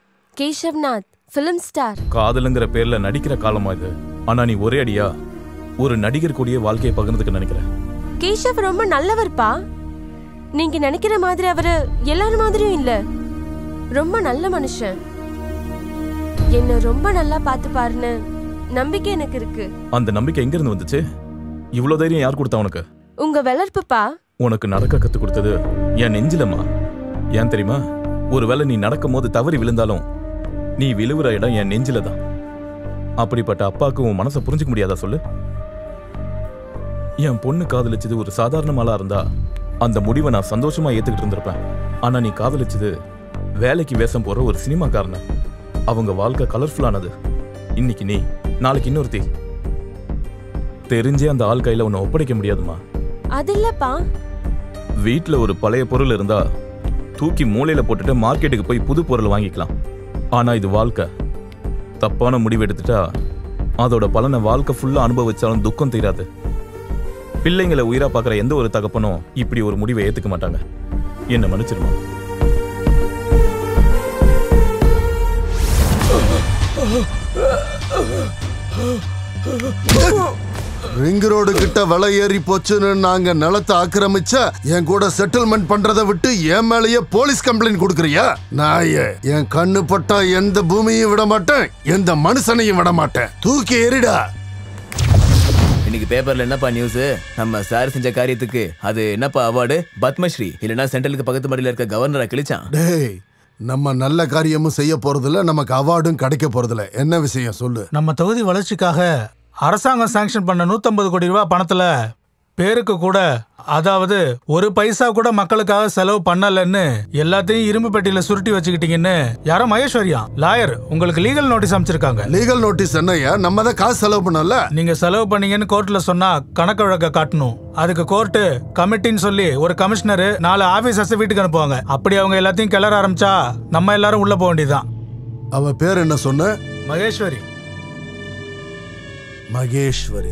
T: கேஷவ்நாத் ஃபிலிம் ஸ்டார்
C: காதலுங்கிற பேர்ல நடிக்கிற காலமா இது ஆனா நீ ஒரே அடியா ஒரு நடிகர் கூடிய வாழ்க்கையை பகிர்ந்துக்க நினைக்கிறேன்
T: கேஷவ் ரொம்ப நல்லவர்ப்பா நீங்க நினைக்கிற மாதிரி அவரு எல்லாரும் மாதிரியும் இல்ல ரொம்ப நல்ல மனுஷன் என்ன ரொம்ப நல்லா பார்த்துப்பாருன்னு நம்பிக்கை எனக்கு இருக்கு
C: அந்த நம்பிக்கை எங்க இருந்து வந்துச்சு இவ்வளவு தைரியம் யார் கொடுத்தா உனக்கு
T: உங்க வளர்ப்புப்பா
C: உனக்கு நடக்க கத்து கொடுத்தது என் நெஞ்சிலம்மா ஏன் தெரியுமா ஒருவேளை நீ நடக்கும் போது தவறி விழுந்தாலும் நீ விழுவுற இடம் என் நெஞ்சில தான் அப்படிப்பட்ட அப்பாவுக்கு உன் மனசை புரிஞ்சுக்க முடியாதா சொல்லு என் பொண்ணு காதலிச்சது ஒரு சாதாரணமாலா இருந்தா அந்த முடிவை நான் சந்தோஷமா ஏத்துக்கிட்டு இருந்திருப்பேன் ஆனா நீ காதலிச்சது வேலைக்கு வேஷம் போற ஒரு சினிமாக்காரன அவங்க வாழ்க்கை கலர்ஃபுல்லானது இன்னைக்கு நீ நாளைக்கு இன்னொருத்தி தெரிஞ்சே அந்த ஆள் கையில உன்னை ஒப்படைக்க முடியாதுமா
T: அது இல்லப்பா
C: வீட்ல ஒரு பழைய பொருள் இருந்தா தூக்கி மூலையில போட்டுட்டு மார்க்கெட்டுக்கு போய் புது பொருள் வாங்கிக்கலாம் ஆனா இது வாழ்க்கை தப்பான முடிவு எடுத்துட்டா அதோட பலனை வாழ்க்கை ஃபுல்லா அனுபவிச்சாலும் துக்கம் தீராது பிள்ளைங்களை உயிரா பார்க்குற எந்த ஒரு தகப்பனும் இப்படி ஒரு முடிவை ஏத்துக்க மாட்டாங்க என்ன மன்னிச்சிருமா
S: ரிங் ரோடு கிட்ட விலை ஏறி போச்சுன்னு நாங்க நிலத்தை ஆக்கிரமிச்சா என் கூட செட்டில்மெண்ட் பண்றதை விட்டு என் மேலேயே போலீஸ் கம்ப்ளைண்ட் கொடுக்கறியா நாயே என் கண்ணு பட்டா எந்த பூமியும் விட மாட்டேன் எந்த மனுஷனையும் விட மாட்டேன் தூக்கி எறிடா
P: இன்னைக்கு பேப்பர்ல என்னப்பா நியூஸ் நம்ம சார் செஞ்ச காரியத்துக்கு அது என்னப்பா அவார்டு பத்மஸ்ரீ இல்லனா சென்ட்ரலுக்கு பக்கத்து மாடியில இருக்க கவர்னரை கிழிச்சான்
S: டேய் நம்ம நல்ல காரியமும் செய்ய போறதில்ல நமக்கு அவார்டும் கிடைக்க போறதில்ல என்ன விஷயம் சொல்லு
F: நம்ம தொகுதி வளர்ச்சிக்காக அரசாங்கம் சாங்ஷன் பண்ண 150 கோடி ரூபாய் பணத்துல பேருக்கு கூட அதாவது ஒரு பைசா கூட மக்களுக்காக செலவு பண்ணலன்னு எல்லாத்தையும் இரும்பு பெட்டியில சுருட்டி வச்சுக்கிட்டீங்கன்னு யாரோ மகேஸ்வரியா லாயர் உங்களுக்கு லீகல் நோட்டீஸ் அமைச்சிருக்காங்க
S: லீகல் நோட்டீஸ் என்னய்யா நம்ம தான் காசு செலவு பண்ணல
F: நீங்க செலவு பண்ணீங்கன்னு கோர்ட்ல சொன்னா கணக்கு வழக்க காட்டணும் அதுக்கு கோர்ட்டு கமிட்டின்னு சொல்லி ஒரு கமிஷனர் நாலு ஆபீசர்ஸ் வீட்டுக்கு அனுப்புவாங்க அப்படி அவங்க எல்லாத்தையும் கிளற ஆரம்பிச்சா நம்ம எல்லாரும் உள்ள போக வேண்டியதுதான்
S: அவ பேர் என்ன சொன்ன
F: மகேஸ்வரி
S: மகேஸ்வரி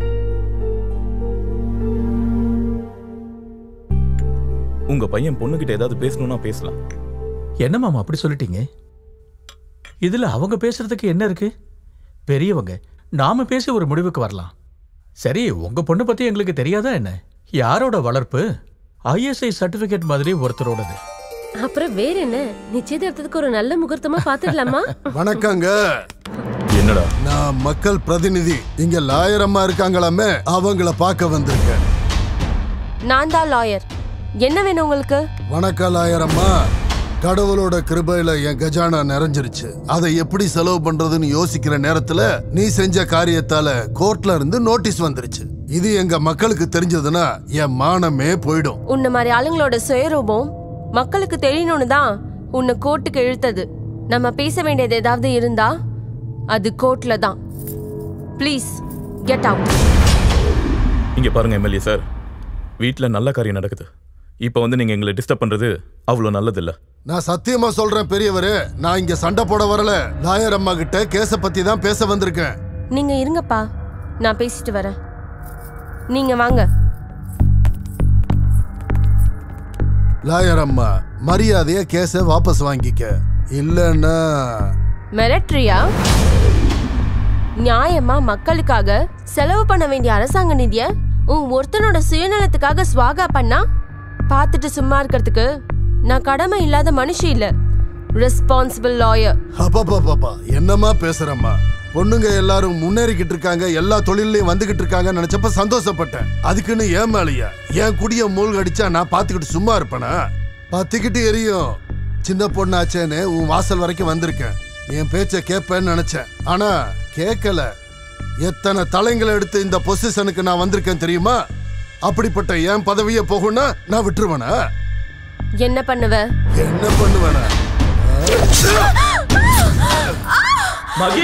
C: உங்க பையன் பொண்ணுகிட்ட ஏதாவது பேசணும்னா பேசலாம்
N: என்ன மாமா அப்படி சொல்லிட்டீங்க இதுல அவங்க பேசுறதுக்கு என்ன இருக்கு பெரியவங்க நாம பேசி ஒரு முடிவுக்கு வரலாம் சரி உங்க பொண்ணு பத்தி எங்களுக்கு தெரியாதா என்ன யாரோட வளர்ப்பு ஐஎஸ்ஐ சர்டிபிகேட் மாதிரி ஒருத்தரோடது
M: அப்புறம் வேற என்ன நிச்சயதார்த்தத்துக்கு ஒரு நல்ல முகூர்த்தமா பாத்துடலாமா
S: வணக்கங்க
C: என்னடா
S: நான் மக்கள் பிரதிநிதி இங்க லாயர் அம்மா இருக்காங்களாமே அவங்கள பார்க்க வந்திருக்கேன்
T: நான் தான் லாயர் என்ன வேணும் உங்களுக்கு
S: வணக்கம் லாயர் அம்மா கடவுளோட கிருபையில என் கஜானா நிறைஞ்சிருச்சு அதை எப்படி செலவு பண்றதுன்னு யோசிக்கிற நேரத்துல நீ செஞ்ச காரியத்தால கோர்ட்ல இருந்து நோட்டீஸ் வந்துருச்சு இது எங்க மக்களுக்கு தெரிஞ்சதுன்னா என் மானமே போயிடும்
T: உன்ன மாதிரி ஆளுங்களோட சுயரூபம் மக்களுக்கு தெரியணும்னு தான் உன்னை கோர்ட்டுக்கு இழுத்தது நம்ம பேச வேண்டியது ஏதாவது இருந்தா அது கோர்ட்ல தான் ப்ளீஸ் கெட் அவுட்
C: இங்க பாருங்க எம்எல்ஏ சார் வீட்ல நல்ல காரியம் நடக்குது இப்போ வந்து நீங்க எங்களை டிஸ்டர்ப் பண்றது அவ்வளோ நல்லதில்ல
S: நான் சத்தியமா சொல்றேன் பெரியவரே நான் இங்க சண்டை போட வரல லாயர் அம்மா கிட்ட கேஸ பத்தி தான் பேச வந்திருக்கேன்
T: நீங்க இருங்கப்பா நான் பேசிட்டு வரேன் நீங்க வாங்க
S: லாயர் அம்மா மரியாதைய கேஸ வாபஸ் வாங்கிக்க இல்லன்னா
T: மிரட்ரியா நியாயமா மக்களுக்காக செலவு பண்ண வேண்டிய அரசாங்க நிதிய உன் ஒருத்தனோட சுயநலத்துக்காக ஸ்வாகா பண்ணா பார்த்துட்டு சும்மா இருக்கிறதுக்கு நான் கடமை இல்லாத மனுஷி இல்ல ரெஸ்பான்சிபிள் லாயர்
S: அப்பா என்னம்மா பேசுறம்மா பொண்ணுங்க எல்லாரும் முன்னேறிக்கிட்டு இருக்காங்க எல்லா தொழிலையும் வந்துகிட்டு இருக்காங்கன்னு நினைச்சப்ப சந்தோஷப்பட்டேன் அதுக்குன்னு ஏன் மேலையா என் குடிய மூழ்கடிச்சா நான் பாத்துக்கிட்டு சும்மா இருப்பேனா பத்திக்கிட்டு எரியும் சின்ன பொண்ணாச்சேன்னு உன் வாசல் வரைக்கும் வந்திருக்கேன் என் பேச்ச கேட்பேன்னு நினைச்சேன் ஆனா கேட்கல எத்தனை தலைங்களை எடுத்து இந்த பொசிஷனுக்கு நான் வந்திருக்கேன் தெரியுமா அப்படிப்பட்ட என் பதவியை போகும்னா நான் விட்டுருவேனா
T: என்ன பண்ணுவ
S: என்ன பண்ணுவேனா
C: மகி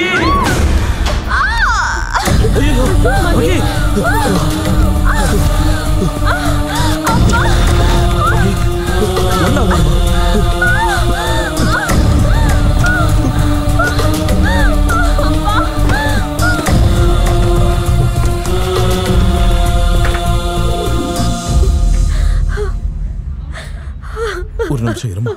C: ஒரு நிமிஷம் இருமா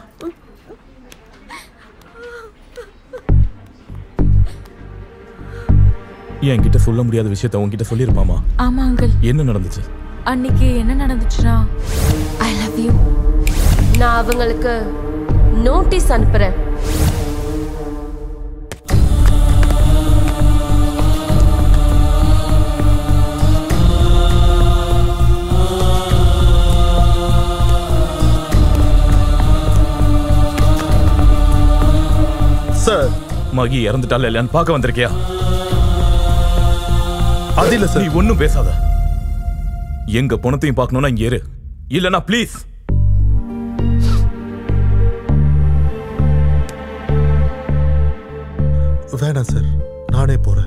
C: என்கிட்ட சொல்ல முடியாத விஷயத்த உன்கிட்ட சொல்லியிருப்பாமா
B: ஆமா அங்கிள்
C: என்ன நடந்துச்சு
B: அன்னைக்கு என்ன நடந்துச்சுன்னா ஐ லவ் யூ
T: நான் அவங்களுக்கு நோட்டீஸ் அனுப்புறேன்
C: சார் மகி இறந்துட்டால இல்லையான்னு பார்க்க வந்திருக்கியா அது இல்ல சார் நீ ஒன்னும் பேசாத எங்க பணத்தையும் பார்க்கணும்னா இங்க இரு இல்லனா ப்ளீஸ்
G: வேணாம் சார் நானே போறேன்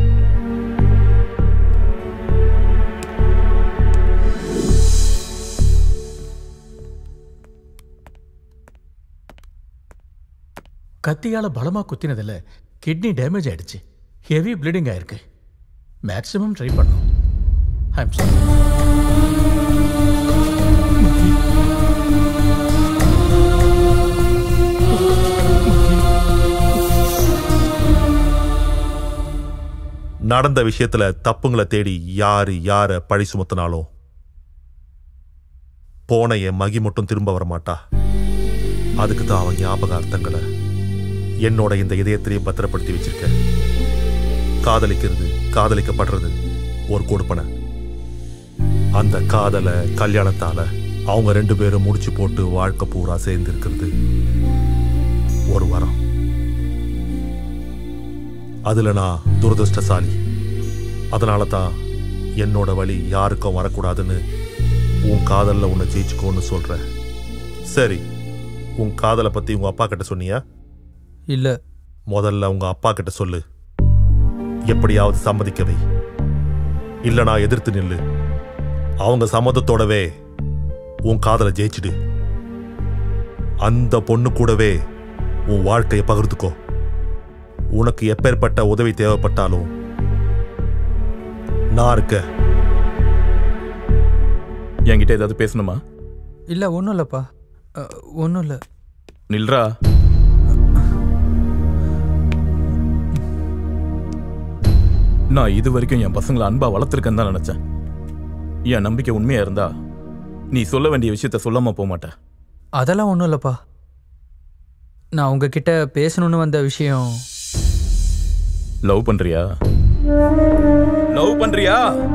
N: கத்தியால பலமா குத்தினதுல கிட்னி டேமேஜ் ஆயிடுச்சு ஹெவி ப்ளீடிங் ஆயிருக்கு மேக்ஸிமம் ட்ரை பண்ணோம் ஐம் சாரி
G: நடந்த விஷயத்துல தப்புங்களை தேடி யாரு யார பழி சுமத்தினாலும் போன என் மகி மட்டும் திரும்ப வர மாட்டா அதுக்கு தான் அவன் ஞாபக அர்த்தங்களை என்னோட இந்த இதயத்திலையும் பத்திரப்படுத்தி வச்சிருக்கேன் காதலிக்கிறது காதலிக்கப்படுறது ஒரு கொடுப்பனை அந்த காதலை கல்யாணத்தால அவங்க ரெண்டு பேரும் முடிச்சு போட்டு வாழ்க்கை பூரா சேர்ந்து இருக்கிறது ஒரு வரம் அதுல நான் துரதிருஷ்டசாலி அதனால தான் என்னோட வழி யாருக்கும் வரக்கூடாதுன்னு உன் காதல்ல உன்னை ஜெயிச்சுக்கோன்னு சொல்றேன் சரி உன் காதலை பத்தி உங்க அப்பா கிட்ட சொன்னியா
L: இல்ல
G: முதல்ல உங்க அப்பா கிட்ட சொல்லு எப்படியாவது சம்மதிக்க வை இல்ல நான் எதிர்த்து நில்லு அவங்க சம்மதத்தோடவே உன் காதலை ஜெயிச்சிடு அந்த பொண்ணு கூடவே உன் வாழ்க்கையை பகிர்ந்துக்கோ உனக்கு எப்பேற்பட்ட உதவி தேவைப்பட்டாலும் நான் இருக்க
C: என்கிட்ட ஏதாவது பேசணுமா
L: இல்ல ஒன்றும் இல்லப்பா ஒன்றும் இல்லை
C: நில்றா நான் இது வரைக்கும் என் பசங்களை அன்பா வளர்த்துருக்கேன்னு தான் நினைச்சேன் என் நம்பிக்கை உண்மையா இருந்தா நீ சொல்ல வேண்டிய விஷயத்த சொல்லாம போக மாட்டேன்
L: அதெல்லாம் ஒன்றும் இல்லப்பா நான் உங்ககிட்ட பேசணும்னு வந்த விஷயம்
C: லவ் பண்றியா லவ் பண்றியா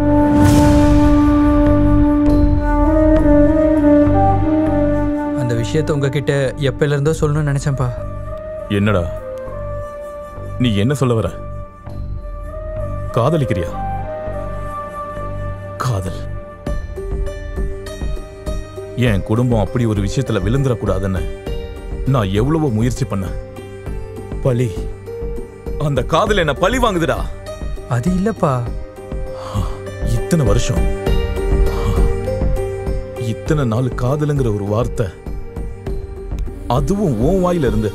L: அந்த விஷயத்த உங்ககிட்ட எப்பல இருந்தோ சொல்லணும்னு நினைச்சேன்ப்பா
C: என்னடா நீ என்ன சொல்ல வர காதலிக்கிறியா காதல் என் குடும்பம் அப்படி ஒரு விஷயத்துல விழுந்துடக்கூடாதுன்னு நான் எவ்வளவோ முயற்சி பண்ணேன் பழி அந்த காதல் என்ன பழி வாங்குதுடா
L: அது இல்லப்பா
C: இத்தனை வருஷம் இத்தனை நாள் காதலுங்கிற ஒரு வார்த்தை அதுவும் உன் வாயில இருந்து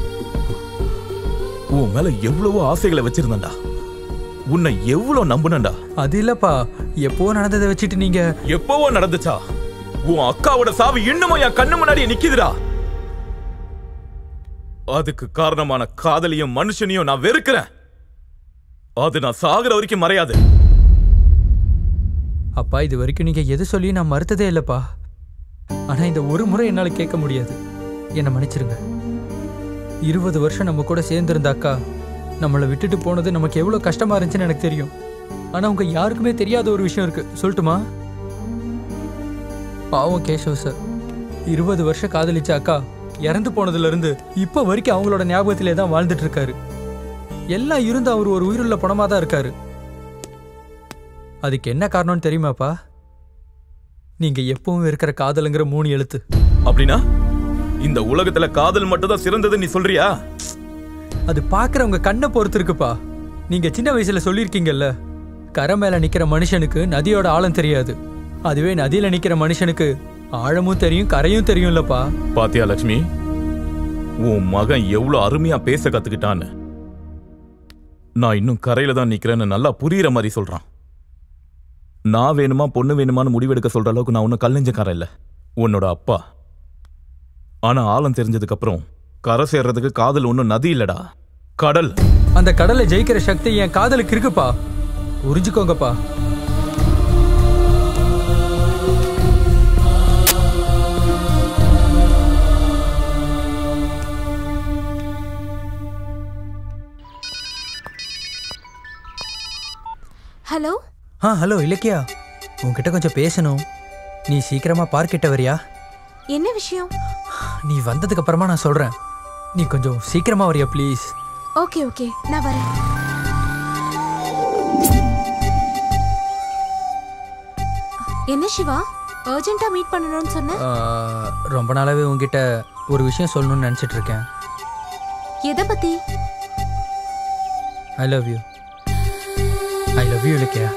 C: உன் மேல எவ்வளவோ ஆசைகளை வச்சிருந்தேன்டா உன்னை எவ்வளவு நம்புனேன்டா
L: அது இல்லப்பா எப்போ நடந்ததை வச்சுட்டு நீங்க
C: எப்பவோ நடந்துச்சா உன் அக்காவோட சாவு இன்னமும் என் கண்ணு முன்னாடியே நிக்குதுடா அதுக்கு காரணமான காதலியும் மனுஷனையும் நான் வெறுக்கிறேன் அது நான் சாகுற வரைக்கும் மறையாது
L: அப்பா இது வரைக்கும் நீங்க எது சொல்லி நான் மறுத்ததே இல்லப்பா ஆனா இந்த ஒரு முறை என்னால கேட்க முடியாது என்னை மன்னிச்சிருங்க இருபது வருஷம் நம்ம கூட சேர்ந்திருந்த அக்கா நம்மளை விட்டுட்டு போனது நமக்கு எவ்வளவு கஷ்டமா இருந்துச்சுன்னு எனக்கு தெரியும் ஆனா உங்க யாருக்குமே தெரியாத ஒரு விஷயம் இருக்கு சொல்லட்டுமா பாவம் கேசவ் சார் இருபது வருஷம் காதலிச்ச அக்கா இறந்து போனதுல இருந்து இப்ப வரைக்கும் அவங்களோட ஞாபகத்திலே தான் வாழ்ந்துட்டு இருக்காரு எல்லாம் இருந்து அவர் ஒரு உயிருள்ள பணமா தான் இருக்காரு அதுக்கு என்ன காரணம்னு தெரியுமாப்பா நீங்க எப்பவும் இருக்கிற காதலுங்கிற மூணு எழுத்து
C: அப்படின்னா இந்த உலகத்துல காதல் மட்டும் தான் சிறந்தது நீ சொல்றியா
L: அது பாக்குறவங்க கண்ணை பொறுத்து இருக்குப்பா நீங்க சின்ன வயசுல சொல்லியிருக்கீங்கல்ல கரை மேல நிக்கிற மனுஷனுக்கு நதியோட ஆழம் தெரியாது அதுவே நதியில நிக்கிற மனுஷனுக்கு ஆழமும் தெரியும் கரையும் தெரியும்லப்பா
C: பாத்தியா லக்ஷ்மி உன் மகன் எவ்வளவு அருமையா பேச கத்துக்கிட்டான்னு நான் இன்னும் கரையில தான் நிக்கிறேன்னு நல்லா புரியுற மாதிரி சொல்றான் நான் வேணுமா பொண்ணு வேணுமான்னு முடிவெடுக்க சொல்ற அளவுக்கு நான் ஒன்னும் கல்லஞ்சக்காரன் இல்ல உன்னோட அப்பா ஆனா ஆழம் தெரிஞ்சதுக்கு அப்புறம் கரை சேர்றதுக்கு காதல் ஒன்றும் நதி இல்லடா கடல்
L: அந்த கடலை ஜெயிக்கிற சக்தி என் காதலுக்கு இருக்குப்பா புரிஞ்சுக்கோங்கப்பா
Q: ஹலோ
L: ஆ ஹலோ இலக்கியா உன்கிட்ட கொஞ்சம் பேசணும் நீ சீக்கிரமா பார்க் கிட்ட வரியா
Q: என்ன விஷயம்
L: நீ வந்ததுக்கு அப்புறமா நான் சொல்றேன் நீ கொஞ்சம் சீக்கிரமா வரியா ப்ளீஸ்
Q: ஓகே ஓகே நான் வரேன் என்ன சிவா அர்ஜென்ட்டா மீட் பண்ணணும்னு சொன்ன
L: ரொம்ப நாளாவே உன்கிட்ட ஒரு விஷயம் சொல்லணும்னு நினச்சிட்டு இருக்கேன்
Q: எதை பத்தி
L: I love you I love you Ilakkiya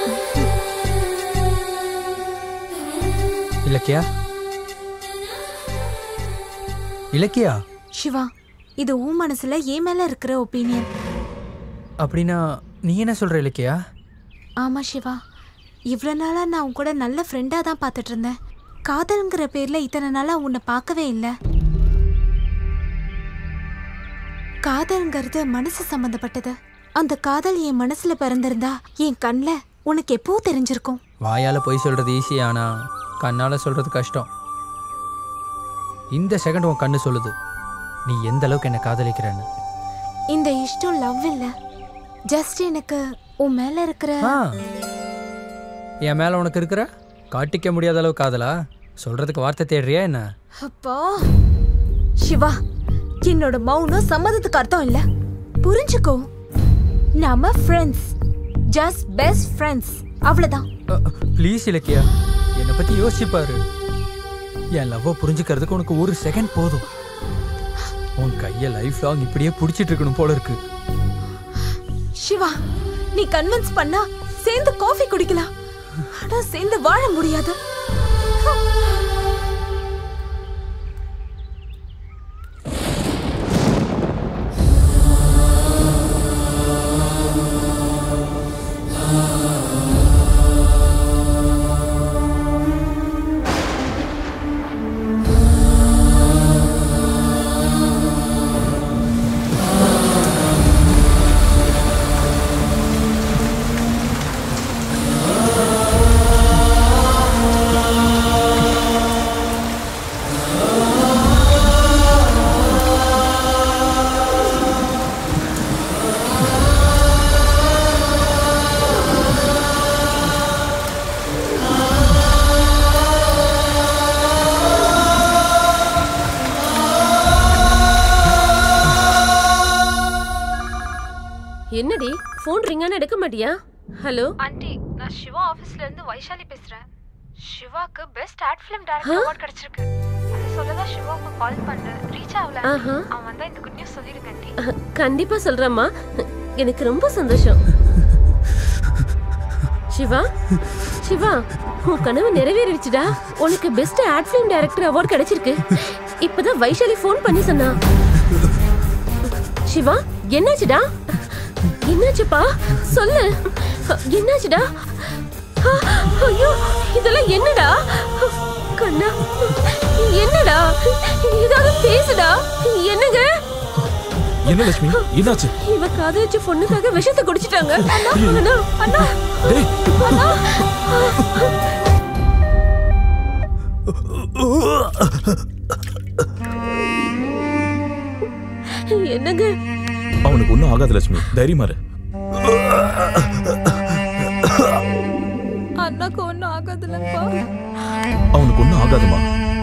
L: Ilakkiya Ilakkiya
Q: Shiva இது உன் மனசுல என் மேல இருக்கிற ஒப்பீனியன்
L: அப்படின்னா நீ என்ன சொல்ற இலக்கியா
Q: ஆமா சிவா இவ்வளோ நாளா நான் உன் கூட நல்ல ஃப்ரெண்டாக தான் பார்த்துட்டு இருந்தேன் காதல்ங்கிற பேர்ல இத்தனை நாளா உன்னை பார்க்கவே இல்லை காதல்ங்கிறது மனசு சம்பந்தப்பட்டது அந்த காதல் என் மனசுல பிறந்திருந்தா என் கண்ணில் உனக்கு எப்போ தெரிஞ்சிருக்கும்
L: வாயால பொய் சொல்றது ஈஸி ஆனா கண்ணால சொல்றது கஷ்டம் இந்த செகண்ட் உன் கண்ணு சொல்லுது நீ எந்த அளவுக்கு என்ன காதலிக்கிறன்னு
Q: இந்த இஷ்டம் லவ் இல்ல ஜஸ்ட் எனக்கு உன் மேல இருக்கிற
L: ஆ. என் மேல உனக்கு இருக்கிற காட்டிக்க முடியாத அளவு காதலா சொல்றதுக்கு வார்த்தை தேடுறியா என்ன
Q: அப்பா சிவா என்னோட மௌனம் சம்மதத்துக்கு அர்த்தம் இல்ல புரிஞ்சுக்கோ நாம ஃப்ரெண்ட்ஸ் ஜஸ்ட் பெஸ்ட் ஃப்ரெண்ட்ஸ் அவ்வளவுதான்
L: ப்ளீஸ் இலக்கியா என்னை பத்தி யோசிச்சு பாரு என் லவ்வை புரிஞ்சுக்கிறதுக்கு உனக்கு ஒரு செகண்ட் போதும் உன் கையை லைஃப் லாங் இப்படியே பிடிச்சிட்டு இருக்கணும் போல இருக்கு
Q: சிவா நீ கன்வின்ஸ் பண்ணா சேர்ந்து காஃபி குடிக்கலாம் ஆனா சேர்ந்து வாழ முடியாது
M: என்னடி ஃபோன் ரிங்கான்னு எடுக்க மாட்டியா ஹலோ
A: ஆண்டி நான் சிவா ஆபீஸ்ல இருந்து வைஷாலி பேசுறேன் சிவாக்கு best ad film
M: Huh?
A: Director award கிடைச்சிருக்கு அது சொல்லதான் சிவாக்கு கால் பண்ணேன் ரீச் ஆகல
M: ஆஹா.
A: அவன் வந்தா இந்த குட் நியூஸ் சொல்லிடுங்க ஆண்டி
M: கண்டிப்பா சொல்றேம்மா எனக்கு ரொம்ப சந்தோஷம் சிவா சிவா உன் கனவு நிறைவேறிடுச்சுடா உனக்கு best ad film director award கிடைச்சிருக்கு இப்பதான் வைஷாலி ஃபோன் பண்ணி சொன்னா சிவா என்னாச்சுடா என்னாச்சுப்பா சொல்லு என்னாச்சுடா ஆ, ஐயோ இதெல்லாம் என்னடா கண்ணா என்னடா ஏதாவது பேசுடா என்னங்க
C: என்ன லட்சுமி என்னாச்சு
M: இவ காதலிச்ச பொண்ணுக்காக விஷத்தை குடிச்சிட்டாங்க அண்ணா அண்ணா அண்ணா அண்ணா என்னங்க
C: அவனுக்கு ஒன்றும் ஆகாது லட்சுமி தைரியமா இரு
A: அண்ணாக்கு ஒன்றும் ஆகாதுல்லப்பா
C: அவனுக்கு ஒன்றும் ஆகாதுமா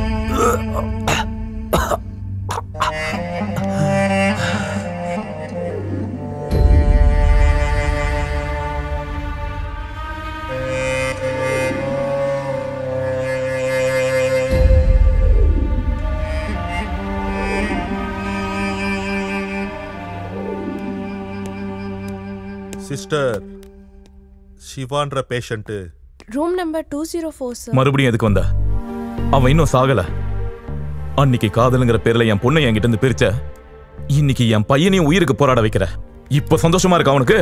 G: சிஸ்டர் சிவான்ற patient
I: room number two zero four sir
C: மறுபடியும் எதுக்கு வந்த அவன் இன்னும் சாகல அன்னைக்கு காதலுங்கிற பேர்ல என் பொண்ணை என்கிட்ட இருந்து பிரிச்ச இன்னைக்கு என் பையனையும் உயிருக்கு போராட வைக்கிற இப்ப சந்தோஷமா இருக்கா அவனுக்கு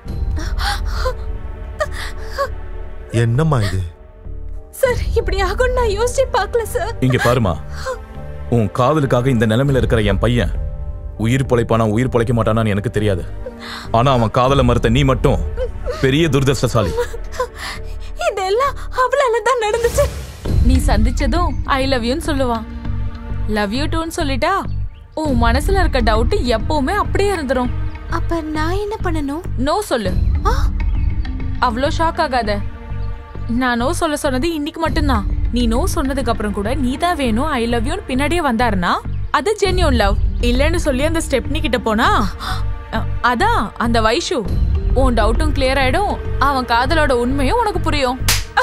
G: என்னம்மா இது
Q: சார் இப்படி ஆகும் நான் யோசிச்சு பார்க்கல சார்
C: இங்க பாருமா உன் காதலுக்காக இந்த நிலைமையில இருக்கிற என் பையன் உயிர் பொழைப்பானா உயிர் பொழைக்க மாட்டானான்னு எனக்கு தெரியாது ஆனா அவன் காதலை மறுத்த நீ மட்டும் பெரிய துர்தர்ஷ்டசாலி
Q: இதெல்லாம் அவளால தான் நடந்துச்சு
B: நீ சந்திச்சதும் ஐ லவ் யூன்னு சொல்லுவான் லவ் யூ டூன்னு சொல்லிட்டா உன் மனசுல இருக்க டவுட் எப்பவுமே அப்படியே இருந்துரும்
Q: அப்ப நான் என்ன பண்ணணும்
B: நோ சொல்லு அவ்வளோ ஷாக் ஆகாத நான் நோ சொல்ல சொன்னது இன்னைக்கு மட்டும்தான் நீ நோ சொன்னதுக்கு அப்புறம் கூட நீ தான் வேணும் ஐ லவ் யூன்னு பின்னாடியே வந்தாருன்னா அது ஜென்யூன் லவ் இல்லைன்னு சொல்லி அந்த ஸ்டெப்னி கிட்ட போனா அ- அதான் அந்த வைஷு உன் டவுட்டும் கிளியர் ஆயிடும் அவன் காதலோட உண்மையும் உனக்கு புரியும்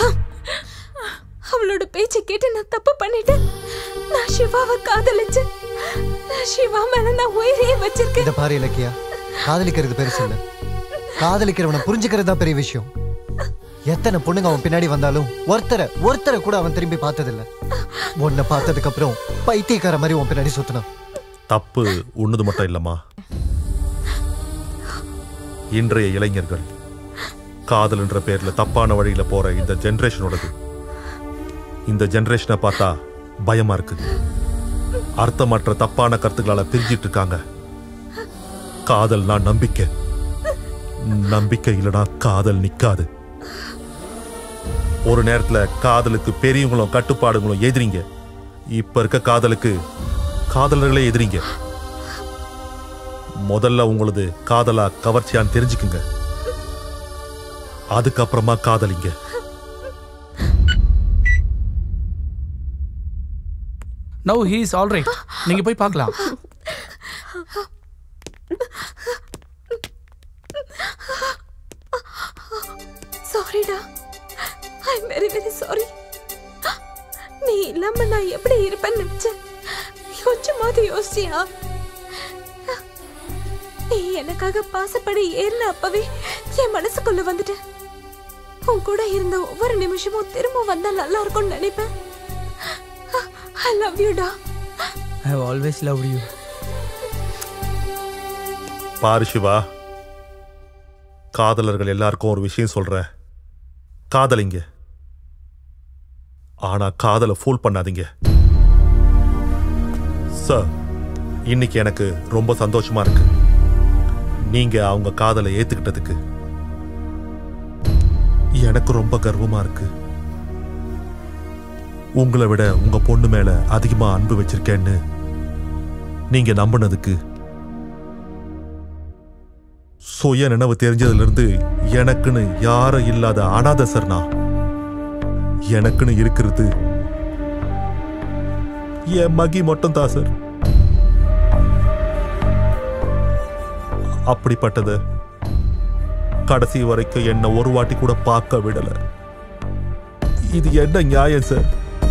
Q: அவளோட பேச்சை கேட்டு நான் தப்பு பண்ணிட்டேன் நான் சிவாவை காதலிச்சேன் நான் சிவா மேல நான் உயிரையே வச்சிருக்கேன்
E: இதை பாரு இலக்கியா காதலிக்கிறது பெருசு இல்ல காதலிக்கிறவனை புரிஞ்சுக்கிறது தான் பெரிய விஷயம் எத்தனை பொண்ணுங்க அவன் பின்னாடி வந்தாலும் ஒருத்தரை ஒருத்தரை கூட அவன் திரும்பி பார்த்ததில்ல உன்னை பார்த்ததுக்கு அப்புறம் பைத்தியக்கார மாதிரி உன் பின்னாடி சுத்தினான்
G: தப்பு உன்னது மட்டும் இல்லம்மா இன்றைய இளைஞர்கள் காதல் என்ற பேர்ல தப்பான வழியில போற இந்த ஜெனரேஷனோடது இந்த ஜெனரேஷனை பார்த்தா பயமா இருக்கு அர்த்தமற்ற தப்பான கருத்துக்களால பிரிஞ்சிட்டு இருக்காங்க காதல்னா நம்பிக்கை நம்பிக்கை இல்லனா காதல் நிக்காது ஒரு நேரத்துல காதலுக்கு பெரியவங்களும் கட்டுப்பாடுகளும் எதிரிங்க இப்ப இருக்க காதலுக்கு காதலர்களே எதிரிங்க முதல்ல உங்களது காதலா கவர்ச்சியான்னு தெரிஞ்சுக்குங்க அதுக்கப்புறமா காதலிங்க
O: no he is all right நீங்க போய் பார்க்கலாம்
Q: சாரிடா I am very very sorry நீ இல்லாம நான் எப்படி இருப்பேன்னு நினைச்சேன் கொஞ்சமாவது யோசிச்சியா நீ எனக்காக பாசப்படி ஏறின அப்பவே என் மனசுக்குள்ள வந்துட்ட உன் கூட இருந்த ஒவ்வொரு நிமிஷமும் திரும்ப வந்தா நல்லா இருக்கும்னு நினைப்பேன் ஐ லவ் யூடா
L: ஐ ஆல்வேஸ் லவ் யூ
G: பாரு சிவா காதலர்கள் எல்லாருக்கும் ஒரு விஷயம் சொல்றேன் காதலிங்க ஆனா காதலை ஃபூல் பண்ணாதீங்க சார் இன்னைக்கு எனக்கு ரொம்ப சந்தோஷமா இருக்கு நீங்க அவங்க காதலை ஏத்துக்கிட்டதுக்கு எனக்கு ரொம்ப கர்வமா இருக்கு உங்களை விட உங்க பொண்ணு மேல அதிகமா அன்பு வச்சிருக்கேன்னு நீங்க நம்பினதுக்கு சுய நினைவு தெரிஞ்சதுல இருந்து எனக்குன்னு யாரும் இல்லாத அனாதை சார் நான் எனக்குன்னு இருக்கிறது என் மகி மட்டும் தான் சார் அப்படிப்பட்டது கடைசி வரைக்கும் என்ன ஒரு வாட்டி கூட பார்க்க விடல இது என்ன நியாயம் சார்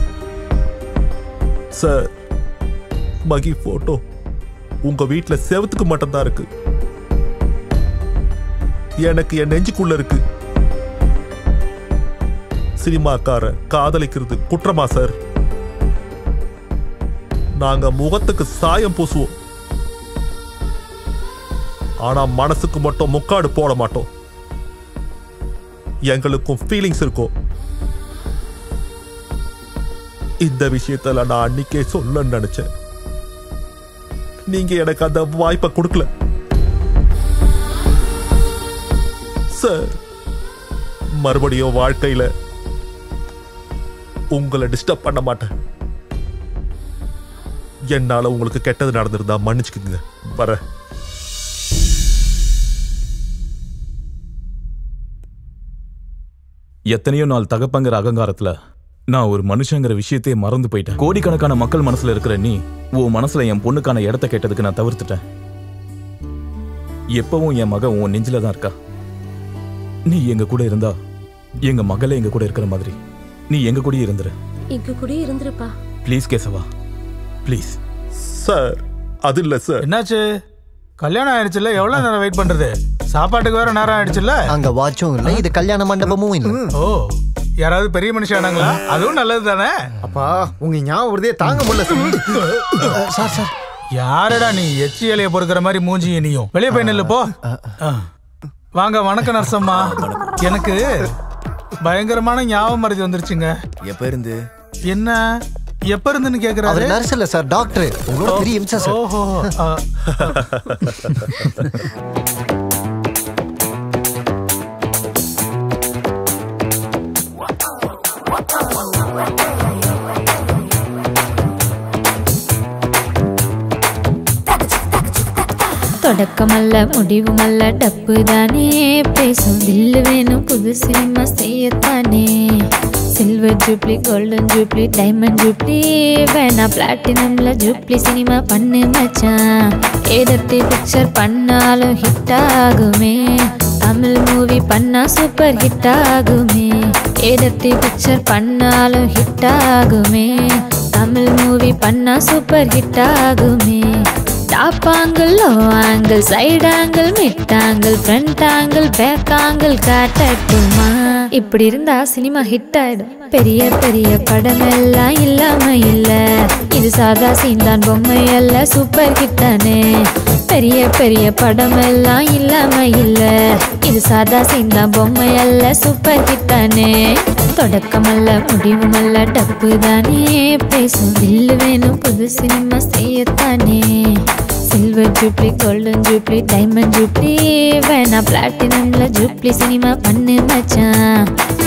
G: சார் மகி போட்டோ உங்க வீட்ல செவத்துக்கு மட்டும்தான் இருக்கு எனக்கு என் நெஞ்சுக்குள்ள இருக்கு சினிமாக்கார காதலிக்கிறது குற்றமா சார் நாங்க முகத்துக்கு சாயம் பூசுவோம் ஆனா மனசுக்கு மட்டும் முக்காடு போட மாட்டோம் எங்களுக்கும் ஃபீலிங்ஸ் இருக்கும் இந்த விஷயத்துல நான் அன்னைக்கே சொல்லணும்னு நினைச்சேன் நீங்க எனக்கு அந்த வாய்ப்பை கொடுக்கல சார் மறுபடியும் வாழ்க்கையில உங்களை டிஸ்டர்ப் பண்ண மாட்டேன் என்னால உங்களுக்கு கெட்டது நடந்திருந்தா மன்னிச்சுக்குங்க வரேன்
C: எத்தனையோ நாள் தகப்பங்கிற அகங்காரத்துல நான் ஒரு மனுஷங்கிற விஷயத்தையே மறந்து போயிட்டேன் கோடிக்கணக்கான மக்கள் மனசுல இருக்கிற நீ உன் மனசுல என் பொண்ணுக்கான இடத்த கேட்டதுக்கு நான் தவிர்த்துட்டேன் எப்பவும் என் மகன் உன் நெஞ்சில தான் இருக்கா நீ எங்க கூட இருந்தா எங்க மகளே எங்க கூட இருக்கிற மாதிரி நீ எங்க கூடயே இருந்துரு
M: இங்க கூட இருந்திருப்பா
C: ப்ளீஸ் கேசவா ப்ளீஸ்
G: சார் அது இல்ல சார்
F: என்னாச்சு கல்யாணம் ஆயிடுச்சுல்ல எவ்வளவு நேரம் வெயிட் பண்றது சாப்பாட்டுக்கு வேற நேரம் ஆயிடுச்சுல்ல
E: அங்க வாட்சும் இல்ல இது கல்யாண மண்டபமும் இல்ல
F: ஓ யாராவது பெரிய மனுஷனாங்களா அதுவும் நல்லது தானே
K: அப்பா உங்க ஞாபகத்தையே தாங்க முடியல
E: சார் சார்
F: யாரடா நீ எச்சி இலைய பொறுக்கிற மாதிரி மூஞ்சி நீயும் வெளியே போய் நில்லு போ ஆ. வாங்க வணக்கம் நரசம்மா எனக்கு பயங்கரமான ஞாபகம் மருதி வந்துருச்சுங்க
P: எப்ப இருந்து
F: என்ன எப்ப இருந்துன்னு கேக்குறாரு
E: அவர் நர்ஸ் இல்ல சார் டாக்டர் உங்களோட பெரிய இம்சா சார்
F: ஓஹோ ஆ,
J: தொடக்கமல்ல முடிவுமல்ல டப்பு தானே பேசும் தில்லு வேணும் புது சினிமா செய்யத்தானே silver jubilee golden jubilee diamond jubilee வேணா பிளாட்டினம்ல ஜூப்ளி சினிமா பண்ணு மச்சான் ஏதத்தி பிக்சர் பண்ணாலும் ஹிட் ஆகுமே தமிழ் மூவி பண்ணா சூப்பர் ஹிட் ஆகுமே ஏதத்தி பிக்சர் பண்ணாலும் ஹிட் ஆகுமே தமிழ் மூவி பண்ணா சூப்பர் ஹிட் ஆகுமே top angle low angle side angle mid angle front angle back angle காட்டட்டுமா இப்படி இருந்தா சினிமா ஹிட் ஆயிடும் பெரிய பெரிய படம் எல்லாம் இல்லாம இல்ல இது சாதா சீந்தான் பொம்மை அல்ல சூப்பர் ஹிட் தானே பெரிய பெரிய படம் எல்லாம் இல்லாம இல்ல இது சாதா சீந்தான் பொம்மை அல்ல சூப்பர் ஹிட் தானே தொடக்கமல்ல முடிவுமல்ல டப்பு தானே பேசும் வில்லு வேணும் புது சினிமா செய்யத்தானே silver jubilee golden jubilee diamond jubilee வேணா பிளாட்டினம்ல ஜூப்ளி சினிமா பண்ணு மச்சான்